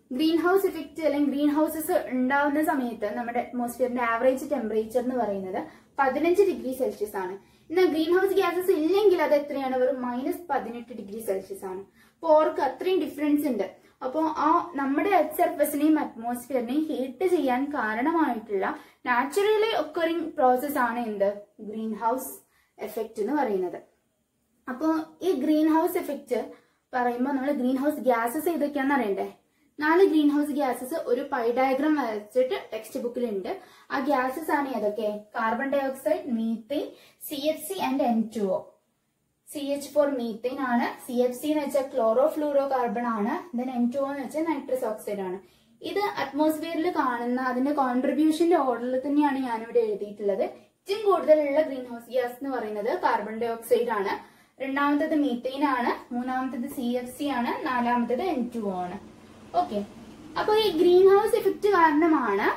ഗ്രീൻ ഹൗസ് ഇഫക്റ്റ് അല്ലെങ്കിൽ ഗ്രീൻ ഹൗസസ് ഉണ്ടാവുന്ന സമയത്ത് നമ്മുടെ അറ്റ്മോസ്ഫിയറിന്റെ ആവറേജ് ടെമ്പറേച്ചർ എന്ന് പറയുന്നത് പതിനഞ്ച് ഡിഗ്രി സെൽഷ്യസ് ആണ് എന്നാൽ ഗ്രീൻ ഹൗസ് ഗ്യാസസ് ഇല്ലെങ്കിൽ അത് എത്രയാണ് വെറും മൈനസ് പതിനെട്ട് ഡിഗ്രി സെൽഷ്യസ് ആണ് അപ്പോൾ ഓർക്ക് അത്രയും ഡിഫറൻസ് ഉണ്ട് അപ്പോൾ ആ നമ്മുടെ എർത്ത് സർഫസിനെയും അറ്റ്മോസ്ഫിയറിനെയും ഹീറ്റ് ചെയ്യാൻ കാരണമായിട്ടുള്ള നാച്ചുറലി ഒക്കറിങ് പ്രോസസ് ആണ് എന്ത് ഗ്രീൻ ഹൗസ് എഫക്റ്റ് എന്ന് പറയുന്നത് അപ്പോൾ ഈ ഗ്രീൻ ഹൗസ് എഫക്റ്റ് പറയുമ്പോൾ നമ്മൾ ഗ്രീൻ ഹൗസ് ഗ്യാസസ് ഏതൊക്കെയാണെന്ന് അറിയണ്ടേ നാല് ഗ്രീൻ ഹൗസ് ഗ്യാസസ് ഒരു പൈ ഡയഗ്രാം വരച്ചിട്ട് ടെക്സ്റ്റ് ബുക്കിലുണ്ട് ആ ഗ്യാസസ് ആണ് ഏതൊക്കെ carbon dioxide methane C F C and N two O C H four methane ആണ് സി എഫ് സി എന്ന് വെച്ചാൽ ക്ലോറോ ഫ്ലൂറോ കാർബൺ ആണ് ദെൻ എൻ ടു എന്ന് വെച്ചാൽ നൈട്രസ് ഓക്സൈഡ് ആണ് ഇത് അറ്റ്മോസ്ഫിയറിൽ കാണുന്ന അതിന്റെ കോൺട്രിബ്യൂഷന്റെ ഓർഡറിൽ തന്നെയാണ് ഞാനിവിടെ എഴുതിയിട്ടുള്ളത് ഏറ്റവും കൂടുതലുള്ള ഗ്രീൻ ഹൗസ് ഗ്യാസ് എന്ന് പറയുന്നത് കാർബൺ ഡൈ ഓക്സൈഡ് ആണ് രണ്ടാമത്തത് മീത്തൈൻ ആണ് മൂന്നാമത്തത് സി എഫ് സി ആണ് നാലാമത്തത് എൻ ടു ആണ് ഓക്കെ അപ്പൊ ഈ ഗ്രീൻ ഹൗസ് എഫക്റ്റ് കാരണമാണ്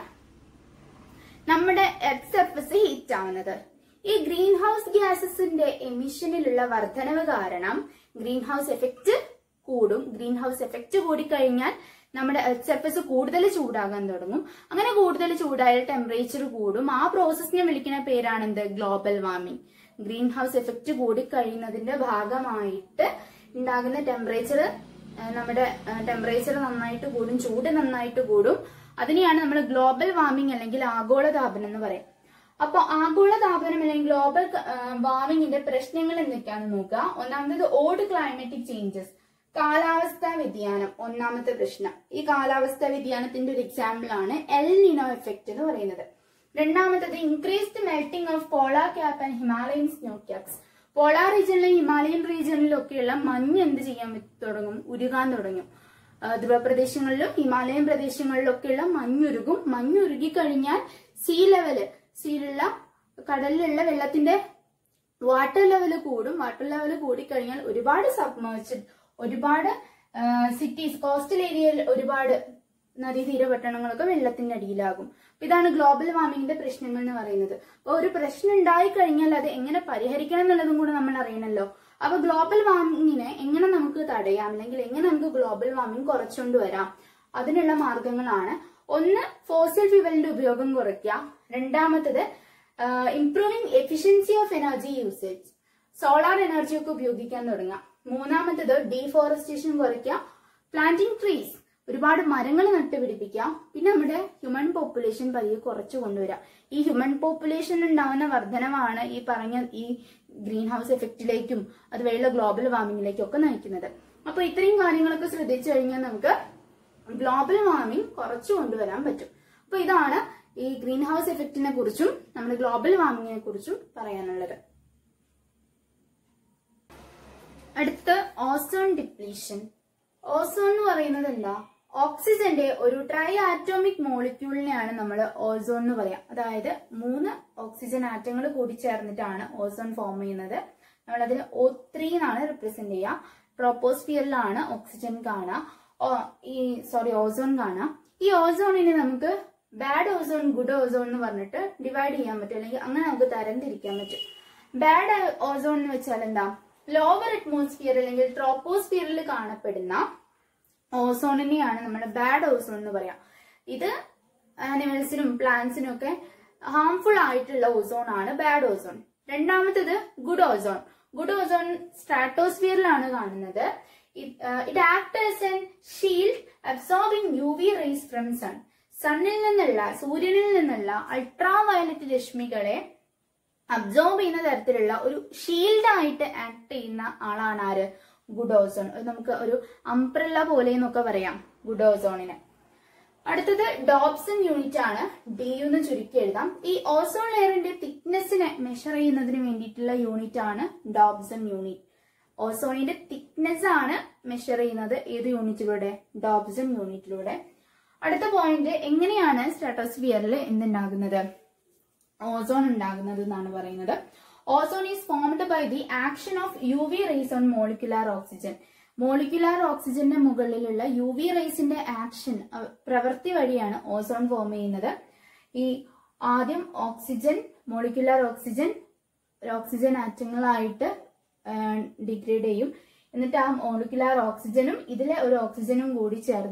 നമ്മുടെ എർത്ത് സർഫസ് ഹീറ്റ് ആവുന്നത് ഈ ഗ്രീൻ ഹൗസ് ഗ്യാസസിന്റെ എമിഷനിലുള്ള വർധനവ് കാരണം ഗ്രീൻ ഹൗസ് എഫക്റ്റ് കൂടും ഗ്രീൻ ഹൗസ് എഫക്റ്റ് കൂടിക്കഴിഞ്ഞാൽ നമ്മുടെ എർത്ത് സർഫസ് കൂടുതൽ ചൂടാകാൻ തുടങ്ങും അങ്ങനെ കൂടുതൽ ചൂടായാൽ ടെമ്പറേച്ചർ കൂടും ആ പ്രോസസ്സിനെ വിളിക്കുന്ന പേരാണ് എന്ത് global warming greenhouse effect കൂടിക്കഴിയുന്നതിന്റെ ഭാഗമായിട്ട് ഉണ്ടാകുന്ന ടെമ്പറേച്ചർ നമ്മുടെ ടെമ്പറേച്ചർ നന്നായിട്ട് കൂടും ചൂട് നന്നായിട്ട് കൂടും അതിനെയാണ് നമ്മൾ ഗ്ലോബൽ വാർമിംഗ് അല്ലെങ്കിൽ ആഗോളതാപനം എന്ന് പറയും അപ്പൊ ആഗോളതാപനം അല്ലെങ്കിൽ ഗ്ലോബൽ വാർമിംഗിന്റെ പ്രശ്നങ്ങൾ എന്തൊക്കെയാണെന്ന് നോക്കുക ഒന്നാമത്തേത് ഓഡ് ക്ലൈമാറ്റിക് ചേഞ്ചസ് കാലാവസ്ഥാ വ്യതിയാനം ഒന്നാമത്തെ പ്രശ്നം ഈ കാലാവസ്ഥാ വ്യതിയാനത്തിന്റെ ഒരു എക്സാമ്പിൾ ആണ് എൽ നിനോ എഫക്റ്റ് എന്ന് പറയുന്നത് രണ്ടാമത്തത് increased melting of polar cap and Himalayan snow caps polar റീജിയനിലും ഹിമാലയൻ റീജിയനിലും ഒക്കെയുള്ള മഞ്ഞ് എന്ത് ചെയ്യാൻ തുടങ്ങും ഉരുകാൻ തുടങ്ങും ധ്രുവപ്രദേശങ്ങളിലും ഹിമാലയൻ പ്രദേശങ്ങളിലും ഒക്കെയുള്ള മഞ്ഞുരുകും മഞ്ഞുരുകി കഴിഞ്ഞാൽ സീ ലെവല് സീലുള്ള കടലിലുള്ള വെള്ളത്തിന്റെ വാട്ടർ ലെവൽ കൂടും വാട്ടർ ലെവൽ കൂടിക്കഴിഞ്ഞാൽ ഒരുപാട് സബ്മേർജ്ഡ് ഒരുപാട് സിറ്റീസ് കോസ്റ്റൽ ഏരിയയിൽ ഒരുപാട് നദീതീര പട്ടണങ്ങളൊക്കെ വെള്ളത്തിന്റെ അടിയിലാകും അപ്പൊ ഇതാണ് ഗ്ലോബൽ വാർമിംഗിന്റെ പ്രശ്നങ്ങൾ എന്ന് പറയുന്നത് അപ്പൊ ഒരു പ്രശ്നം ഉണ്ടായി കഴിഞ്ഞാൽ അത് എങ്ങനെ പരിഹരിക്കണം എന്നുള്ളതും കൂടെ നമ്മൾ അറിയണമല്ലോ അപ്പൊ ഗ്ലോബൽ വാർമിങ്ങിനെ എങ്ങനെ നമുക്ക് തടയാം അല്ലെങ്കിൽ എങ്ങനെ നമുക്ക് ഗ്ലോബൽ വാർമിംഗ് കുറച്ചുകൊണ്ട് വരാം അതിനുള്ള മാർഗങ്ങളാണ് ഒന്ന് ഫോസിൽ ഫ്യൂവലിന്റെ ഉപയോഗം കുറയ്ക്കുക രണ്ടാമത്തത് improving efficiency of energy usage solar energy ഒക്കെ ഉപയോഗിക്കാൻ തുടങ്ങാം മൂന്നാമത്തത് ഡീഫോറസ്റ്റേഷൻ കുറയ്ക്കുക പ്ലാന്റിംഗ് ട്രീസ് ഒരുപാട് മരങ്ങൾ നട്ടുപിടിപ്പിക്കുക പിന്നെ നമ്മുടെ ഹ്യൂമൻ പോപ്പുലേഷൻ പതിയെ കുറച്ചു കൊണ്ടുവരാം ഈ ഹ്യൂമൻ പോപ്പുലേഷൻ ഉണ്ടാവുന്ന വർധനവാണ് ഈ പറഞ്ഞ ഈ ഗ്രീൻ ഹൗസ് എഫക്റ്റിലേക്കും അതുവഴിയുള്ള ഗ്ലോബൽ വാർമിംഗിലേക്കും ഒക്കെ നയിക്കുന്നത് അപ്പൊ ഇത്രയും കാര്യങ്ങളൊക്കെ ശ്രദ്ധിച്ചു കഴിഞ്ഞാൽ നമുക്ക് ഗ്ലോബൽ വാർമിംഗ് കുറച്ചു കൊണ്ടുവരാൻ പറ്റും അപ്പൊ ഇതാണ് ഈ ഗ്രീൻ ഹൗസ് എഫക്റ്റിനെ കുറിച്ചും നമ്മുടെ ഗ്ലോബൽ വാർമിങ്ങിനെ കുറിച്ചും പറയാനുള്ളത് അടുത്ത ഓസോൺ ഡിപ്ലീഷൻ ഓസോൺ എന്ന് പറയുന്നത് എന്താ ഓക്സിജന്റെ ഒരു ട്രൈ ആറ്റോമിക് മോളിക്യൂളിനെയാണ് നമ്മൾ ഓസോൺ എന്ന് പറയാം അതായത് മൂന്ന് ഓക്സിജൻ ആറ്റങ്ങൾ കൂടി ചേർന്നിട്ടാണ് ഓസോൺ ഫോം ചെയ്യുന്നത് നമ്മൾ അതിന് ഒ ത്രീ എന്നാണ് റിപ്രസെന്റ് ചെയ്യുക ട്രോപ്പോസ്ഫിയറിലാണ് ഓക്സിജൻ കാണാം ഈ സോറി ഓസോൺ കാണാം ഈ ഓസോണിനെ നമുക്ക് ബാഡ് ഓസോൺ ഗുഡ് ഓസോൺ എന്ന് പറഞ്ഞിട്ട് ഡിവൈഡ് ചെയ്യാൻ പറ്റും അല്ലെങ്കിൽ അങ്ങനെ നമുക്ക് തരംതിരിക്കാൻ പറ്റും ബാഡ് ഓസോൺ എന്ന് വെച്ചാൽ എന്താ ലോവർ അറ്റ്മോസ്ഫിയർ അല്ലെങ്കിൽ ട്രോപ്പോസ്ഫിയറിൽ കാണപ്പെടുന്ന ഓസോണിനെയാണ് നമ്മൾ ബാഡ് ഓസോൺ എന്ന് പറയാം ഇത് ആനിമൽസിനും പ്ലാന്റ്സിനും ഒക്കെ ഹാംഫുൾ ആയിട്ടുള്ള ഓസോൺ ആണ് ബാഡ് ഓസോൺ രണ്ടാമത്തത് ഗുഡ് ഓസോൺ ഗുഡ് ഓസോൺ സ്ട്രാറ്റോസ്ഫിയറിലാണ് കാണുന്നത് it act as an shield absorbing U V rays from sun സണ്ണിൽ നിന്നുള്ള സൂര്യനിൽ നിന്നുള്ള അൾട്രാ വയലറ്റ് രശ്മികളെ അബ്സോർബ് ചെയ്യുന്ന തരത്തിലുള്ള ഒരു ഷീൽഡ് ആയിട്ട് ആക്ട് ചെയ്യുന്ന ആളാണ് ആര് ഗുഡ് ഓസോൺ നമുക്ക് ഒരു അംബ്രല്ല പോലെ എന്നൊക്കെ പറയാം ഗുഡ് ഓസോണിന് അടുത്തത് ഡോപ്സൺ യൂണിറ്റ് ആണ് ഡി എന്ന് ചുരുക്കി എഴുതാം ഈ ഓസോൺ ലെയറിന്റെ തിക്നെസ്സിനെ മെഷർ ചെയ്യുന്നതിന് വേണ്ടിയിട്ടുള്ള യൂണിറ്റ് ആണ് ഡോപ്സൺ യൂണിറ്റ് ഓസോണിന്റെ തിക്നെസ് ആണ് മെഷർ ചെയ്യുന്നത് ഏത് യൂണിറ്റിലൂടെ ഡോപ്സൺ യൂണിറ്റിലൂടെ അടുത്ത പോയിന്റ് എങ്ങനെയാണ് സ്ട്രാറ്റോസ്ഫിയറിൽ എന്തുണ്ടാകുന്നത് ഓസോൺ ഉണ്ടാകുന്നത് എന്നാണ് പറയുന്നത് ozone is formed by the action of U V rays on molecular oxygen molecular ഓക്സിജന്റെ മുകളിലുള്ള യു വി റേസിന്റെ ആക്ഷൻ പ്രവൃത്തി വഴിയാണ് ഓസോൺ ഫോം ചെയ്യുന്നത് ഈ ആദ്യം ഓക്സിജൻ മോളിക്കുലാർ ഓക്സിജൻ ഓക്സിജൻ ആറ്റങ്ങളായിട്ട് ഡിഗ്രേഡ് ചെയ്യും എന്നിട്ട് ആ മോളിക്കുലാർ ഓക്സിജനും ഇതിലെ ഒരു ഓക്സിജനും കൂടി ചേർന്ന്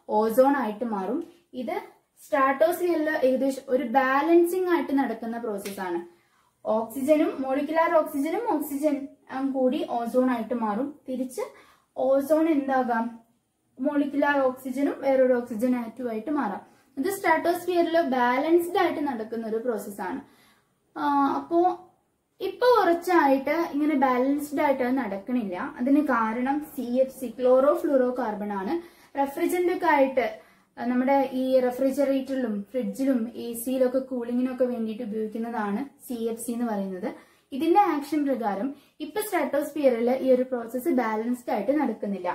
ഓസോൺ ആയിട്ട് മാറും ഇത് സ്ട്രാറ്റോസ്ഫിയറിൽ ഏകദേശം ഒരു ബാലൻസിങ് ആയിട്ട് നടക്കുന്ന പ്രോസസ്സാണ് ഓക്സിജനും മോളിക്കുലാർ ഓക്സിജനും ഓക്സിജൻ കൂടി ഓസോൺ ആയിട്ട് മാറും തിരിച്ച് ഓസോൺ എന്താകാം മോളിക്കുലാർ ഓക്സിജനും വേറൊരു ഓക്സിജൻ ആറ്റുമായിട്ട് മാറാം ഇത് സ്ട്രാറ്റോസ്ഫിയറിൽ ബാലൻസ്ഡ് ആയിട്ട് നടക്കുന്ന ഒരു പ്രോസസ്സാണ് അപ്പോ ഇപ്പൊ കുറച്ചായിട്ട് ഇങ്ങനെ ബാലൻസ്ഡ് ആയിട്ട് അത് നടക്കണില്ല അതിന് കാരണം C F C chlorofluorocarbon ആണ് റെഫ്രിജറന്റ് ഒക്കെ ആയിട്ട് ആ, നമ്മുടെ ഈ റെഫ്രിജറേറ്ററിലും ഫ്രിഡ്ജിലും എ സിയിലൊക്കെ കൂളിങ്ങിനൊക്കെ വേണ്ടിയിട്ട് ഉപയോഗിക്കുന്നതാണ് സി എഫ് സി എന്ന് പറയുന്നത് ഇതിന്റെ ആക്ഷൻ പ്രകാരം ഇപ്പൊ സ്ട്രാറ്റോസ്ഫിയറിൽ ഈ ഒരു പ്രോസസ്സ് ബാലൻസ്ഡ് ആയിട്ട് നടക്കുന്നില്ല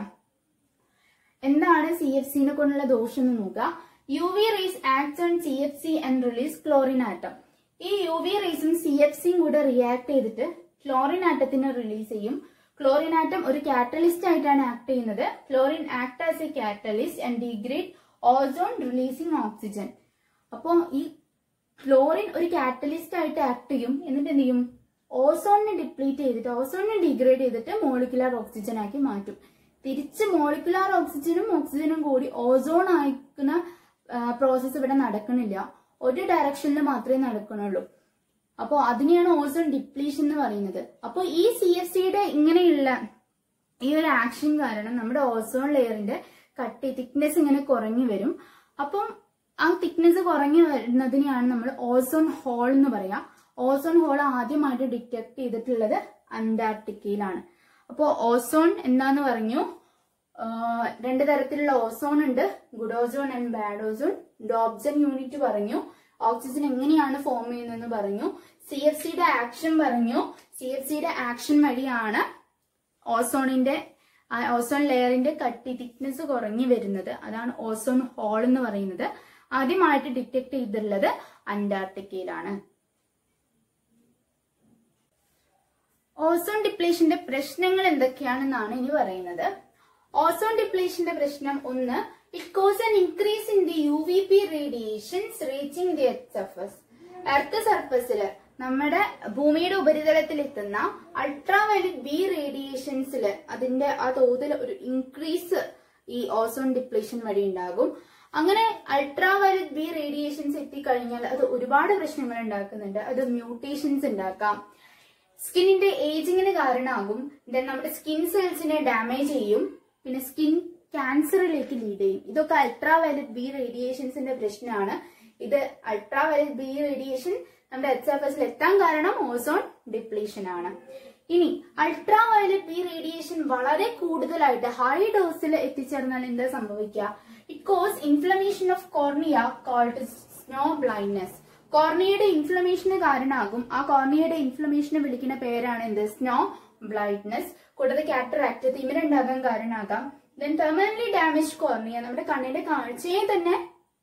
എന്താണ് സി എഫ് സിനെ കൊണ്ടുള്ള ദോഷം എന്ന് നോക്കുക U V rays act on C F C and release chlorine atom ഈ യു വി റേസും സി എഫ് സിയും കൂടെ റിയാക്ട് ചെയ്തിട്ട് ക്ലോറിൻ ആറ്റത്തിനെ റിലീസ് ചെയ്യും ക്ലോറിൻ ആറ്റം ഒരു കാറ്റലിസ്റ്റ് ആയിട്ടാണ് ആക്ട് ചെയ്യുന്നത് chlorine act as a catalyst and degrade ozone releasing oxygen അപ്പോൾ ഈ ക്ലോറിൻ ഒരു കാറ്റലിസ്റ്റ് ആയിട്ട് ആക്ട് ചെയ്യും എന്നിട്ട് എന്ത് ചെയ്യും ഓസോണിനെ ഡിപ്ലീറ്റ് ചെയ്തിട്ട് ഓസോണിനെ ഡിഗ്രേഡ് ചെയ്തിട്ട് മോളിക്കുലാർ ഓക്സിജൻ ആക്കി മാറ്റും തിരിച്ച് മോളിക്കുലാർ ഓക്സിജനും ഓക്സിജനും കൂടി ഓസോൺ അയക്കുന്ന പ്രോസസ്സ് ഇവിടെ നടക്കണില്ല ഒരു ഡയറക്ഷനിൽ മാത്രമേ നടക്കണുള്ളൂ അപ്പോൾ അതിനെയാണ് ഓസോൺ ഡിപ്ലീഷൻ എന്ന് പറയുന്നത് അപ്പോൾ ഈ സി എഫ് സിയുടെ ഇങ്ങനെയുള്ള ഈ ഒരു ആക്ഷൻ കാരണം നമ്മുടെ ഓസോൺ ലെയറിന്റെ കട്ടി തിക്നെസ് ഇങ്ങനെ കുറഞ്ഞു വരും അപ്പം ആ തിക്നെസ് കുറഞ്ഞു വരുന്നതിനെയാണ് നമ്മൾ ഓസോൺ ഹോൾ എന്ന് പറയാ ഓസോൺ ഹോൾ ആദ്യമായിട്ട് ഡിറ്റക്ട് ചെയ്തിട്ടുള്ളത് അന്റാർട്ടിക്കയിലാണ് അപ്പോൾ ഓസോൺ എന്താന്ന് പറഞ്ഞു ആഹ് രണ്ട് തരത്തിലുള്ള ഓസോൺ ഉണ്ട് good ozone and bad ozone Dobson unit പറഞ്ഞു ഓക്സിജൻ എങ്ങനെയാണ് ഫോം ചെയ്യുന്നതെന്ന് പറഞ്ഞു സി എഫ് സിയുടെ ആക്ഷൻ പറഞ്ഞു സി എഫ് സിയുടെ ആക്ഷൻ വഴിയാണ് ഓസോണിന്റെ ആ ഓസോൺ ലെയറിന്റെ കട്ടി തിക്നെസ് കുറഞ്ഞു വരുന്നത് അതാണ് ഓസോൺ ഹോൾ എന്ന് പറയുന്നത് ആദ്യമായിട്ട് ഡിറ്റക്ട് ചെയ്തിട്ടുള്ളത് അന്റാർട്ടിക്കയിലാണ് ഓസോൺ ഡിപ്ലേഷന്റെ പ്രശ്നങ്ങൾ എന്തൊക്കെയാണെന്നാണ് ഇനി പറയുന്നത് ഓസോൺ ഡിപ്ലേഷന്റെ പ്രശ്നം ഒന്ന് it cause an increase in the U V B radiations reaching the earth surface earth സർഫസിൽ നമ്മുടെ ഭൂമിയുടെ ഉപരിതലത്തിൽ എത്തുന്ന അൾട്രാവയലറ്റ് ബി റേഡിയേഷൻസിൽ അതിന്റെ ആ തോതിൽ ഒരു ഇൻക്രീസ് ഈ ഓസോൺ ഡിപ്ലേഷൻ വഴി ഉണ്ടാകും അങ്ങനെ അൾട്രാവയലറ്റ് ബി റേഡിയേഷൻസ് എത്തിക്കഴിഞ്ഞാൽ അത് ഒരുപാട് പ്രശ്നങ്ങൾ ഉണ്ടാക്കുന്നുണ്ട് അത് മ്യൂട്ടേഷൻസ് ഉണ്ടാക്കാം സ്കിന്നിന്റെ ഏജിങ്ങിന് കാരണമാകും ദെൻ നമ്മുടെ സ്കിൻ സെൽസിനെ ഡാമേജ് ചെയ്യും പിന്നെ സ്കിൻ ക്യാൻസറിലേക്ക് ലീഡ് ചെയ്യും ഇതൊക്കെ അൾട്രാവയലറ്റ് ബി റേഡിയേഷൻസിന്റെ പ്രശ്നമാണ് ഇത് അൾട്രാവയലറ്റ് ബി റേഡിയേഷൻ നമ്മുടെ എച്ച് എഫ് എസിൽ എത്താൻ കാരണം ഓസോൺ ഡിപ്ലീഷൻ ആണ് ഇനി അൾട്രാവയലറ്റ് ബി റേഡിയേഷൻ വളരെ കൂടുതലായിട്ട് ഹൈ ഡോസിൽ എത്തിച്ചേർന്നാൽ എന്താ സംഭവിക്കുക it cause inflammation of cornea called snow blindness കോർണിയയുടെ ഇൻഫ്ലമേഷന് കാരണമാകും ആ കോർണിയയുടെ ഇൻഫ്ലമേഷനെ വിളിക്കുന്ന പേരാണ് എന്ത് സ്നോ ബ്ലൈറ്റ്നസ് കൂടാതെ കാറ്ററാക്ട് തിമിരുണ്ടാകാൻ കാരണമാകാം ദെൻ പെർമനന്റ്ലി ഡാമേജ് കോർണിയ നമ്മുടെ കണ്ണിന്റെ കാഴ്ചയെ തന്നെ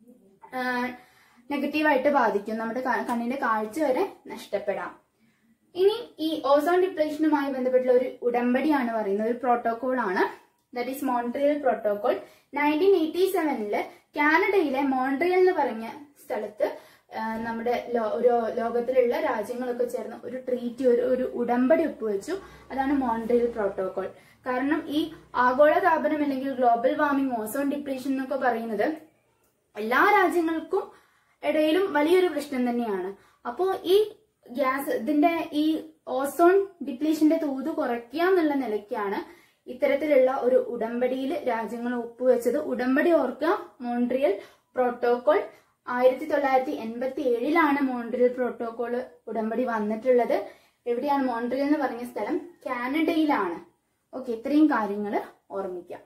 നെഗറ്റീവായിട്ട് ബാധിക്കും നമ്മുടെ ക- കണ്ണിന്റെ കാഴ്ച വരെ നഷ്ടപ്പെടാം ഇനി ഈ ഓസോൺ ഡിപ്ലേഷനുമായി ബന്ധപ്പെട്ടുള്ള ഒരു ഉടമ്പടിയാണ് പറയുന്നത് ഒരു പ്രോട്ടോകോൾ ആണ് that is Montreal protocol nineteen eighty സെവനില് കാനഡയിലെ മോൺട്രിയൽ എന്ന് പറഞ്ഞ സ്ഥലത്ത് ആ, നമ്മുടെ ലോ- ഒരു ലോകത്തിലുള്ള രാജ്യങ്ങളൊക്കെ ചേർന്ന് ഒരു ട്രീറ്റി ഒരു ഒരു ഉടമ്പടി ഒപ്പുവെച്ചു അതാണ് മോൺട്രിയൽ പ്രോട്ടോകോൾ കാരണം ഈ ആഗോളതാപനം അല്ലെങ്കിൽ ഗ്ലോബൽ വാർമിംഗ് ഓസോൺ ഡിപ്ലേഷൻ എന്നൊക്കെ പറയുന്നത് എല്ലാ രാജ്യങ്ങൾക്കും ഇടയിലും വലിയൊരു പ്രശ്നം തന്നെയാണ് അപ്പോൾ ഈ ഗ്യാസ് ഇതിന്റെ ഈ ഓസോൺ ഡിപ്ലീഷന്റെ തോത് കുറയ്ക്കുക എന്നുള്ള നിലയ്ക്കാണ് ഇത്തരത്തിലുള്ള ഒരു ഉടമ്പടിയിൽ രാജ്യങ്ങൾ ഒപ്പുവെച്ചത് ഉടമ്പടി ഓർക്കുക മോൺട്രിയൽ പ്രോട്ടോകോൾ ആയിരത്തി തൊള്ളായിരത്തി എൺപത്തി ഏഴിലാണ് മോൺട്രിയൽ പ്രോട്ടോകോൾ ഉടമ്പടി വന്നിട്ടുള്ളത് എവിടെയാണ് മോൺട്രിയൽ എന്ന് പറഞ്ഞ സ്ഥലം കാനഡയിലാണ് ഓക്കെ ഇത്രയും കാര്യങ്ങൾ ഓർമ്മിക്കാം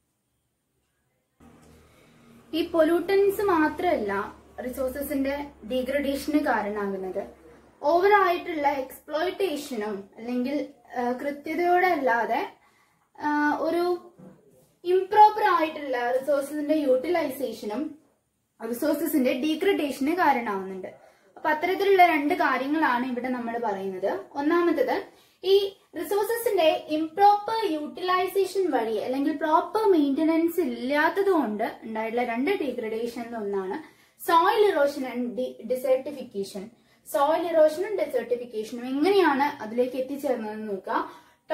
ഈ പൊല്യൂട്ടൻസ് മാത്രമല്ല റിസോഴ്സസിന്റെ ഡീഗ്രഡേഷന് കാരണമാകുന്നത് ഓവർ ആയിട്ടുള്ള എക്സ്പ്ലോയിറ്റേഷനും അല്ലെങ്കിൽ ആ, കൃത്യതയോടെ അല്ലാതെ ആ, ഒരു ഇംപ്രോപ്പർ ആയിട്ടുള്ള റിസോഴ്സസിന്റെ യൂട്ടിലൈസേഷനും റിസോഴ്സസിന്റെ ഡീഗ്രഡേഷന് കാരണമാവുന്നുണ്ട് അപ്പൊ അത്തരത്തിലുള്ള രണ്ട് കാര്യങ്ങളാണ് ഇവിടെ നമ്മൾ പറയുന്നത് ഒന്നാമത്തത് ഈ റിസോഴ്സസിന്റെ ഇംപ്രോപ്പർ യൂട്ടിലൈസേഷൻ വഴി അല്ലെങ്കിൽ പ്രോപ്പർ മെയിന്റനൻസ് ഇല്ലാത്തത് കൊണ്ട് ഉണ്ടായിട്ടുള്ള രണ്ട് ഡീഗ്രഡേഷനിൽ ഒന്നാണ് soil erosion and desertification soil ഇറോഷനും ഡെസർട്ടിഫിക്കേഷനും എങ്ങനെയാണ് അതിലേക്ക് എത്തിച്ചേർന്നതെന്ന് നോക്കുക top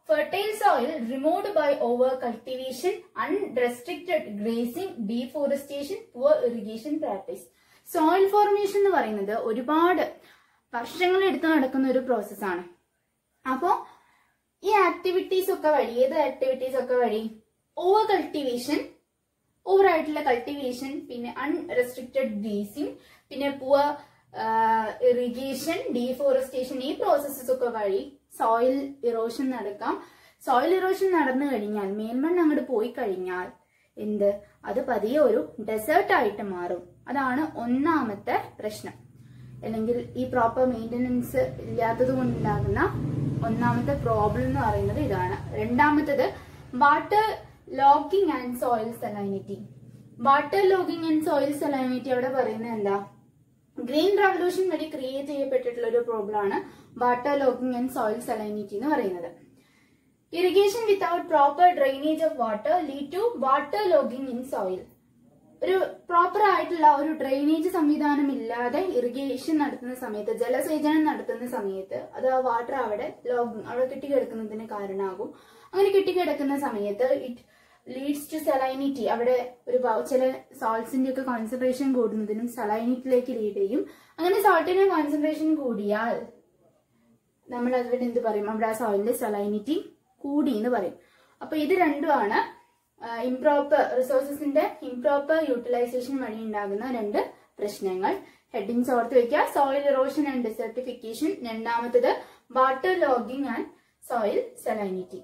fertile soil removed by over cultivation, unrestricted grazing, deforestation, poor irrigation practice. Soil formation എന്ന് പറയുന്നത് ഒരുപാട് വർഷങ്ങൾ എടുത്ത് നടക്കുന്ന ഒരു പ്രോസസ്സാണ് അപ്പോ ഈ ആക്ടിവിറ്റീസ് ഒക്കെ വഴി ഏത് ആക്ടിവിറ്റീസ് ഒക്കെ വഴി ഓവർ കൾട്ടിവേഷൻ ഓവർ ആയിട്ടുള്ള കൾട്ടിവേഷൻ പിന്നെ അൺറെസ്ട്രിക്റ്റഡ് ഗ്രേസിംഗ് പിന്നെ പുവർ ഇറിഗേഷൻ ഡീഫോറസ്റ്റേഷൻ ഈ പ്രോസസ്സസ് ഒക്കെ വഴി സോയിൽ ഇറോഷൻ നടക്കാം സോയിൽ ഇറോഷൻ നടന്നു കഴിഞ്ഞാൽ മേൽമണ്ണ് അങ്ങോട്ട് പോയി കഴിഞ്ഞാൽ എന്ത് അത് പതിയെ ഒരു ഡെസേർട്ട് ആയിട്ട് മാറും അതാണ് ഒന്നാമത്തെ പ്രശ്നം അല്ലെങ്കിൽ ഈ പ്രോപ്പർ മെയിൻ്റനൻസ് ഇല്ലാത്തത് കൊണ്ടുണ്ടാകുന്ന ഒന്നാമത്തെ പ്രോബ്ലം എന്ന് പറയുന്നത് ഇതാണ് രണ്ടാമത്തത് water logging and soil salinity water logging and soil salinity അവിടെ പറയുന്നത് എന്താ ഗ്രീൻ റവല്യൂഷൻ വഴി ക്രിയേറ്റ് ചെയ്യപ്പെട്ടിട്ടുള്ള ഒരു പ്രോബ്ലം ആണ് water logging and soil salinity എന്ന് പറയുന്നത് irrigation without proper drainage of water lead to water logging in soil ഒരു പ്രോപ്പർ ആയിട്ടുള്ള ഒരു ഡ്രെയിനേജ് സംവിധാനം ഇല്ലാതെ ഇറിഗേഷൻ നടത്തുന്ന സമയത്ത് ജലസേചനം നടത്തുന്ന സമയത്ത് അത് ആ വാട്ടർ അവിടെ ലോഗിങ് അവിടെ കെട്ടിക്കിടക്കുന്നതിന് കാരണമാകും അങ്ങനെ കെട്ടിക്കിടക്കുന്ന സമയത്ത് ഇറ്റ് ലീഡ്സ് ടു സലൈനിറ്റി അവിടെ ഒരു പ- ചില സോൾട്സിന്റെ ഒക്കെ കോൺസെൻട്രേഷൻ കൂടുന്നതിനും സലൈനിറ്റിലേക്ക് ലീഡ് ചെയ്യും അങ്ങനെ സോൾട്ടിന്റെ കോൺസെൻട്രേഷൻ കൂടിയാൽ നമ്മൾ അതുകൊണ്ട് എന്ത് പറയും അവിടെ ആ സോയിലിന്റെ സലൈനിറ്റി കൂടി എന്ന് പറയും അപ്പൊ ഇത് രണ്ടുമാണ് ഇംപ്രോപ്പർ റിസോഴ്സസിന്റെ ഇംപ്രോപ്പർ യൂട്ടിലൈസേഷൻ വഴി ഉണ്ടാകുന്ന രണ്ട് പ്രശ്നങ്ങൾ ഹെഡിങ്സ് ഓർത്ത് വെക്കുക സോയിൽ ഇറോഷൻ ആൻഡ് ഡെസർട്ടിഫിക്കേഷൻ രണ്ടാമത്തത് water logging and soil salinity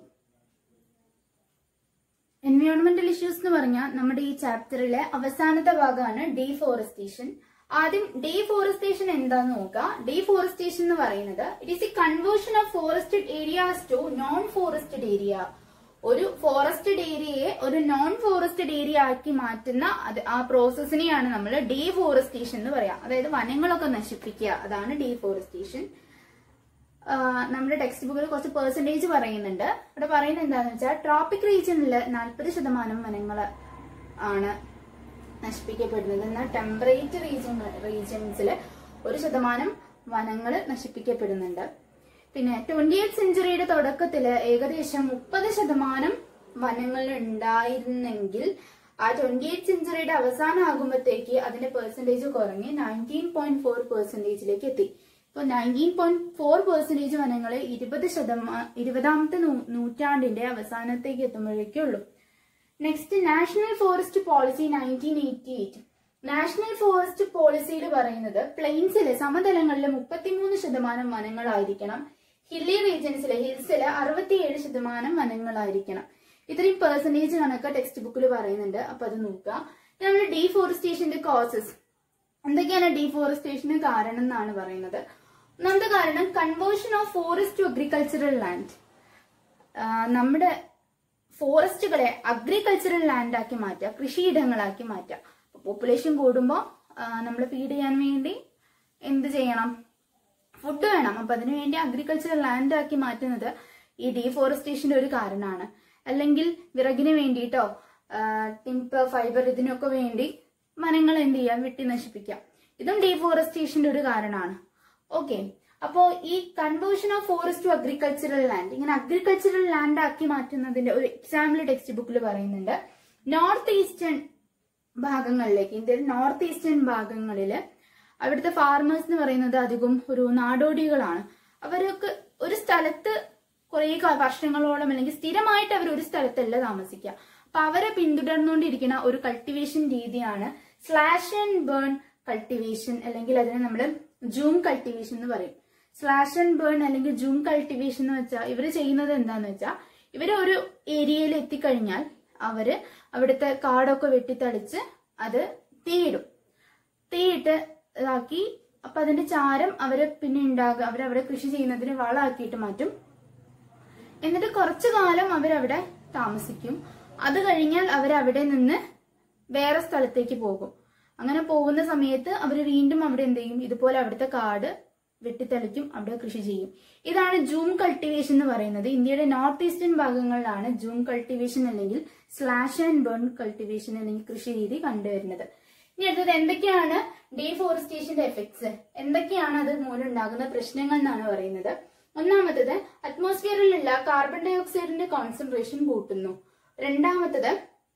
എൻവയോൺമെന്റൽ ഇഷ്യൂസ് എന്ന് പറഞ്ഞാൽ നമ്മുടെ ഈ ചാപ്റ്ററിലെ അവസാനത്തെ ഭാഗമാണ് ഡീഫോറസ്റ്റേഷൻ ആദ്യം ഡീഫോറസ്റ്റേഷൻ എന്താന്ന് നോക്കാം ഡീഫോറസ്റ്റേഷൻ എന്ന് പറയുന്നത് it is a conversion of forested areas to non forested area ഒരു ഫോറസ്റ്റഡ് ഏരിയയെ ഒരു നോൺ ഫോറസ്റ്റഡ് ഏരിയ ആക്കി മാറ്റുന്ന അത് ആ പ്രോസസ്സിനെയാണ് നമ്മൾ ഡീഫോറസ്റ്റേഷൻ എന്ന് പറയാം അതായത് വനങ്ങളൊക്കെ നശിപ്പിക്കുക അതാണ് ഡീഫോറസ്റ്റേഷൻ നമ്മുടെ ടെക്സ്റ്റ് ബുക്കിൽ കുറച്ച് പെർസെന്റേജ് പറയുന്നുണ്ട് ഇവിടെ പറയുന്നത് എന്താന്ന് വെച്ചാൽ ട്രോപ്പിക് റീജിയനിൽ നാൽപ്പത് ശതമാനം വനങ്ങൾ ആണ് നശിപ്പിക്കപ്പെടുന്നത് എന്നാൽ ടെമ്പറേറ്റ് റീജിയൻ റീജിയൻസിൽ ഒരു ശതമാനം വനങ്ങൾ നശിപ്പിക്കപ്പെടുന്നുണ്ട് പിന്നെ ട്വന്റി എയ്റ്റ് സെഞ്ചുറിയുടെ തുടക്കത്തിൽ ഏകദേശം മുപ്പത് ശതമാനം വനങ്ങൾ ഉണ്ടായിരുന്നെങ്കിൽ ആ ട്വന്റി എയ്റ്റ് സെഞ്ചുറിയുടെ അവസാനം ആകുമ്പോഴത്തേക്ക് അതിന്റെ പെർസെന്റേജ് കുറഞ്ഞ് നയൻറ്റീൻ പോയിന്റ് ഫോർ പെർസെന്റേജിലേക്ക് എത്തി ഇപ്പൊ നയൻറ്റീൻ പോയിന്റ് ഫോർ പെർസെന്റേജ് വനങ്ങളെ ഇരുപത് ശതമാനം ഇരുപതാമത്തെ നൂ- നൂറ്റാണ്ടിന്റെ അവസാനത്തേക്ക് എത്തുമ്പോഴേക്കേ ഉള്ളൂ next national forest policy nineteen eighty eight national forest പോളിസിയിൽ പറയുന്നത് പ്ലെയിൻസിലെ സമതലങ്ങളിലെ മുപ്പത്തിമൂന്ന് ശതമാനം വനങ്ങളായിരിക്കണം ഹില്ലി റീജിയൻസിലെ ഹിൽസിലെ അറുപത്തിയേഴ് ശതമാനം വനങ്ങളായിരിക്കണം ഇത്രയും പെർസെന്റേജ് കണക്ക് ടെക്സ്റ്റ് ബുക്കിൽ പറയുന്നുണ്ട് അപ്പൊ അത് നോക്കുക നമ്മൾ ഡീഫോറസ്റ്റേഷന്റെ കോസസ് എന്തൊക്കെയാണ് ഡീഫോറസ്റ്റേഷന് കാരണം എന്നാണ് പറയുന്നത് ഒന്നാമത്തെ കാരണം conversion of forest to agricultural land നമ്മുടെ ഫോറസ്റ്റുകളെ അഗ്രികൾച്ചറൽ ലാൻഡ് ആക്കി മാറ്റുക കൃഷിയിടങ്ങളാക്കി മാറ്റുക പോപ്പുലേഷൻ കൂടുമ്പോൾ നമ്മൾ ഫീഡ് ചെയ്യാൻ വേണ്ടി എന്ത് ചെയ്യണം ഫുഡ് വേണം അപ്പൊ അതിനുവേണ്ടി അഗ്രികൾച്ചറൽ ലാൻഡ് ആക്കി മാറ്റുന്നത് ഈ ഡീഫോറസ്റ്റേഷന്റെ ഒരു കാരണമാണ് അല്ലെങ്കിൽ വിറകിന് വേണ്ടിയിട്ടോ ടിമ്പർ ഫൈബർ ഇതിനൊക്കെ വേണ്ടി വനങ്ങൾ എന്ത് ചെയ്യാം വെട്ടി നശിപ്പിക്കാം ഇതും ഡീഫോറസ്റ്റേഷന്റെ ഒരു കാരണമാണ് ഓക്കെ അപ്പോ ഈ conversion of forest to agricultural land ഇങ്ങനെ അഗ്രികൾച്ചറൽ ലാൻഡ് ആക്കി മാറ്റുന്നതിന്റെ ഒരു എക്സാമ്പിൾ ടെക്സ്റ്റ് ബുക്കിൽ പറയുന്നുണ്ട് നോർത്ത് ഈസ്റ്റേൺ ഭാഗങ്ങളിലേക്ക് ഇന്ത്യയിൽ നോർത്ത് ഈസ്റ്റേൺ ഭാഗങ്ങളില് അവിടുത്തെ ഫാർമേഴ്സ് എന്ന് പറയുന്നത് അധികം ഒരു നാടോടികളാണ് അവരൊക്കെ ഒരു സ്ഥലത്ത് കുറെ വർഷങ്ങളോളം അല്ലെങ്കിൽ സ്ഥിരമായിട്ട് അവർ ഒരു സ്ഥലത്തല്ല താമസിക്കുക അപ്പൊ അവരെ പിന്തുടർന്നുകൊണ്ടിരിക്കുന്ന ഒരു കൾട്ടിവേഷൻ രീതിയാണ് സ്ലാഷ് ആൻഡ് ബേൺ കൾട്ടിവേഷൻ അല്ലെങ്കിൽ അതിനെ നമ്മൾ ജൂം കൾട്ടിവേഷൻ എന്ന് പറയും സ്ലാഷ് ആൻഡ് ബേൺ അല്ലെങ്കിൽ ജൂം കൾട്ടിവേഷൻ എന്ന് വെച്ചാൽ ഇവർ ചെയ്യുന്നത് എന്താന്ന് വെച്ചാൽ ഇവർ ഒരു ഏരിയയിൽ എത്തിക്കഴിഞ്ഞാൽ അവര് അവിടുത്തെ കാടൊക്കെ വെട്ടിത്തളിച്ച് അത് തീയിടും തീയിട്ട് ഇതാക്കി അപ്പൊ അതിന്റെ ചാരം അവര് പിന്നെ ഉണ്ടാകുക അവരവിടെ കൃഷി ചെയ്യുന്നതിന് വളമാക്കിയിട്ട് മാറ്റും എന്നിട്ട് കുറച്ചു കാലം അവരവിടെ താമസിക്കും അത് കഴിഞ്ഞാൽ അവരവിടെ നിന്ന് വേറെ സ്ഥലത്തേക്ക് പോകും അങ്ങനെ പോകുന്ന സമയത്ത് അവർ വീണ്ടും അവിടെ എന്ത് ചെയ്യും ഇതുപോലെ അവിടുത്തെ കാട് വെട്ടിത്തെളിക്കും അവിടെ കൃഷി ചെയ്യും ഇതാണ് ജൂം കൾട്ടിവേഷൻ എന്ന് പറയുന്നത് ഇന്ത്യയുടെ നോർത്ത് ഈസ്റ്റേൺ ഭാഗങ്ങളിലാണ് ജൂം കൾട്ടിവേഷൻ അല്ലെങ്കിൽ സ്ലാഷ് ആൻഡ് ബേൺ കൾട്ടിവേഷൻ അല്ലെങ്കിൽ കൃഷി രീതി കണ്ടുവരുന്നത് ഇനി അടുത്തത് എന്തൊക്കെയാണ് ഡീഫോറസ്റ്റേഷന്റെ എഫക്ട്സ് എന്തൊക്കെയാണ് അത് മൂലം ഉണ്ടാകുന്ന പ്രശ്നങ്ങൾ എന്നാണ് പറയുന്നത് ഒന്നാമത്തത് അറ്റ്മോസ്ഫിയറിലുള്ള കാർബൺ ഡൈ ഓക്സൈഡിന്റെ കോൺസെൻട്രേഷൻ കൂട്ടുന്നു രണ്ടാമത്തത്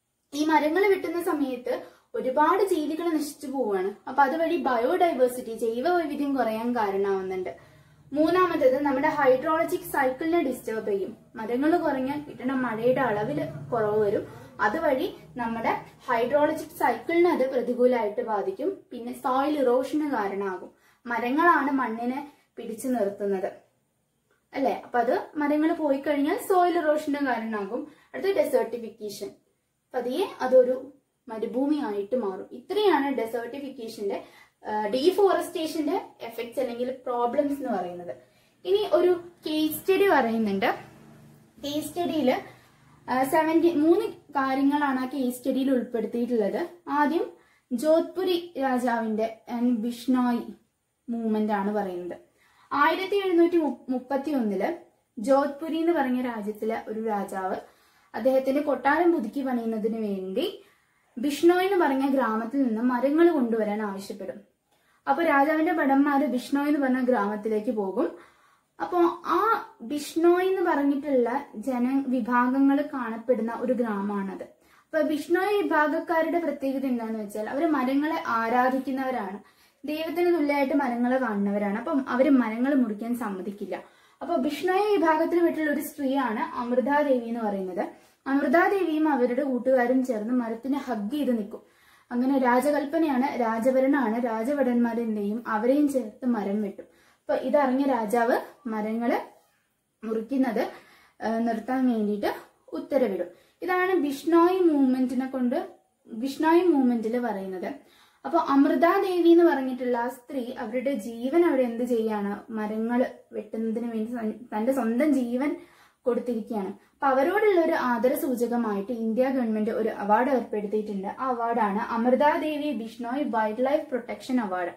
ഈ മരങ്ങൾ വെട്ടുന്ന സമയത്ത് ഒരുപാട് ജീവികൾ നശിച്ചു പോവുകയാണ് അപ്പൊ അതുവഴി ബയോഡൈവേഴ്സിറ്റി ജൈവ വൈവിധ്യം കുറയാൻ കാരണമാവുന്നുണ്ട് മൂന്നാമത്തേത് നമ്മുടെ ഹൈഡ്രോളജിക് സൈക്കിളിനെ ഡിസ്റ്റർബ് ചെയ്യും മരങ്ങൾ കുറഞ്ഞാൽ കിട്ടുന്ന മഴയുടെ അളവിൽ കുറവ് വരും അതുവഴി നമ്മുടെ ഹൈഡ്രോളജിക് സൈക്കിളിനെ അത് പ്രതികൂലമായിട്ട് ബാധിക്കും പിന്നെ സോയിൽ ഇറോഷന് കാരണമാകും മരങ്ങളാണ് മണ്ണിനെ പിടിച്ചു നിർത്തുന്നത് അല്ലെ അപ്പൊ അത് മരങ്ങൾ പോയി കഴിഞ്ഞാൽ സോയിൽ ഇറോഷന് കാരണമാകും അടുത്ത ഡെസേർട്ടിഫിക്കേഷൻ പതിയെ അതൊരു മരുഭൂമിയായിട്ട് മാറും ഇത്രയാണ് ഡെസേർട്ടിഫിക്കേഷന്റെ ഡീഫോറസ്റ്റേഷന്റെ എഫക്ട്സ് അല്ലെങ്കിൽ പ്രോബ്ലംസ് എന്ന് പറയുന്നത് ഇനി ഒരു കേസ് സ്റ്റഡി പറയുന്നുണ്ട് കേസ് സ്റ്റഡിയിൽ സെവൻറ്റി മൂന്ന് കാര്യങ്ങളാണ് ആ കേസ് സ്റ്റഡിയിൽ ഉൾപ്പെടുത്തിയിട്ടുള്ളത് ആദ്യം ജോധ്പുരി രാജാവിന്റെ ആൻഡ് ബിഷ്ണോയി മൂവ്മെന്റ് ആണ് പറയുന്നത് ആയിരത്തി എഴുന്നൂറ്റി മുപ്പത്തി ഒന്നില് ജോധ്പുരി എന്ന് പറഞ്ഞ രാജ്യത്തിലെ ഒരു രാജാവ് അദ്ദേഹത്തിന്റെ കൊട്ടാരം പുതുക്കി പണിയുന്നതിന് വേണ്ടി ബിഷ്ണോയ് എന്ന് പറഞ്ഞ ഗ്രാമത്തിൽ നിന്ന് മരങ്ങൾ കൊണ്ടുവരാൻ ആവശ്യപ്പെടും അപ്പൊ രാജാവിന്റെ ഭടന്മാര് ബിഷ്ണോയ് എന്ന് പറഞ്ഞ ഗ്രാമത്തിലേക്ക് പോകും അപ്പോ ആ ബിഷ്ണോയ് എന്ന് പറഞ്ഞിട്ടുള്ള ജന വിഭാഗങ്ങൾ കാണപ്പെടുന്ന ഒരു ഗ്രാമമാണത് അപ്പൊ ബിഷ്ണോയ് വിഭാഗക്കാരുടെ പ്രത്യേകത എന്താന്ന് വെച്ചാൽ അവർ മരങ്ങളെ ആരാധിക്കുന്നവരാണ് ദൈവത്തിന് തുല്യമായിട്ട് മരങ്ങളെ കാണുന്നവരാണ് അപ്പം അവര് മരങ്ങൾ മുറിക്കാൻ സമ്മതിക്കില്ല അപ്പൊ ബിഷ്ണോയ് വിഭാഗത്തിൽ പെട്ടുള്ള ഒരു സ്ത്രീയാണ് അമൃതാദേവി എന്ന് പറയുന്നത് അമൃതാദേവിയും അവരുടെ കൂട്ടുകാരും ചേർന്ന് മരത്തിന് ഹഗ് ചെയ്ത് നിൽക്കും അങ്ങനെ രാജകൽപ്പനയാണ് രാജഭരണമാണ് രാജഭടന്മാരെന്തെയും അവരെയും ചേർത്ത് മരം വെട്ടും അപ്പൊ ഇതറിഞ്ഞ രാജാവ് മരങ്ങള് മുറിക്കുന്നത് ആ, നിർത്താൻ വേണ്ടിയിട്ട് ഉത്തരവിടും ഇതാണ് ബിഷ്ണോയ് മൂവ്മെന്റിനെ കൊണ്ട് ബിഷ്ണോയ് മൂവ്മെന്റിൽ പറയുന്നത് അപ്പൊ അമൃതാദേവി എന്ന് പറഞ്ഞിട്ടുള്ള ആ സ്ത്രീ അവരുടെ ജീവൻ അവിടെ എന്ത് ചെയ്യാണ് മരങ്ങൾ വെട്ടുന്നതിന് വേണ്ടി സ്വ- തന്റെ സ്വന്തം ജീവൻ കൊടുത്തിരിക്കുകയാണ് അപ്പൊ അവരോടുള്ള ഒരു ആദര സൂചകമായിട്ട് ഇന്ത്യ ഗവൺമെന്റ് ഒരു അവാർഡ് ഏർപ്പെടുത്തിയിട്ടുണ്ട് ആ അവാർഡാണ് Amrita Devi Bishnoi wildlife protection award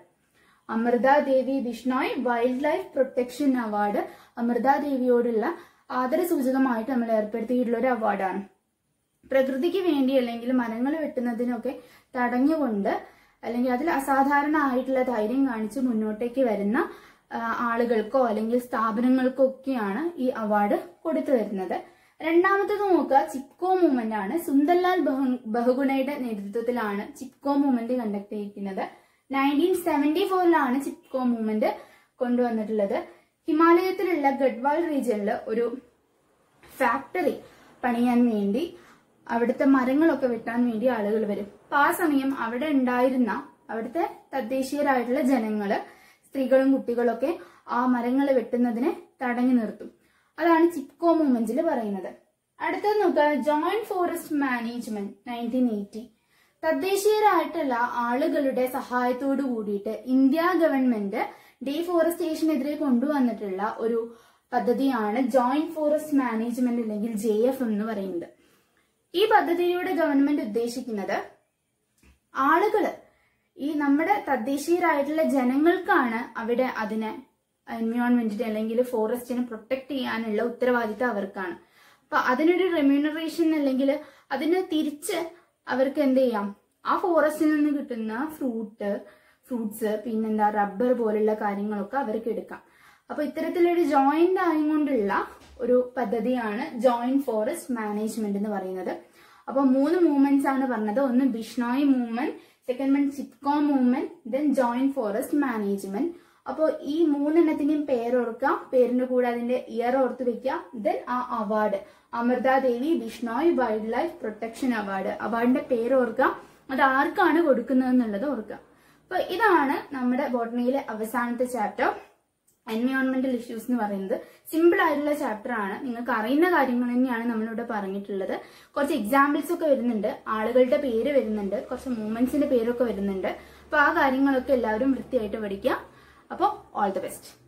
Amrita Devi Bishnoi wildlife protection award അമൃതാദേവിയോടുള്ള ആദര സൂചകമായിട്ട് നമ്മൾ ഏർപ്പെടുത്തിയിട്ടുള്ള ഒരു അവാർഡാണ് പ്രകൃതിക്ക് വേണ്ടി അല്ലെങ്കിൽ മരങ്ങൾ വെട്ടുന്നതിനൊക്കെ തടഞ്ഞുകൊണ്ട് അല്ലെങ്കിൽ അതിൽ അസാധാരണ ആയിട്ടുള്ള ധൈര്യം കാണിച്ച് മുന്നോട്ടേക്ക് വരുന്ന ആ, ആളുകൾക്കോ അല്ലെങ്കിൽ സ്ഥാപനങ്ങൾക്കോ ഒക്കെയാണ് ഈ അവാർഡ് കൊടുത്തു വരുന്നത് രണ്ടാമത്തത് നോക്കുക ചിപ്കോ മൂവ്മെന്റ് ആണ് സുന്ദർലാൽ ബഹു- ബഹുഗുണയുടെ നേതൃത്വത്തിലാണ് ചിപ്കോ മൂവ്മെന്റ് കണ്ടക്ട് ചെയ്യിക്കുന്നത് നയൻറ്റീൻ സെവന്റി ഫോറിലാണ് ചിപ്കോ മൂവ്മെന്റ് കൊണ്ടുവന്നിട്ടുള്ളത് ഹിമാലയത്തിലുള്ള ഗഡ്വാൾ റീജിയനിൽ ഒരു ഫാക്ടറി പണിയാൻ വേണ്ടി അവിടുത്തെ മരങ്ങളൊക്കെ വെട്ടാൻ വേണ്ടി ആളുകൾ വരും അപ്പൊ ആ സമയം അവിടെ ഉണ്ടായിരുന്ന അവിടുത്തെ തദ്ദേശീയരായിട്ടുള്ള ജനങ്ങള് സ്ത്രീകളും കുട്ടികളൊക്കെ ആ മരങ്ങൾ വെട്ടുന്നതിനെ തടഞ്ഞു നിർത്തും അതാണ് ചിപ്കോ മൂവ്മെന്റിൽ പറയുന്നത് അടുത്തത് നോക്കുക joint forest management nineteen eighty തദ്ദേശീയരായിട്ടുള്ള ആളുകളുടെ സഹായത്തോടു കൂടിയിട്ട് ഇന്ത്യ ഗവൺമെന്റ് ഡീഫോറസ്റ്റേഷനെതിരെ കൊണ്ടുവന്നിട്ടുള്ള ഒരു പദ്ധതിയാണ് ജോയിന്റ് ഫോറസ്റ്റ് മാനേജ്മെന്റ് അല്ലെങ്കിൽ ജെ എഫ് എന്ന് പറയുന്നത് ഈ പദ്ധതിയുടെ ഗവൺമെന്റ് ഉദ്ദേശിക്കുന്നത് ആളുകള് ഈ നമ്മുടെ തദ്ദേശീയരായിട്ടുള്ള ജനങ്ങൾക്കാണ് അവിടെ അതിനെ എൻവയോൺമെന്റിനെ അല്ലെങ്കിൽ ഫോറസ്റ്റിനെ പ്രൊട്ടക്ട് ചെയ്യാനുള്ള ഉത്തരവാദിത്തം അവർക്കാണ് അപ്പൊ അതിനൊരു റെമ്യൂണറേഷൻ അല്ലെങ്കിൽ അതിന് തിരിച്ച് അവർക്ക് എന്ത് ചെയ്യാം ആ ഫോറസ്റ്റിൽ നിന്ന് കിട്ടുന്ന ഫ്രൂട്ട് ഫ്രൂട്ട്സ് പിന്നെന്താ റബ്ബർ പോലുള്ള കാര്യങ്ങളൊക്കെ അവർക്ക് എടുക്കാം അപ്പൊ ഇത്തരത്തിലൊരു ജോയിന്റ് ആയിക്കൊണ്ടുള്ള ഒരു പദ്ധതിയാണ് ജോയിന്റ് ഫോറസ്റ്റ് മാനേജ്മെന്റ് എന്ന് പറയുന്നത് അപ്പൊ മൂന്ന് മൂവ്മെന്റ്സ് ആണ് പറഞ്ഞത് ഒന്ന് Bishnoi movement second one Chipko movement then joint forest management അപ്പോൾ ഈ മൂന്നെണ്ണത്തിന്റെയും പേരോർക്കാം പേരിന്റെ കൂടെ അതിന്റെ ഇയർ ഓർത്ത് വെക്കുക ദെൻ ആ award Amrita Devi Bishnoi wildlife protection award അവാർഡിന്റെ പേര് ഓർക്കുക അത് ആർക്കാണ് കൊടുക്കുന്നത് എന്നുള്ളത് ഓർക്കുക അപ്പൊ ഇതാണ് നമ്മുടെ ബോട്ടണിയിലെ അവസാനത്തെ ചാപ്റ്റർ എൻവയോൺമെന്റൽ ഇഷ്യൂസ് എന്ന് പറയുന്നത് സിമ്പിൾ ആയിട്ടുള്ള ചാപ്റ്റർ ആണ് നിങ്ങൾക്ക് അറിയുന്ന കാര്യങ്ങൾ തന്നെയാണ് നമ്മളിവിടെ പറഞ്ഞിട്ടുള്ളത് കുറച്ച് എക്സാമ്പിൾസ് ഒക്കെ വരുന്നുണ്ട് ആളുകളുടെ പേര് വരുന്നുണ്ട് കുറച്ച് മൂമെന്റ്സിന്റെ പേരൊക്കെ വരുന്നുണ്ട് അപ്പൊ ആ കാര്യങ്ങളൊക്കെ എല്ലാവരും വൃത്തിയായിട്ട് പഠിക്കുക അപ്പോൾ ഓൾ ദി ബെസ്റ്റ്